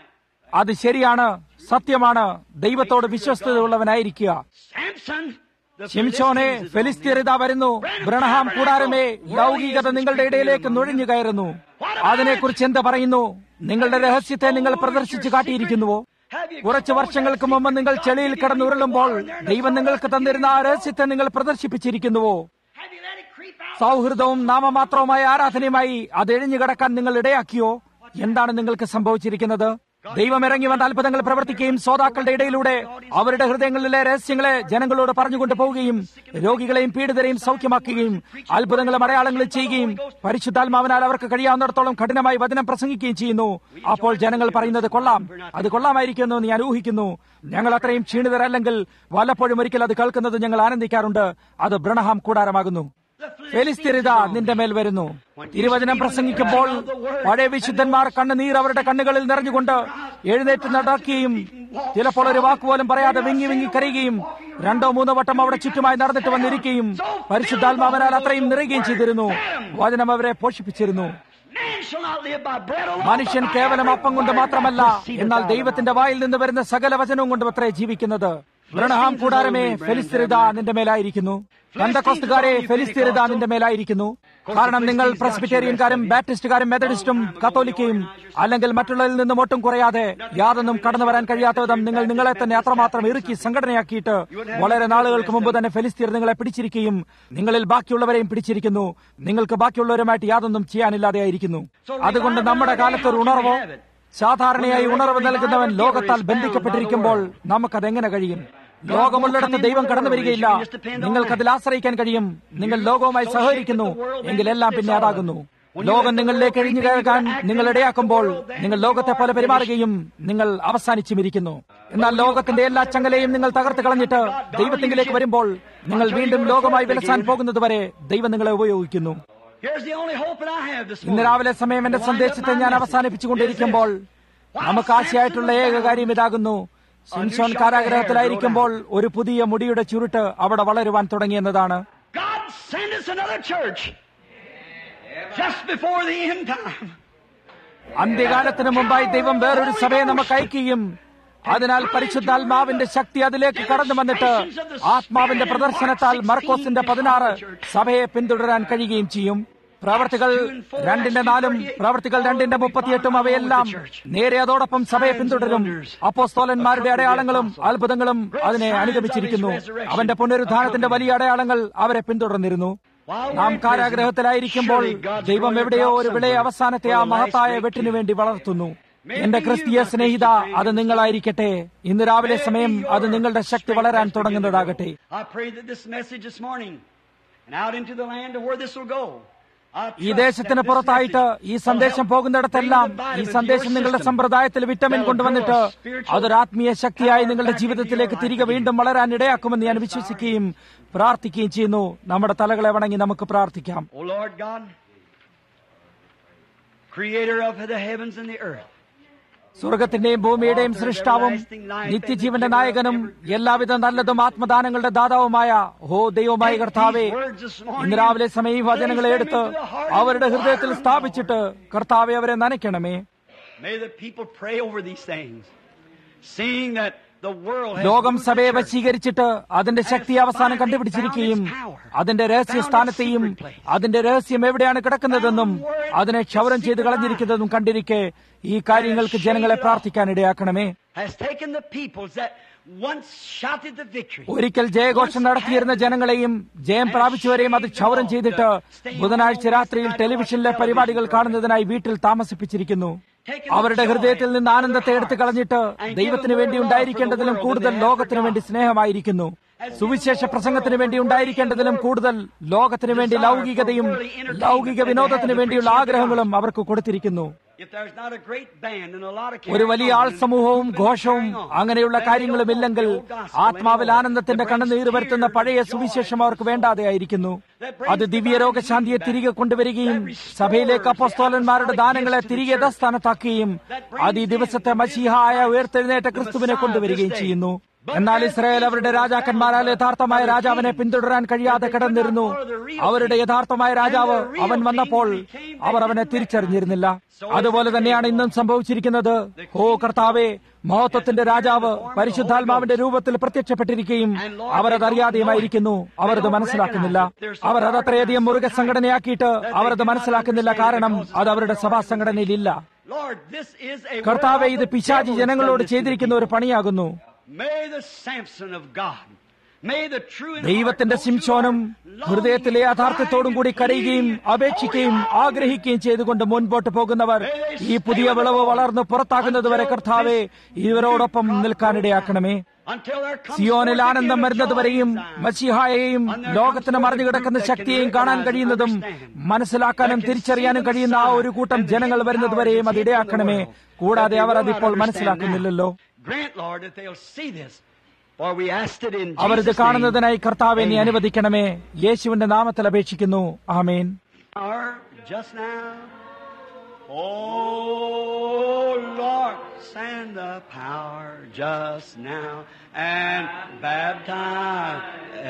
അത് ശരിയാണ് സത്യമാണ് ദൈവത്തോട് വിശ്വസ്തതയുള്ളവനായിരിക്കുക Samson, the ശിംശോനെ Philistines is on ഫെലിസ്തീർ ഇതാ വരുന്നു ബ്രണഹാം കൂടാരമേ ലൗകികത നിങ്ങളുടെ ഇടയിലേക്ക് നുഴഞ്ഞു കയറുന്നു അതിനെക്കുറിച്ച് എന്ത് പറയുന്നു നിങ്ങളുടെ രഹസ്യത്തെ നിങ്ങൾ പ്രദർശിച്ചു കാട്ടിയിരിക്കുന്നുവോ Have you കുറച്ച് വർഷങ്ങൾക്ക് മുമ്പ് നിങ്ങൾ ചെളിയിൽ കിടന്നുരുളുമ്പോൾ ദൈവം നിങ്ങൾക്ക് തന്നിരുന്ന ആ രഹസ്യത്തെ നിങ്ങൾ പ്രദർശിപ്പിച്ചിരിക്കുന്നുവോ have you let it creep out? സൗഹൃദവും നാമമാത്രവുമായ ആരാധനയുമായി അത് എഴിഞ്ഞു കിടക്കാൻ നിങ്ങൾ ഇടയാക്കിയോ എന്താണ് നിങ്ങൾക്ക് സംഭവിച്ചിരിക്കുന്നത് ദൈവം ഇറങ്ങി വന്ന അത്ഭുതങ്ങൾ പ്രവർത്തിക്കുകയും ശ്രോതാക്കളുടെ ഇടയിലൂടെ അവരുടെ ഹൃദയങ്ങളിലെ രഹസ്യങ്ങളെ ജനങ്ങളോട് പറഞ്ഞുകൊണ്ട് പോവുകയും രോഗികളെയും പീഡിതരെയും സൗഖ്യമാക്കുകയും അത്ഭുതങ്ങളും അടയാളങ്ങളും ചെയ്യുകയും പരിശുദ്ധാത്മാവിനാൽ അവർക്ക് കഴിയാവുന്നിടത്തോളം കഠിനമായി വചനം പ്രസംഗിക്കുകയും ചെയ്യുന്നു അപ്പോൾ ജനങ്ങൾ പറയുന്നത് കൊള്ളാം അത് കൊള്ളാമായിരിക്കുന്നു എന്ന് ഞാൻ ഊഹിക്കുന്നു ഞങ്ങൾ അത്രയും ക്ഷീണിതരല്ലെങ്കിൽ വല്ലപ്പോഴും ഒരിക്കൽ അത് കേൾക്കുന്നത് ഞങ്ങൾ ആനന്ദിക്കാറുണ്ട് അത് ബ്രണഹാം കൂടാരമാകുന്നു ഫെലിസ്തീരിത നിന്റെ മേൽ വരുന്നു തിരുവചനം പ്രസംഗിക്കുമ്പോൾ പഴയ വിശുദ്ധന്മാർ കണ്ണുനീർ അവരുടെ കണ്ണുകളിൽ നിറഞ്ഞുകൊണ്ട് എഴുന്നേറ്റ് നടക്കുകയും ചിലപ്പോൾ ഒരു വാക്കുപോലും പറയാതെ വിങ്ങി വിങ്ങി കരയുകയും രണ്ടോ മൂന്നോ വട്ടം അവിടെ ചുറ്റുമായി നടന്നിട്ട് വന്നിരിക്കുകയും പരിശുദ്ധാത്മാവനാൽ അത്രയും നിറയുകയും ചെയ്തിരുന്നു വചനം അവരെ പോഷിപ്പിച്ചിരുന്നു മനുഷ്യൻ കേവലം അപ്പം കൊണ്ട് മാത്രമല്ല എന്നാൽ ദൈവത്തിന്റെ വായിൽ നിന്ന് വരുന്ന സകല വചനവും കൊണ്ട് അത്രേ ജീവിക്കുന്നത് ബ്രണഹാം കൂടാരമേ ഫെലിസ്തീരിത നിന്റെ മേലായിരിക്കുന്നു ബന്ധക്കോസ്തുകാരെ ഫെലിസ്തീരിത നിന്റെ മേലായിരിക്കുന്നു കാരണം നിങ്ങൾ പ്രസ്ബിറ്റേറിയൻകാരും ബാപ്റ്റിസ്റ്റുകാരും മെത്തഡിസ്റ്റും കത്തോലിക്കയും അല്ലെങ്കിൽ മറ്റുള്ളതിൽ നിന്നും ഒട്ടും കുറയാതെ യാതൊന്നും കടന്നു വരാൻ കഴിയാത്ത വിധം നിങ്ങൾ നിങ്ങളെ തന്നെ അത്രമാത്രം ഇറുക്കി സംഘടനയാക്കിയിട്ട് വളരെ നാളുകൾക്ക് മുമ്പ് തന്നെ ഫെലിസ്തീർ നിങ്ങളെ പിടിച്ചിരിക്കുകയും നിങ്ങളിൽ ബാക്കിയുള്ളവരെയും പിടിച്ചിരിക്കുന്നു നിങ്ങൾക്ക് ബാക്കിയുള്ളവരുമായിട്ട് യാതൊന്നും ചെയ്യാനില്ലാതെയായിരിക്കുന്നു അതുകൊണ്ട് നമ്മുടെ കാലത്തൊരു ഉണർവോ സാധാരണയായി ഉണർവ് നൽകുന്നവൻ ലോകത്താൽ ബന്ധിക്കപ്പെട്ടിരിക്കുമ്പോൾ നമുക്കതെങ്ങനെ കഴിയും ലോകമുള്ളിടത്ത് ദൈവം കടന്നു വരികയില്ല നിങ്ങൾക്കതിൽ ആശ്രയിക്കാൻ കഴിയും നിങ്ങൾ ലോകവുമായി സഹകരിക്കുന്നു എങ്കിലെല്ലാം പിന്നെ അതാകുന്നു ലോകം നിങ്ങളിലേക്ക് എഴിഞ്ഞു കേൾക്കാൻ നിങ്ങൾ ഇടയാക്കുമ്പോൾ നിങ്ങൾ ലോകത്തെ പോലെ പെരുമാറുകയും നിങ്ങൾ അവസാനിച്ചുമിരിക്കുന്നു എന്നാൽ ലോകത്തിന്റെ എല്ലാ ചങ്ങലയും നിങ്ങൾ തകർത്ത് കളഞ്ഞിട്ട് ദൈവത്തിങ്കിലേക്ക് വരുമ്പോൾ നിങ്ങൾ വീണ്ടും ലോകമായി വിലസാൻ പോകുന്നതുവരെ ദൈവം നിങ്ങളെ ഉപയോഗിക്കുന്നു ഇന്ന് രാവിലെ സമയം എന്റെ സന്ദേശത്തെ ഞാൻ അവസാനിപ്പിച്ചുകൊണ്ടിരിക്കുമ്പോൾ നമുക്ക് ആശയായിട്ടുള്ള ഏക കാര്യം ഇതാകുന്നു സിംസോൺ കാരാഗ്രഹത്തിലായിരിക്കുമ്പോൾ ഒരു പുതിയ മുടിയുടെ ചുരുട്ട് അവിടെ വളരുവാൻ തുടങ്ങിയെന്നതാണ് അന്ത്യകാലത്തിന് മുമ്പായി ദൈവം വേറൊരു സഭയെ നമുക്ക് അയക്കുകയും അതിനാൽ പരിശുദ്ധാത്മാവിന്റെ ശക്തി അതിലേക്ക് കടന്നു വന്നിട്ട് ആത്മാവിന്റെ പ്രദർശനത്താൽ മർക്കോസിന്റെ പതിനാറ് സഭയെ പിന്തുടരാൻ കഴിയുകയും ചെയ്യും പ്രവർത്തികൾ രണ്ടിന്റെ നാലും പ്രവർത്തികൾ രണ്ടിന്റെ മുപ്പത്തിയെട്ടും അവയെല്ലാം നേരെ അതോടൊപ്പം സഭയെ പിന്തുടരും അപ്പോസ്തോലന്മാരുടെ അടയാളങ്ങളും അത്ഭുതങ്ങളും അതിനെ അനുഗമിച്ചിരിക്കുന്നു അവന്റെ പുനരുദ്ധാനത്തിന്റെ വലിയ അടയാളങ്ങൾ അവരെ പിന്തുടർന്നിരുന്നു നാം കാരാഗ്രഹത്തിലായിരിക്കുമ്പോൾ ദൈവം എവിടെയോ ഒരു വിളയെ അവസാനത്തെ ആ മഹത്തായ വെട്ടിനു വേണ്ടി വളർത്തുന്നു എന്റെ ക്രിസ്തീയ സ്നേഹിത അത് നിങ്ങളായിരിക്കട്ടെ ഇന്ന് രാവിലെ സമയം അത് നിങ്ങളുടെ ശക്തി വളരാൻ തുടങ്ങുന്നതാകട്ടെ ഈ ദേശത്തിന് പുറത്തായിട്ട് ഈ സന്ദേശം പോകുന്നിടത്തെല്ലാം ഈ സന്ദേശം നിങ്ങളുടെ സമ്പ്രദായത്തിൽ വിറ്റമിൻ കൊണ്ടുവന്നിട്ട് അതൊരു ആത്മീയ ശക്തിയായി നിങ്ങളുടെ ജീവിതത്തിലേക്ക് തിരികെ വീണ്ടും വളരാൻ ഇടയാക്കുമെന്ന് ഞാൻ വിശ്വസിക്കുകയും പ്രാർത്ഥിക്കുകയും ചെയ്യുന്നു നമ്മുടെ തലകളെ വണങ്ങി നമുക്ക് പ്രാർത്ഥിക്കാം Creator of the heavens and the earth. സ്വർഗത്തിന്റെയും ഭൂമിയുടെയും സൃഷ്ടാവും നിത്യജീവന്റെ നായകനും എല്ലാവിധ നല്ലതും ആത്മദാനങ്ങളുടെ ദാതാവുമായ ഹോ ദൈവമായ കർത്താവെ ഇന്ന് രാവിലെ സമയം ഈ വചനങ്ങളെ എടുത്ത് അവരുടെ ഹൃദയത്തിൽ സ്ഥാപിച്ചിട്ട് കർത്താവെ അവരെ നനയ്ക്കണമേ ലോകം സഭയെ വശീകരിച്ചിട്ട് അതിന്റെ ശക്തി അവസാനം കണ്ടുപിടിച്ചിരിക്കുകയും അതിന്റെ രഹസ്യസ്ഥാനത്തെയും അതിന്റെ രഹസ്യം എവിടെയാണ് കിടക്കുന്നതെന്നും അതിനെ ക്ഷൗരം ചെയ്ത് കളഞ്ഞിരിക്കുന്നതും കണ്ടിരിക്കെ ഈ കാര്യങ്ങൾക്ക് ജനങ്ങളെ പ്രാർത്ഥിക്കാൻ ഇടയാക്കണമേ ഒരിക്കൽ ജയഘോഷം നടത്തിയിരുന്ന ജനങ്ങളെയും ജയം പ്രാപിച്ചവരെയും അത് ക്ഷൗരം ചെയ്തിട്ട് ബുധനാഴ്ച രാത്രിയിൽ ടെലിവിഷനിലെ പരിപാടികൾ കാണുന്നതിനായി വീട്ടിൽ താമസിപ്പിച്ചിരിക്കുന്നു അവരുടെ ഹൃദയത്തിൽ നിന്ന് ആനന്ദത്തെ എടുത്തു കളഞ്ഞിട്ട് ദൈവത്തിന് വേണ്ടി ഉണ്ടായിരിക്കേണ്ടതിലും കൂടുതൽ ലോകത്തിനു വേണ്ടി സ്നേഹമായിരിക്കുന്നു സുവിശേഷ പ്രസംഗത്തിന് വേണ്ടി ഉണ്ടായിരിക്കേണ്ടതിലും കൂടുതൽ ലോകത്തിനു വേണ്ടി ലൗകികതയും ലൗകിക വിനോദത്തിനു വേണ്ടിയുള്ള ആഗ്രഹങ്ങളും അവർക്ക് കൊടുത്തിരിക്കുന്നു ഒരു വലിയ ആൾ സമൂഹവും ഘോഷവും അങ്ങനെയുള്ള കാര്യങ്ങളും ഇല്ലെങ്കിൽ ആത്മാവിൽ ആനന്ദത്തിന്റെ കണ്ണുനീര് വരുത്തുന്ന പഴയ സുവിശേഷം അവർക്ക് വേണ്ടാതെ ആയിരിക്കുന്നു അത് ദിവ്യ രോഗശാന്തിയെ തിരികെ കൊണ്ടുവരികയും സഭയിലേക്ക് അപ്പസ്തോലന്മാരുടെ ദാനങ്ങളെ തിരികെ യഥാസ്ഥാനത്താക്കുകയും അത് ഈ ദിവസത്തെ മഷീഹായ ഉയർത്തെഴുന്നേറ്റ ക്രിസ്തുവിനെ കൊണ്ടുവരികയും ചെയ്യുന്നു എന്നാൽ ഇസ്രായേൽ അവരുടെ രാജാക്കന്മാരാൽ യഥാർത്ഥമായ രാജാവിനെ പിന്തുടരാൻ കഴിയാതെ കിടന്നിരുന്നു അവരുടെ യഥാർത്ഥമായ രാജാവ് അവൻ വന്നപ്പോൾ അവർ അവനെ തിരിച്ചറിഞ്ഞിരുന്നില്ല അതുപോലെ തന്നെയാണ് ഇന്നും സംഭവിച്ചിരിക്കുന്നത് ഓ കർത്താവെ മഹത്വത്തിന്റെ രാജാവ് പരിശുദ്ധാത്മാവിന്റെ രൂപത്തിൽ പ്രത്യക്ഷപ്പെട്ടിരിക്കുകയും അവരത് അറിയാതെയുമായിരിക്കുന്നു അവരത് മനസ്സിലാക്കുന്നില്ല അവർ അത് അത്രയധികം മുറുകെ സംഘടനയാക്കിയിട്ട് അവരത് മനസ്സിലാക്കുന്നില്ല കാരണം അത് അവരുടെ സഭാ സംഘടനയിലില്ല കർത്താവെ ഇത് പിശാചി ജനങ്ങളോട് ചെയ്തിരിക്കുന്ന ഒരു പണിയാകുന്നു ദൈവത്തിന്റെ സിംശോനും ഹൃദയത്തിലെ യാഥാർത്ഥ്യത്തോടും കൂടി കരയുകയും അപേക്ഷിക്കുകയും ആഗ്രഹിക്കുകയും ചെയ്തുകൊണ്ട് മുൻപോട്ട് പോകുന്നവർ ഈ പുതിയ വിളവ് വളർന്ന് പുറത്താകുന്നതുവരെ കർത്താവെ ഇവരോടൊപ്പം നിൽക്കാനിടയാക്കണമേ സിയോനിൽ ആനന്ദം വരുന്നതുവരെയും മസിഹായെയും ലോകത്തിന് മറിഞ്ഞു കിടക്കുന്ന ശക്തിയെയും കാണാൻ കഴിയുന്നതും മനസ്സിലാക്കാനും തിരിച്ചറിയാനും കഴിയുന്ന ആ ഒരു കൂട്ടം ജനങ്ങൾ വരുന്നതുവരെയും അത് ഇടയാക്കണമേ കൂടാതെ അവർ അതിപ്പോൾ മനസ്സിലാക്കുന്നില്ലല്ലോ For we asked it in അവരിത് Jesus' name. കാണുന്നതിനായി കർത്താവെ നീ അനുവദിക്കണമേ യേശുവിന്റെ നാമത്തിൽ അപേക്ഷിക്കുന്നു ആമേൻ Power just now. Oh Lord, send the power just now and baptize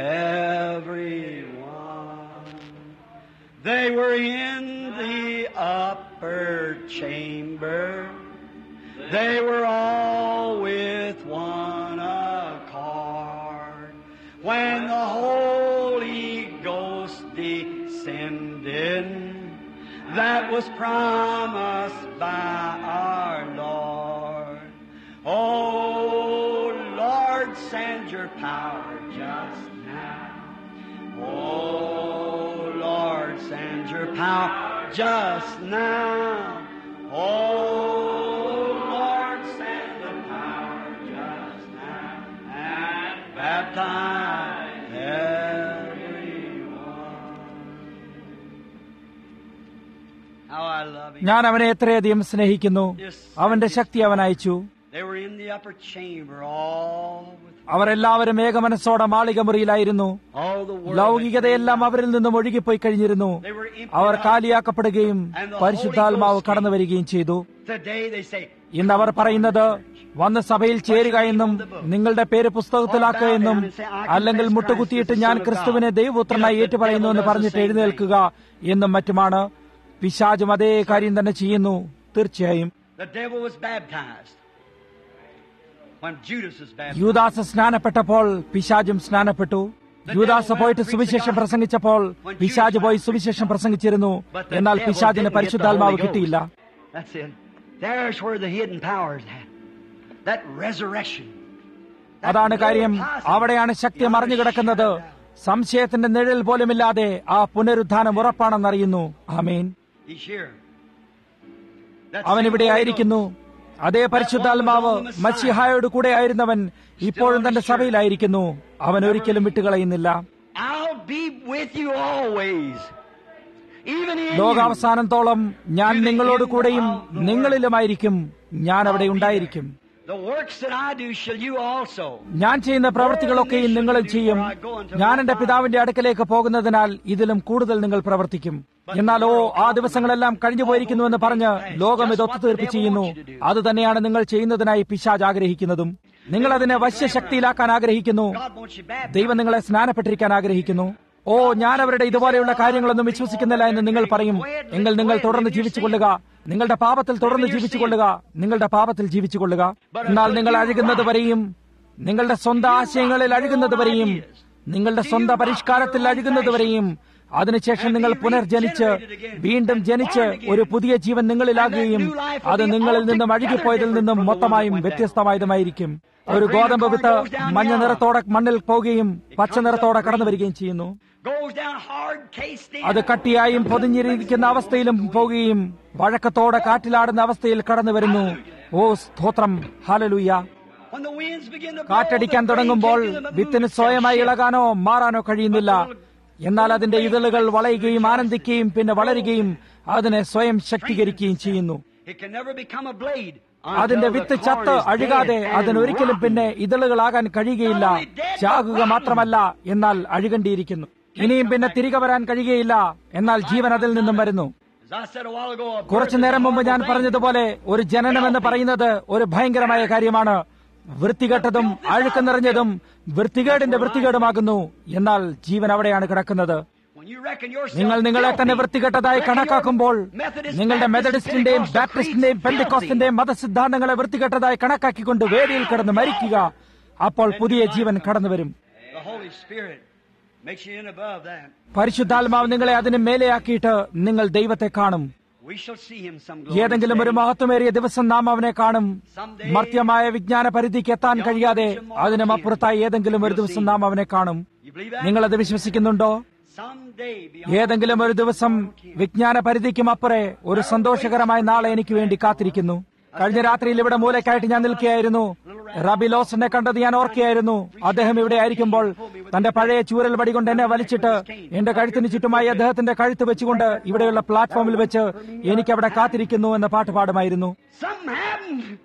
everyone. They were in the upper chamber. They were all with one accord. When the Holy Ghost descended, that was promised by our Lord. Oh Lord, send your power just now. Oh Lord, send your power just now. Oh Lord, send the power just now and baptize everyone. How I love him. ഞാൻ അവനെ എത്രയധികം സ്നേഹിക്കുന്നു അവന്റെ ശക്തി അവൻ അയച്ചു They were in the upper chamber, all with അവരെല്ലാവരും ഏകമനസ്സോടെ മാളിക മുറിയിലായിരുന്നു all the world. ലൗകികതയെല്ലാം അവരിൽ നിന്നും ഒഴുകിപ്പോയി കഴിഞ്ഞിരുന്നു അവർ കാലിയാക്കപ്പെടുകയും പരിശുദ്ധാത്മാവ് കടന്നു വരികയും ചെയ്തു Today they say, ഇന്ന് അവർ പറയുന്നത് വന്ന് സഭയിൽ ചേരുക എന്നും നിങ്ങളുടെ പേര് പുസ്തകത്തിലാക്കുക എന്നും അല്ലെങ്കിൽ മുട്ടുകുത്തിയിട്ട് ഞാൻ ക്രിസ്തുവിനെ ദൈവപുത്രനായി ഏറ്റുപറയുന്നു എന്ന് പറഞ്ഞിട്ട് എഴുന്നേൽക്കുക എന്നും മറ്റുമാണ് പിശാചും അതേ കാര്യം തന്നെ ചെയ്യുന്നു തീർച്ചയായും the devil was baptized. When Judas was baptized. യൂദാസ് സ്നാനപ്പെട്ടപ്പോൾ പിശാചും സ്നാനപ്പെട്ടു യൂദാസ് പോയിട്ട് സുവിശേഷം പ്രസംഗിച്ചപ്പോൾ പിശാജ് പോയി സുവിശേഷം പ്രസംഗിച്ചിരുന്നു But the എന്നാൽ devil പിശാജിന് didn't get the പരിശുദ്ധാത്മാവ് Holy Ghost. കിട്ടിയില്ല That's it. There's where the hidden power is at. That resurrection. That അതാണ് കാര്യം no possible- അവിടെയാണ് ശക്തി മറിഞ്ഞു കിടക്കുന്നത് സംശയത്തിന്റെ നിഴൽ പോലുമില്ലാതെ ആ പുനരുദ്ധാനം ഉറപ്പാണെന്നറിയുന്നു ആമേൻ He's here. That അവൻ same ഇവിടെ Holy ആയിരിക്കുന്നു അതേ പരിശുദ്ധാത്മാവ് മച്ചിഹായോട് കൂടെ ആയിരുന്നവൻ ഇപ്പോഴും തന്റെ സഭയിലായിരിക്കുന്നു അവൻ ഒരിക്കലും വിട്ടുകളയുന്നില്ല Ghost. I'll be with you always. Even in you. ലോകാവസാനത്തോളം ഞാൻ നിങ്ങളോട് കൂടെയും നിങ്ങളിലുമായിരിക്കും ഞാൻ അവിടെ ഉണ്ടായിരിക്കും The works that I do shall you also. ഞാൻ ചെയ്യുന്ന പ്രവൃത്തികളൊക്കെയും നിങ്ങളും ചെയ്യും ഞാൻ എന്റെ പിതാവിന്റെ അടുക്കലേക്ക് പോകുന്നതിനാൽ ഇതിലും കൂടുതൽ നിങ്ങൾ പ്രവർത്തിക്കും എന്നാൽ ഓ ആ ദിവസങ്ങളെല്ലാം കഴിഞ്ഞു പോയിരിക്കുന്നുവെന്ന് പറഞ്ഞ് ലോകം ഇത് ഒത്തുതീർപ്പ് ചെയ്യുന്നു അത് തന്നെയാണ് നിങ്ങൾ ചെയ്യുന്നതിനായി പിശാജ് ആഗ്രഹിക്കുന്നതും നിങ്ങൾ അതിനെ വശ്യശക്തിയിലാക്കാൻ ആഗ്രഹിക്കുന്നു God wants you baptized. ദൈവം നിങ്ങളെ സ്നാനപ്പെട്ടിരിക്കാൻ ആഗ്രഹിക്കുന്നു ഓ ഞാൻ അവരുടെ ഇതുപോലെയുള്ള കാര്യങ്ങളൊന്നും വിശ്വസിക്കുന്നില്ല എന്ന് നിങ്ങൾ പറയും എങ്കിൽ നിങ്ങൾ തുടർന്ന് ജീവിച്ചുകൊള്ളുക നിങ്ങളുടെ പാപത്തിൽ തുടർന്ന് ജീവിച്ചുകൊള്ളുക നിങ്ങളുടെ പാപത്തിൽ ജീവിച്ചുകൊള്ളുക എന്നാൽ നിങ്ങൾ അഴുകുന്നത് വരെയും നിങ്ങളുടെ സ്വന്തം ആശയങ്ങളിൽ അഴുകുന്നത് വരെയും നിങ്ങളുടെ സ്വന്തം പരിഷ്കാരത്തിൽ അഴുകുന്നത് വരെയും അതിനുശേഷം നിങ്ങൾ പുനർജനിച്ച് വീണ്ടും ജനിച്ച് ഒരു പുതിയ ജീവൻ നിങ്ങളിലാകുകയും അത് നിങ്ങളിൽ നിന്നും അഴുകിപ്പോയതിൽ നിന്നും മൊത്തമായും വ്യത്യസ്തമായതുമായിരിക്കും ഒരു ഗോതമ്പ് വിത്ത് മഞ്ഞ നിറത്തോടെ മണ്ണിൽ പോവുകയും പച്ച നിറത്തോടെ കടന്നു വരികയും ചെയ്യുന്നു Goes down hard, cased in. അത് കട്ടിയായും പൊതിഞ്ഞിരിക്കുന്ന അവസ്ഥയിലും പോവുകയും വഴക്കത്തോടെ കാറ്റിലാടുന്ന അവസ്ഥയിൽ കടന്നു വരുന്നു ഓ സ്തോത്രം hallelujah When the winds begin to blow, കാറ്റടിക്കാൻ the grain തുടങ്ങുമ്പോൾ taken in the moon വിത്തിന് shall സ്വയമായി shift. ഇളകാനോ മാറാനോ കഴിയുന്നില്ല എന്നാൽ അതിന്റെ ഇതളുകൾ വളയുകയും ആനന്ദിക്കുകയും പിന്നെ വളരുകയും അതിനെ സ്വയം ശക്തീകരിക്കുകയും ചെയ്യുന്നു It can never become a blade. അതിന്റെ until the വിത്ത് corn ചത്ത് is അഴുകാതെ dead and അതിനൊരിക്കലും rotten. പിന്നെ ഇതളുകളാകാൻ കഴിയുകയില്ല ചാകുക മാത്രമല്ല എന്നാൽ അഴുകണ്ടിയിരിക്കുന്നു ഇനിയും പിന്നെ തിരികെ വരാൻ കഴിയുകയില്ല എന്നാൽ ജീവൻ അതിൽ നിന്നും വരുന്നു As I said a while ago, a കുറച്ചു birth is നേരം a മുമ്പ് ഞാൻ horrible thing. പറഞ്ഞതുപോലെ ഒരു ജനനം എന്ന് പറയുന്നത് ഒരു ഭയങ്കരമായ കാര്യമാണ് വൃത്തികെട്ടതും അഴുക്ക് നിറഞ്ഞതും വൃത്തികേടിന്റെ വൃത്തികേടുമാകുന്നു എന്നാൽ ജീവൻ അവിടെയാണ് കിടക്കുന്നത് When you reckon yourself നിങ്ങൾ നിങ്ങളെ തന്നെ filthy, വൃത്തികെട്ടതായി reckon കണക്കാക്കുമ്പോൾ your Methodist, നിങ്ങളുടെ Baptist, മെത്തഡിസ്റ്റിന്റെയും Pentecostal ബാപ്റ്റിസ്റ്റിന്റെയും creeds പെന്തിക്കോസ്റ്റിന്റെയും മതസിദ്ധാന്തങ്ങളെ വൃത്തികെട്ടതായി കണക്കാക്കിക്കൊണ്ട് വേദിയിൽ കിടന്ന് മരിക്കുക അപ്പോൾ പുതിയ ജീവൻ കടന്നു വരും filthy. The Holy Spirit makes you in above that. പരിശുദ്ധാത്മാവ് നിങ്ങളെ അതിന് മേലെയാക്കിയിട്ട് നിങ്ങൾ ദൈവത്തെ കാണും We shall see him some ഏതെങ്കിലും ഒരു മഹത്വമേറിയ ദിവസം നാം അവനെ കാണും മർത്യമായ വിജ്ഞാന പരിധിക്ക് എത്താൻ കഴിയാതെ അതിനും അപ്പുറത്തായി ഏതെങ്കിലും ഒരു ദിവസം നാം അവനെ കാണും You believe that? നിങ്ങളത് വിശ്വസിക്കുന്നുണ്ടോ Someday beyond ഏതെങ്കിലും ഒരു ദിവസം വിജ്ഞാന പരിധിക്കും അപ്പുറേ ഒരു സന്തോഷകരമായ നാളെ എനിക്ക് വേണ്ടി കാത്തിരിക്കുന്നു കഴിഞ്ഞ രാത്രിയിൽ ഇവിടെ മൂലക്കായിട്ട് ഞാൻ നിൽക്കുകയായിരുന്നു റബി ലോസനെ കണ്ടത് ഞാൻ ഓർക്കുകയായിരുന്നു അദ്ദേഹം ഇവിടെ ആയിരിക്കുമ്പോൾ തന്റെ പഴയ ചൂരൽ വടി കൊണ്ട് എന്നെ വലിച്ചിട്ട് എന്റെ കഴുത്തിന് ചുറ്റുമായി അദ്ദേഹത്തിന്റെ കഴുത്ത് വെച്ചുകൊണ്ട് ഇവിടെയുള്ള പ്ലാറ്റ്ഫോമിൽ വെച്ച് എനിക്ക് അവിടെ കാത്തിരിക്കുന്നു എന്ന പാട്ട് പാടുമായിരുന്നു Something happened.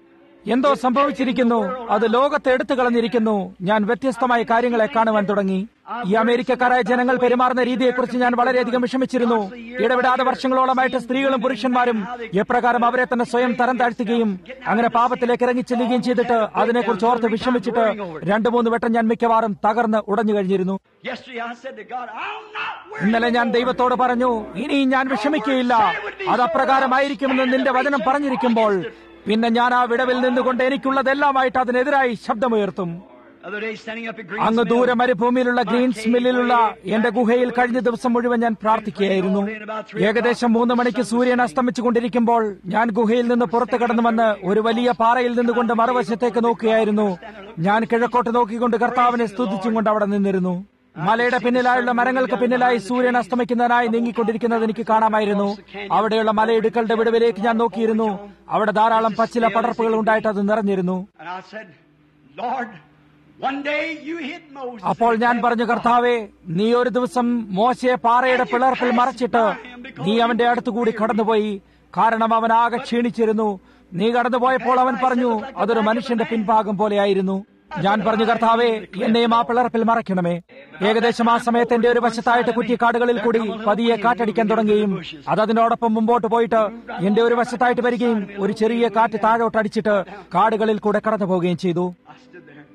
എന്തോ സംഭവിച്ചിരിക്കുന്നു അത് ലോകത്തെ എടുത്തു കളഞ്ഞിരിക്കുന്നു ഞാൻ വ്യത്യസ്തമായ കാര്യങ്ങളെ കാണുവാൻ തുടങ്ങി ഈ അമേരിക്കക്കാരായ ജനങ്ങൾ പെരുമാറുന്ന രീതിയെക്കുറിച്ച് ഞാൻ വളരെയധികം വിഷമിച്ചിരുന്നു ഇടപെടാതെ വർഷങ്ങളോളമായിട്ട് സ്ത്രീകളും പുരുഷന്മാരും എപ്രകാരം അവരെ തന്നെ സ്വയം തരം താഴ്ത്തുകയും അങ്ങനെ പാപത്തിലേക്ക് ഇറങ്ങിച്ചെല്ലുകയും ചെയ്തിട്ട് അതിനെക്കുറിച്ച് ഓർത്ത് വിഷമിച്ചിട്ട് രണ്ടു മൂന്ന് വട്ടം ഞാൻ മിക്കവാറും തകർന്ന് ഉടഞ്ഞു കഴിഞ്ഞിരുന്നു Yesterday I said to God, I'll not worry. ഇന്നലെ ഞാൻ ദൈവത്തോട് പറഞ്ഞു ഇനി ഞാൻ വിഷമിക്കുകയില്ല അത് അപ്രകാരമായിരിക്കുമെന്ന് നിന്റെ വചനം പറഞ്ഞിരിക്കുമ്പോൾ പിന്നെ ഞാൻ ആ വിടവിൽ നിന്നുകൊണ്ട് എനിക്കുള്ളതെല്ലാമായിട്ട് അതിനെതിരായി ശബ്ദമുയർത്തും Other day standing up at Green അങ്ങ് ദൂരെ മരുഭൂമിയിലുള്ള ഗ്രീൻസ് മില്ലിലുള്ള എന്റെ ഗുഹയിൽ കഴിഞ്ഞ ദിവസം മുഴുവൻ ഞാൻ പ്രാർത്ഥിക്കുകയായിരുന്നു ഏകദേശം മൂന്ന് മണിക്ക് സൂര്യൻ അസ്തമിച്ചുകൊണ്ടിരിക്കുമ്പോൾ ഞാൻ ഗുഹയിൽ നിന്ന് പുറത്തു കടന്നു വന്ന് ഒരു വലിയ പാറയിൽ നിന്നുകൊണ്ട് മറുവശത്തേക്ക് നോക്കുകയായിരുന്നു ഞാൻ കിഴക്കോട്ട് നോക്കിക്കൊണ്ട് കർത്താവിനെ സ്തുതിച്ചും കൊണ്ട് അവിടെ നിന്നിരുന്നു മലയുടെ പിന്നിലായുള്ള മരങ്ങൾക്ക് പിന്നിലായി സൂര്യൻ അസ്തമിക്കുന്നതിനായി നീങ്ങിക്കൊണ്ടിരിക്കുന്നത് എനിക്ക് കാണാമായിരുന്നു അവിടെയുള്ള മലയിടുക്കളുടെ വിടവിലേക്ക് ഞാൻ നോക്കിയിരുന്നു അവിടെ ധാരാളം പച്ചില പടർപ്പുകൾ ഉണ്ടായിട്ട് അത് നിറഞ്ഞിരുന്നു And I said, Lord, one day you hid Moses. അപ്പോൾ ഞാൻ പറഞ്ഞു കർത്താവേ നീ ഒരു ദിവസം മോശയെ പാറയുടെ പിളർപ്പിൽ മറച്ചിട്ട് നീ അവന്റെ അടുത്തുകൂടി കടന്നുപോയി കാരണം അവൻ ആകെ ക്ഷീണിച്ചിരുന്നു നീ കടന്നുപോയപ്പോൾ അവൻ പറഞ്ഞു അതൊരു മനുഷ്യന്റെ പിൻഭാഗം പോലെയായിരുന്നു ഞാൻ പറഞ്ഞു കർത്താവേ എന്നെയും ആ പിളർപ്പിൽ മറയ്ക്കണമേ ഏകദേശം ആ സമയത്ത് എന്റെ ഒരു വശത്തായിട്ട് കുറ്റിക്കാടുകളിൽ കൂടി പതിയെ കാറ്റടിക്കാൻ തുടങ്ങുകയും അത് അതിനോടൊപ്പം മുമ്പോട്ട് പോയിട്ട് എന്റെ ഒരു വശത്തായിട്ട് വരികയും ഒരു ചെറിയ കാറ്റ് താഴോട്ടടിച്ചിട്ട് കാടുകളിൽ കൂടെ കടന്നു പോവുകയും ചെയ്തു I stood there.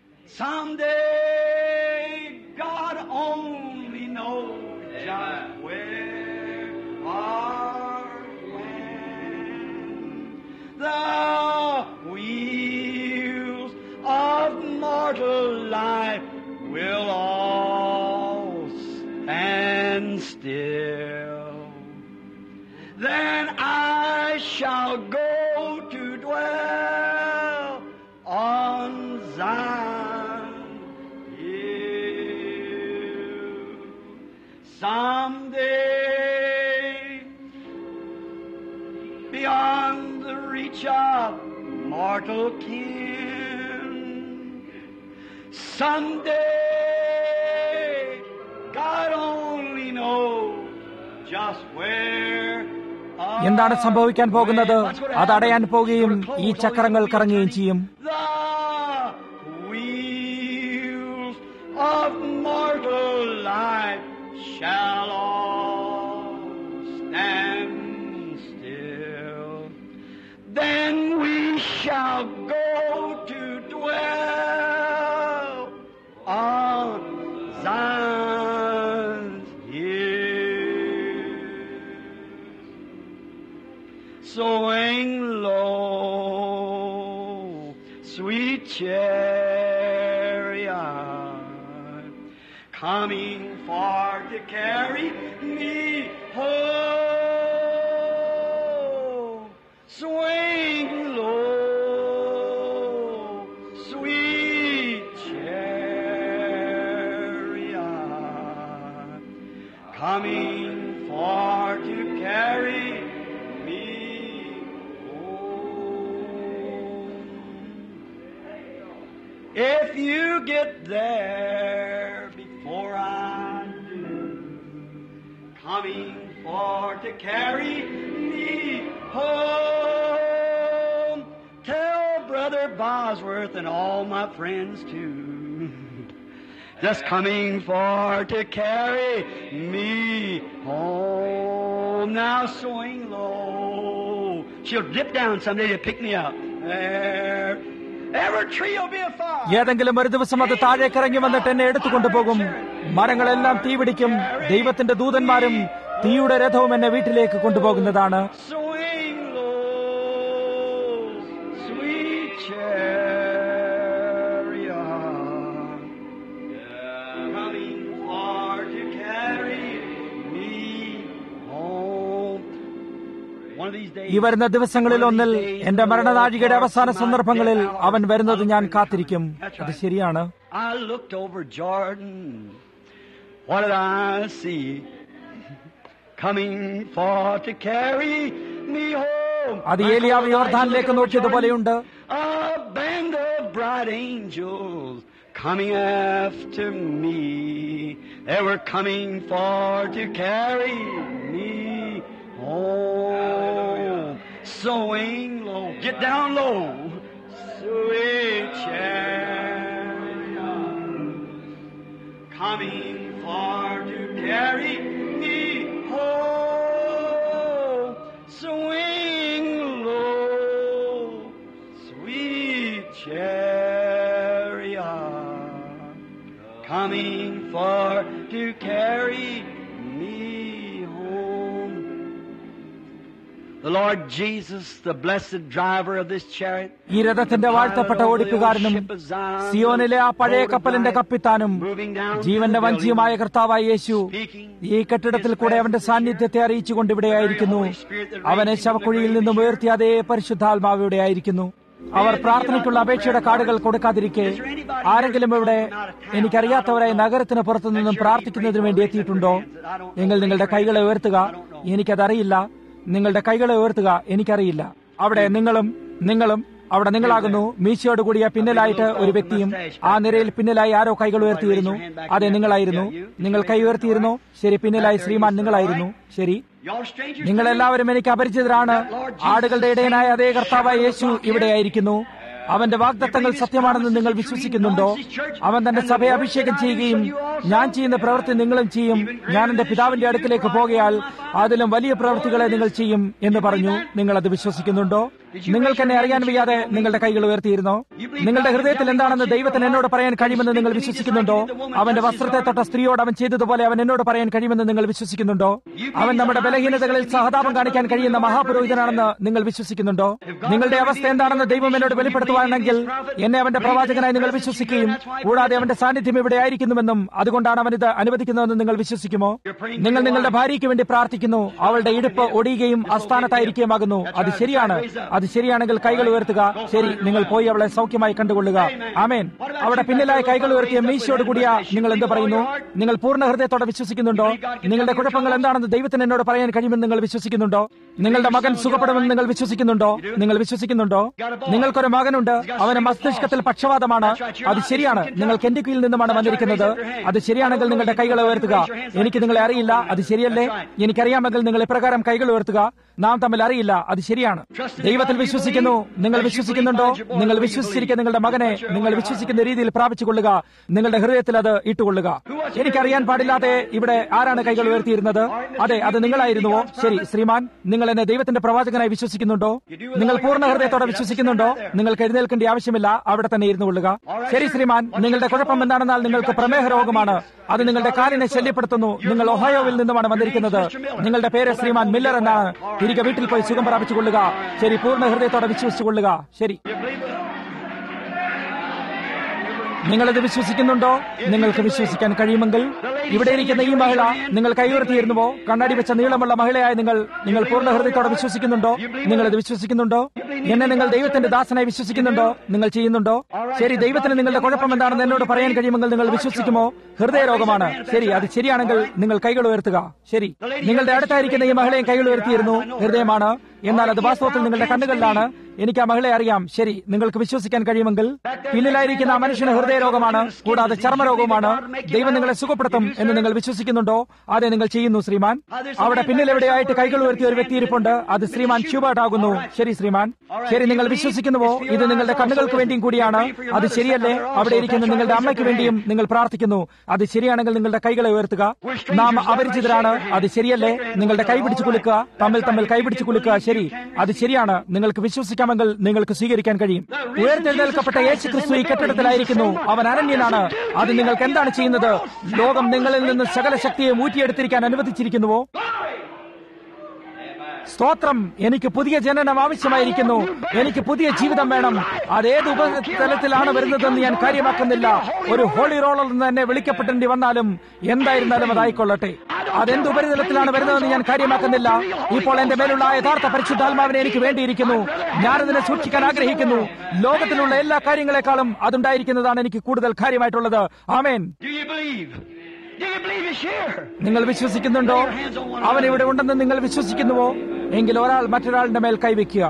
Someday God only knows just where or when the wheels of mortal life will all stand still. Then I shall go to dwell on Zion hill. Someday, beyond the reach of mortal kin, someday, God only knows just where. എന്താണ് സംഭവിക്കാൻ പോകുന്നത് അത് അടയാൻ പോകുകയും ഈ ചക്രങ്ങൾ കറങ്ങുകയും ചെയ്യും The wheels of mortal life shall all stand still. Then we shall go to dwell on Zion's hill. Swing low, sweet chariot, coming far to carry me home. Swing low, sweet chariot, coming far to carry me home. If you get there before I do, coming for to carry me home, tell Brother Bosworth and all my friends too. Just coming for to carry me home. Now swing low. She'll dip down someday to pick me up. There. Every tree will be a fire. ഏതെങ്കിലും ഒരു ദിവസം അത് താഴേക്കിറങ്ങി വന്നിട്ട് എന്നെ എടുത്തുകൊണ്ടുപോകും മരങ്ങളെല്ലാം തീപിടിക്കും ദൈവത്തിന്റെ ദൂതന്മാരും തീയുടെ രഥവും എന്നെ വീട്ടിലേക്ക് കൊണ്ടുപോകുന്നതാണ് Swing low, sweet chariot, coming far to carry me home. One of these days, ഈ വരുന്ന ദിവസങ്ങളിൽ ഒന്നിൽ എന്റെ മരണനാഴികയുടെ അവസാന സന്ദർഭങ്ങളിൽ അവൻ വരുന്നത് ഞാൻ കാത്തിരിക്കും അത് ശരിയാണ് I looked over Jordan. What did I see? Coming for to carry me home. അത് ഏലിയാവ് യോർധാനിലേക്ക് നോക്കിയതുപോലെയുണ്ട് A band of bright angels coming after me. They were coming for to carry me home. Swing low, get down low. sweet chariot, coming far to carry me home. Swing low, sweet chariot, coming far to carry me home. The Lord Jesus, the blessed driver of this chariot, ഈ രഥത്തിന്റെ വാഴ്ത്തപ്പെട്ട ഓടിക്കുകാരനും സിയോനിലെ ആ പഴയ കപ്പലിന്റെ കപ്പിത്താനും ജീവന്റെ വഞ്ചിയുമായ കർത്താവായ യേശു ഈ കെട്ടിടത്തിൽ കൂടെ അവന്റെ സാന്നിധ്യത്തെ അറിയിച്ചുകൊണ്ട് ഇവിടെയായിരിക്കുന്നു അവനെ ശവക്കുഴിയിൽ നിന്നും ഉയർത്തിയ അതേ പരിശുദ്ധാത്മാവ് ഇവിടെയായിരിക്കുന്നു അവർ പ്രാർത്ഥനയ്ക്കുള്ള അപേക്ഷയുടെ കാർഡുകൾ കൊടുക്കാതിരിക്കെ ആരെങ്കിലും ഇവിടെ എനിക്കറിയാത്തവരായി നഗരത്തിന് പുറത്തു നിന്നും പ്രാർത്ഥിക്കുന്നതിന് വേണ്ടി എത്തിയിട്ടുണ്ടോ നിങ്ങൾ നിങ്ങളുടെ കൈകളെ ഉയർത്തുക എനിക്കതറിയില്ല നിങ്ങളുടെ കൈകളെ ഉയർത്തുക എനിക്കറിയില്ല അവിടെ നിങ്ങളും നിങ്ങളും അവിടെ നിങ്ങളാകുന്നു മീശയോട് കൂടിയ പിന്നിലായിട്ട് ഒരു വ്യക്തിയും ആ നിരയിൽ പിന്നിലായി ആരോ കൈകൾ ഉയർത്തിയിരുന്നു അതെ നിങ്ങളായിരുന്നു നിങ്ങൾ കൈ ഉയർത്തിയിരുന്നു ശരി പിന്നിലായി ശ്രീമാൻ നിങ്ങളായിരുന്നു ശരി y'all strangers. നിങ്ങൾ എല്ലാവരും എനിക്ക് അപരിചിതരാണ് ആടുകളുടെ ഇടയനായ അതേ കർത്താവായ യേശു ഇവിടെയായിരിക്കുന്നു അവന്റെ വാഗ്ദത്തങ്ങൾ സത്യമാണെന്ന് നിങ്ങൾ വിശ്വസിക്കുന്നുണ്ടോ അവൻ തന്റെ സഭയെ അഭിഷേകം ചെയ്യുകയും ഞാൻ ചെയ്യുന്ന പ്രവൃത്തി നിങ്ങളും ചെയ്യും ഞാൻ എന്റെ പിതാവിന്റെ അടുക്കിലേക്ക് പോകയാൽ അതിലും വലിയ പ്രവൃത്തികളെ നിങ്ങൾ ചെയ്യും എന്ന് പറഞ്ഞു നിങ്ങൾ അത് വിശ്വസിക്കുന്നുണ്ടോ നിങ്ങൾക്ക് എന്നെ അറിയാൻ വയ്യാതെ നിങ്ങളുടെ കൈകൾ ഉയർത്തിയിരുന്നോ നിങ്ങളുടെ ഹൃദയത്തിൽ എന്താണെന്ന് ദൈവത്തിന് എന്നോട് പറയാൻ കഴിയുമെന്ന് നിങ്ങൾ വിശ്വസിക്കുന്നുണ്ടോ അവന്റെ വസ്ത്രത്തെ തൊട്ട സ്ത്രീയോട് അവൻ ചെയ്തതുപോലെ അവൻ എന്നോട് പറയാൻ കഴിയുമെന്ന് നിങ്ങൾ വിശ്വസിക്കുന്നുണ്ടോ അവൻ നമ്മുടെ ബലഹീനതകളിൽ സഹതാപം കാണിക്കാൻ കഴിയുന്ന മഹാപുരോഹിതനാണെന്ന് നിങ്ങൾ വിശ്വസിക്കുന്നുണ്ടോ നിങ്ങളുടെ അവസ്ഥ എന്താണെന്ന് ദൈവം എന്നോട് വെളിപ്പെടുത്തുവാണെങ്കിൽ എന്നെ അവന്റെ പ്രവാചകനായി നിങ്ങൾ വിശ്വസിക്കുകയും കൂടാതെ അവന്റെ സാന്നിധ്യം ഇവിടെ ആയിരിക്കുന്നുവെന്നും അതുകൊണ്ടാണ് അവൻ ഇത് അനുവദിക്കുന്നതെന്ന് നിങ്ങൾ വിശ്വസിക്കുമോ നിങ്ങൾ നിങ്ങളുടെ ഭാര്യയ്ക്ക് വേണ്ടി പ്രാർത്ഥിക്കുന്നു അവളുടെ ഇടുപ്പ് ഒടിയുകയും അസ്ഥാനത്തായിരിക്കുകയുമാകുന്നു അത് ശരിയാണ് അത് ശരിയാണെങ്കിൽ കൈകൾ ഉയർത്തുക ശരി നിങ്ങൾ പോയി അവളെ സൗഖ്യമായി കണ്ടുകൊള്ളുക ആമേൻ അവിടെ പിന്നിലായി കൈകൾ ഉയർത്തിയ മീശയോട് കൂടിയ നിങ്ങൾ എന്ത് പറയുന്നു നിങ്ങൾ പൂർണ്ണ ഹൃദയത്തോടെ വിശ്വസിക്കുന്നുണ്ടോ നിങ്ങളുടെ കുഴപ്പങ്ങൾ എന്താണെന്ന് ദൈവത്തിന് എന്നോട് പറയാൻ കഴിയുമെന്ന് നിങ്ങൾ വിശ്വസിക്കുന്നുണ്ടോ നിങ്ങളുടെ മകൻ സുഖപ്പെടുമെന്ന് നിങ്ങൾ വിശ്വസിക്കുന്നുണ്ടോ നിങ്ങൾ വിശ്വസിക്കുന്നുണ്ടോ നിങ്ങൾക്കൊരു മകനുണ്ട് അവന് മസ്തിഷ്കത്തിൽ പക്ഷപാതമാണ് അത് ശരിയാണ് നിങ്ങൾ കെൻഡിക്കയിൽ നിന്നുമാണ് വന്നിരിക്കുന്നത് അത് ശരിയാണെങ്കിൽ നിങ്ങളുടെ കൈകൾ ഉയർത്തുക എനിക്ക് നിങ്ങളെ അറിയില്ല അത് ശരിയല്ലേ എനിക്കറിയാമെങ്കിൽ നിങ്ങൾ ഇപ്രകാരം കൈകൾ ഉയർത്തുക നാം തമ്മിൽ അറിയില്ല അത് ശരിയാണ് ദൈവത്തിൽ വിശ്വസിക്കുന്നു നിങ്ങൾ വിശ്വസിക്കുന്നുണ്ടോ നിങ്ങൾ വിശ്വസിച്ചിരിക്കുന്ന നിങ്ങളുടെ മകനെ നിങ്ങൾ വിശ്വസിക്കുന്ന രീതിയിൽ പ്രാപിച്ചുകൊള്ളുക നിങ്ങളുടെ ഹൃദയത്തിൽ അത് ഇട്ടുകൊള്ളുക എനിക്കറിയാൻ പാടില്ലാതെ ഇവിടെ ആരാണ് കൈകൾ ഉയർത്തിയിരുന്നത് അതെ അത് നിങ്ങളായിരുന്നുവോ ശരി ശ്രീമാൻ നിങ്ങൾ എന്നെ ദൈവത്തിന്റെ പ്രവാചകനായി വിശ്വസിക്കുന്നുണ്ടോ നിങ്ങൾ പൂർണ്ണ ഹൃദയത്തോടെ വിശ്വസിക്കുന്നുണ്ടോ നിങ്ങൾക്ക് എഴുന്നേൽക്കേണ്ട ആവശ്യമില്ല അവിടെ തന്നെ ഇരുന്നു കൊള്ളുക ശരി ശ്രീമാൻ നിങ്ങളുടെ കുഴപ്പം എന്താണെന്നാൽ നിങ്ങൾക്ക് പ്രമേഹ രോഗമാണ് അത് നിങ്ങളുടെ കാലിനെ ശല്യപ്പെടുത്തുന്നു നിങ്ങൾ ഒഹായോവിൽ നിന്നുമാണ് വന്നിരിക്കുന്നത് നിങ്ങളുടെ പേര് ശ്രീമാൻ മില്ലർ എന്നാണ് തിരികെ വീട്ടിൽ പോയി സുഖം പ്രാപിച്ചുകൊള്ളുക ശരി പൂർണ്ണ ഹൃദയത്തോടെ വിശ്വസിച്ചുകൊള്ളുക ശരി നിങ്ങളിത് വിശ്വസിക്കുന്നുണ്ടോ നിങ്ങൾക്ക് വിശ്വസിക്കാൻ കഴിയുമെങ്കിൽ ഇവിടെ ഇരിക്കുന്ന ഈ മഹിള നിങ്ങൾ കൈയുയർത്തിയിരുന്നുവോ കണ്ണാടി വെച്ച നീളമുള്ള മഹിളയായ നിങ്ങൾ നിങ്ങൾ പൂർണ്ണ ഹൃദയത്തോടെ വിശ്വസിക്കുന്നുണ്ടോ നിങ്ങൾ ഇത് വിശ്വസിക്കുന്നുണ്ടോ എന്നെ നിങ്ങൾ ദൈവത്തിന്റെ ദാസനായി വിശ്വസിക്കുന്നുണ്ടോ നിങ്ങൾ ചെയ്യുന്നുണ്ടോ ശരി ദൈവത്തിന് നിങ്ങളുടെ കുഴപ്പം എന്താണെന്ന് എന്നോട് പറയാൻ കഴിയുമെങ്കിൽ നിങ്ങൾ വിശ്വസിക്കുമോ ഹൃദയരോഗമാണ് ശരി അത് ശരിയാണെങ്കിൽ നിങ്ങൾ കൈകൾ ഉയർത്തുക ശരി നിങ്ങളുടെ അടുത്തായിരിക്കുന്ന ഈ മഹിളയും കൈകൾ ഉയർത്തിയിരുന്നു ഹൃദയമാണ് എന്നാൽ അത് വാസ്തവത്തിൽ നിങ്ങളുടെ കണ്ണുകളിലാണ് എനിക്ക് ആ മഹിളയെ അറിയാം ശരി നിങ്ങൾക്ക് വിശ്വസിക്കാൻ കഴിയുമെങ്കിൽ പിന്നിലായിരിക്കുന്ന ആ മനുഷ്യന് ഹൃദയരോഗമാണ് കൂടാതെ ചർമ്മരോഗവുമാണ് ദൈവം നിങ്ങളെ സുഖപ്പെടുത്തും എന്ന് നിങ്ങൾ വിശ്വസിക്കുന്നുണ്ടോ അതെ നിങ്ങൾ ചെയ്യുന്നു ശ്രീമാൻ അവിടെ പിന്നിൽ എവിടെയായിട്ട് കൈകൾ ഉയർത്തിയ ഒരു വ്യക്തി ഇരിപ്പുണ്ട് അത് ശ്രീമാൻ ഷ്യൂബർട്ട് ആകുന്നു ശരി ശ്രീമാൻ ശരി നിങ്ങൾ വിശ്വസിക്കുന്നുവോ ഇത് നിങ്ങളുടെ കണ്ണുകൾക്ക് വേണ്ടിയും കൂടിയാണ് അത് ശരിയല്ലേ അവിടെ ഇരിക്കുന്ന നിങ്ങളുടെ അമ്മയ്ക്ക് വേണ്ടിയും നിങ്ങൾ പ്രാർത്ഥിക്കുന്നു അത് ശരിയാണെങ്കിൽ നിങ്ങളുടെ കൈകളെ ഉയർത്തുക നാം അപരിചിതരാണ് അത് ശരിയല്ലേ നിങ്ങളുടെ കൈ പിടിച്ചു കുലുക്കുക തമ്മിൽ തമ്മിൽ കൈ പിടിച്ചു കുലുക്കുക ശരി അത് ശരിയാണ് നിങ്ങൾക്ക് വിശ്വസിക്കാമെങ്കിൽ നിങ്ങൾക്ക് സ്വീകരിക്കാൻ കഴിയും ഉയർത്തെഴുന്നേൽക്കപ്പെട്ട യേശു ക്രിസ്തു ഈ കെട്ടിടത്തിലായിരിക്കുന്നു അവൻ അനന്യനാണ് അത് നിങ്ങൾക്ക് എന്താണ് ചെയ്യുന്നത് ലോകം നിങ്ങളിൽ നിന്ന് സകല ശക്തിയെ ഊറ്റിയെടുത്തിരിക്കാൻ അനുവദിച്ചിരിക്കുന്നുവോ സ്തോത്രം എനിക്ക് പുതിയ ജനനം ആവശ്യമായിരിക്കുന്നു എനിക്ക് പുതിയ ജീവിതം വേണം അതേത് ഉപതലത്തിലാണ് വരുന്നതെന്ന് ഞാൻ കാര്യമാക്കുന്നില്ല ഒരു ഹോളി റോളർ നിന്ന് എന്നെ വിളിക്കപ്പെടേണ്ടി വന്നാലും എന്തായിരുന്നാലും അതായിക്കൊള്ളട്ടെ അതെന്ത് ഉപരിതലത്തിലാണ് വരുന്നതെന്ന് ഞാൻ കാര്യമാക്കുന്നില്ല ഇപ്പോൾ എന്റെ മേലുള്ള ആ യഥാർത്ഥ പരിശുദ്ധാത്മാവിനെ എനിക്ക് വേണ്ടിയിരിക്കുന്നു ഞാനതിനെ സൂക്ഷിക്കാൻ ആഗ്രഹിക്കുന്നു ലോകത്തിലുള്ള എല്ലാ കാര്യങ്ങളെക്കാളും അതുണ്ടായിരിക്കുന്നതാണ് എനിക്ക് കൂടുതൽ കാര്യമായിട്ടുള്ളത് ആമേൻ Do you believe? Do you believe He's here? നിങ്ങൾ വിശ്വസിക്കുന്നുണ്ടോ അവൻ ഇവിടെ ഉണ്ടെന്ന് നിങ്ങൾ വിശ്വസിക്കുന്നുവോ എങ്കിൽ ഒരാൾ മറ്റൊരാളുടെ മേൽ കൈവയ്ക്കുക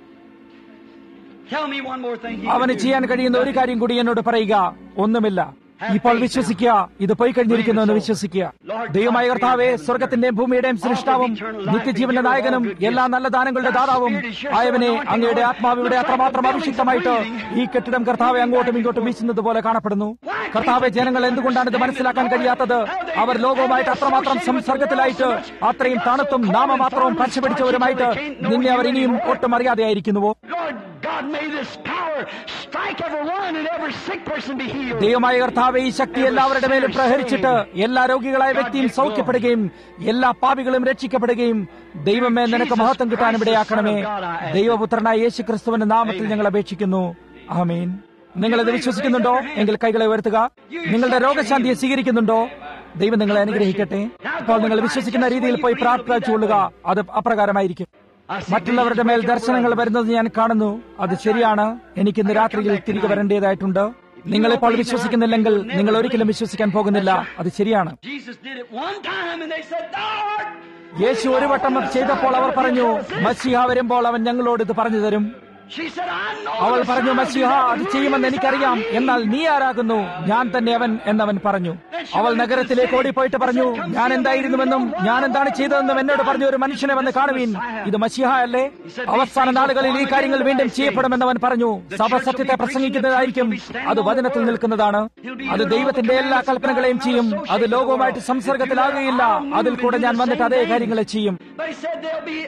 Tell me one more thing. He അവന് can do. ചെയ്യാൻ കഴിയുന്ന ഒരു കാര്യം കൂടി എന്നോട് പറയുക ഒന്നുമില്ല ഇപ്പോൾ വിശ്വസിക്കുക ഇത് പോയി കഴിഞ്ഞിരിക്കുന്നു എന്ന് വിശ്വസിക്കുക ദൈവമായ കർത്താവെ സ്വർഗത്തിന്റെയും ഭൂമിയുടെയും സൃഷ്ടാവും നിത്യജീവന്റെ നായകനും എല്ലാ നല്ല ദാനങ്ങളുടെ ദാതാവും ആയവനെ അങ്ങയുടെ ആത്മാവ് ഇവിടെ അത്രമാത്രം അഭിഷിക്തമായിട്ട് ഈ കെട്ടിടം കർത്താവെ അങ്ങോട്ടും ഇങ്ങോട്ടും വീശുന്നത് പോലെ കാണപ്പെടുന്നു കർത്താവെ ജനങ്ങൾ എന്തുകൊണ്ടാണ് ഇത് മനസ്സിലാക്കാൻ കഴിയാത്തത് അവർ ലോകവുമായിട്ട് അത്രമാത്രം സംസർഗത്തിലായിട്ട് അത്രയും തണുത്തും നാമമാത്രവും പച്ചപിടിച്ചവരുമായിട്ട് നിന്നെ അവർ ഇനിയും ഒട്ടും അറിയാതെയായിരിക്കുന്നുവോ Lord God, may this power strike everyone and every sick person be healed. ദൈവമായ കർത്താവെ ഈ ശക്തി എല്ലാവരുടെ മേലും പ്രഹരിച്ചിട്ട് എല്ലാ രോഗികളായ വ്യക്തിയും സൗഖ്യപ്പെടുകയും എല്ലാ പാപികളും രക്ഷിക്കപ്പെടുകയും ദൈവമേ നിനക്ക് മഹത്വം കിട്ടാൻ ഇവിടെയാക്കണമേ ദൈവപുത്രനായ യേശു ക്രിസ്തുവിന്റെ നാമത്തിൽ ഞങ്ങൾ അപേക്ഷിക്കുന്നു ആമീൻ നിങ്ങൾ ഇത് വിശ്വസിക്കുന്നുണ്ടോ എങ്കിൽ കൈകളെ ഉയർത്തുക നിങ്ങളുടെ രോഗശാന്തിയെ സ്വീകരിക്കുന്നുണ്ടോ ദൈവം നിങ്ങളെ അനുഗ്രഹിക്കട്ടെ ഇപ്പോൾ നിങ്ങൾ വിശ്വസിക്കുന്ന രീതിയിൽ പോയി പ്രാർത്ഥിച്ചുകൊള്ളുക അത് അപ്രകാരമായിരിക്കും മറ്റുള്ളവരുടെ മേൽ ദർശനങ്ങൾ വരുന്നത് ഞാൻ കാണുന്നു അത് ശരിയാണ് എനിക്ക് ഇന്ന് രാത്രിയിൽ തിരികെ വരേണ്ടതായിട്ടുണ്ട് നിങ്ങൾ ഇപ്പോൾ വിശ്വസിക്കുന്നില്ലെങ്കിൽ നിങ്ങൾ ഒരിക്കലും വിശ്വസിക്കാൻ പോകുന്നില്ല അത് ശരിയാണ് Jesus did it one time and they said, Lord, യേശു ഒരു വട്ടം അത് ചെയ്തപ്പോൾ അവർ പറഞ്ഞു മസിഹ വരുമ്പോൾ അവൻ ഞങ്ങളോട് ഇത് പറഞ്ഞു തരും she said, I know അവൾ the പറഞ്ഞു Son of മസിഹ God അത് is ചെയ്യുമെന്ന് ruling എനിക്കറിയാം this എന്നാൽ നീ ആരാകുന്നു ഞാൻ തന്നെ അവൻ എന്നവൻ പറഞ്ഞു അവൾ നഗരത്തിലേക്ക് ഓടിപ്പോയിട്ട് പറഞ്ഞു ഞാൻ എന്തായിരുന്നുവെന്നും ഞാൻ എന്താണ് ചെയ്തതെന്നും എന്നോട് പറഞ്ഞു ഒരു മനുഷ്യനെ വന്ന് കാണുവീൻ ഇത് മസിഹ അല്ലേ അവസാന നാളുകളിൽ ഈ കാര്യങ്ങൾ വീണ്ടും ചെയ്യപ്പെടുമെന്ന് അവൻ പറഞ്ഞു സഭ സത്യത്തെ പ്രസംഗിക്കുന്നതായിരിക്കും അത് വചനത്തിൽ നിൽക്കുന്നതാണ് അത് ദൈവത്തിന്റെ എല്ലാ കൽപ്പനകളെയും ചെയ്യും അത് ലോകവുമായിട്ട് സംസർഗത്തിലാകുകയില്ല അതിൽ കൂടെ ഞാൻ വന്നിട്ട് അതേ കാര്യങ്ങളെ ചെയ്യും But he said there'll be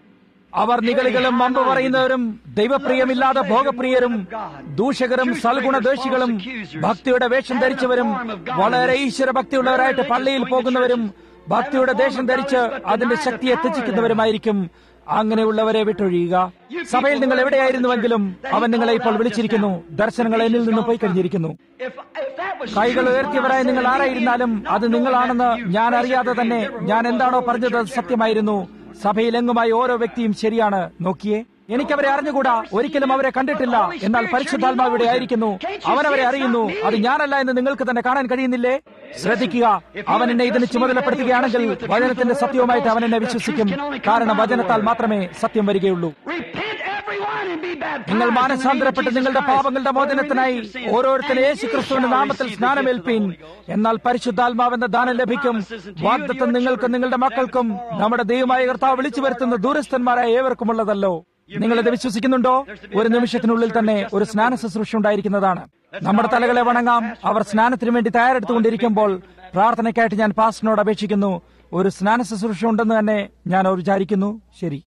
അവർ നികളികളും അമ്പ് പറയുന്നവരും ദൈവപ്രിയമില്ലാതെ ഭോഗപ്രിയരും ദൂഷകരും സൽഗുണദോഷികളും ഭക്തിയുടെ വേഷം ധരിച്ചവരും വളരെ ഈശ്വര ഭക്തിയുള്ളവരായിട്ട് പള്ളിയിൽ പോകുന്നവരും ഭക്തിയുടെ ദേശം ധരിച്ച് അതിന്റെ ശക്തിയെ ത്യജിക്കുന്നവരുമായിരിക്കും അങ്ങനെയുള്ളവരെ വിട്ടൊഴിയുക സഭയിൽ നിങ്ങൾ എവിടെയായിരുന്നുവെങ്കിലും അവൻ നിങ്ങളെ ഇപ്പോൾ വിളിച്ചിരിക്കുന്നു ദർശനങ്ങൾ എന്നിൽ നിന്ന് പോയി കഴിഞ്ഞിരിക്കുന്നു if if that was കൈകൾ true, ഉയർത്തിയവരായി നിങ്ങൾ ആരായിരുന്നാലും അത് നിങ്ങളാണെന്ന് ഞാൻ അറിയാതെ തന്നെ ഞാൻ എന്താണോ പറഞ്ഞത് അത് സത്യമായിരുന്നു സഭയിലെങ്ങുമായി ഓരോ വ്യക്തിയും ശരിയാണ് നോക്കിയേ എനിക്കവരെ അറിഞ്ഞുകൂടാ ഒരിക്കലും അവരെ കണ്ടിട്ടില്ല എന്നാൽ പരിശുദ്ധാത്മാവ് ഇവിടെ ആയിരിക്കുന്നു അവനവരെ അറിയുന്നു അത് ഞാനല്ല എന്ന് നിങ്ങൾക്ക് തന്നെ കാണാൻ കഴിയുന്നില്ലേ ശ്രദ്ധിക്കുക അവൻ എന്നെ ഇതിന് ചുമതലപ്പെടുത്തുകയാണെങ്കിൽ വചനത്തിന്റെ സത്യവുമായിട്ട് അവൻ എന്നെ വിശ്വസിക്കും കാരണം വചനത്താൽ മാത്രമേ സത്യം വരികയുള്ളൂ repent everyone and be baptized. നിങ്ങൾ in the name of മാനസാന്തരപ്പെട്ട് Jesus നിങ്ങളുടെ Christ പാപങ്ങളുടെ for the മോചനത്തിനായി remission of sins. ഓരോരുത്തരും And യേശു you ക്രിസ്തുവിന്റെ shall നാമത്തിൽ receive the സ്നാനം gift of the ഏൽപ്പീൻ Holy Ghost. എന്നാൽ പരിശുദ്ധാത്മാവെന്ന ദാനം ലഭിക്കും വാഗ്ദത്തം നിങ്ങൾക്കും നിങ്ങളുടെ മക്കൾക്കും നമ്മുടെ ദൈവമായ കർത്താവ് വിളിച്ചു വരുത്തുന്ന ദൂരസ്ഥന്മാരായ ഏവർക്കുമുള്ളതല്ലോ നിങ്ങൾ ഇത് വിശ്വസിക്കുന്നുണ്ടോ ഒരു നിമിഷത്തിനുള്ളിൽ തന്നെ ഒരു സ്നാന ശുശ്രൂഷ ഉണ്ടായിരിക്കുന്നതാണ് നമ്മുടെ തലകളെ വണങ്ങാം അവർ സ്നാനത്തിന് വേണ്ടി തയ്യാറെടുത്തുകൊണ്ടിരിക്കുമ്പോൾ പ്രാർത്ഥനയ്ക്കായിട്ട് ഞാൻ പാസ്റ്ററിനോട് അപേക്ഷിക്കുന്നു ഒരു സ്നാന ശുശ്രൂഷ ഉണ്ടെന്ന് തന്നെ ഞാൻ വിചാരിക്കുന്നു ശരി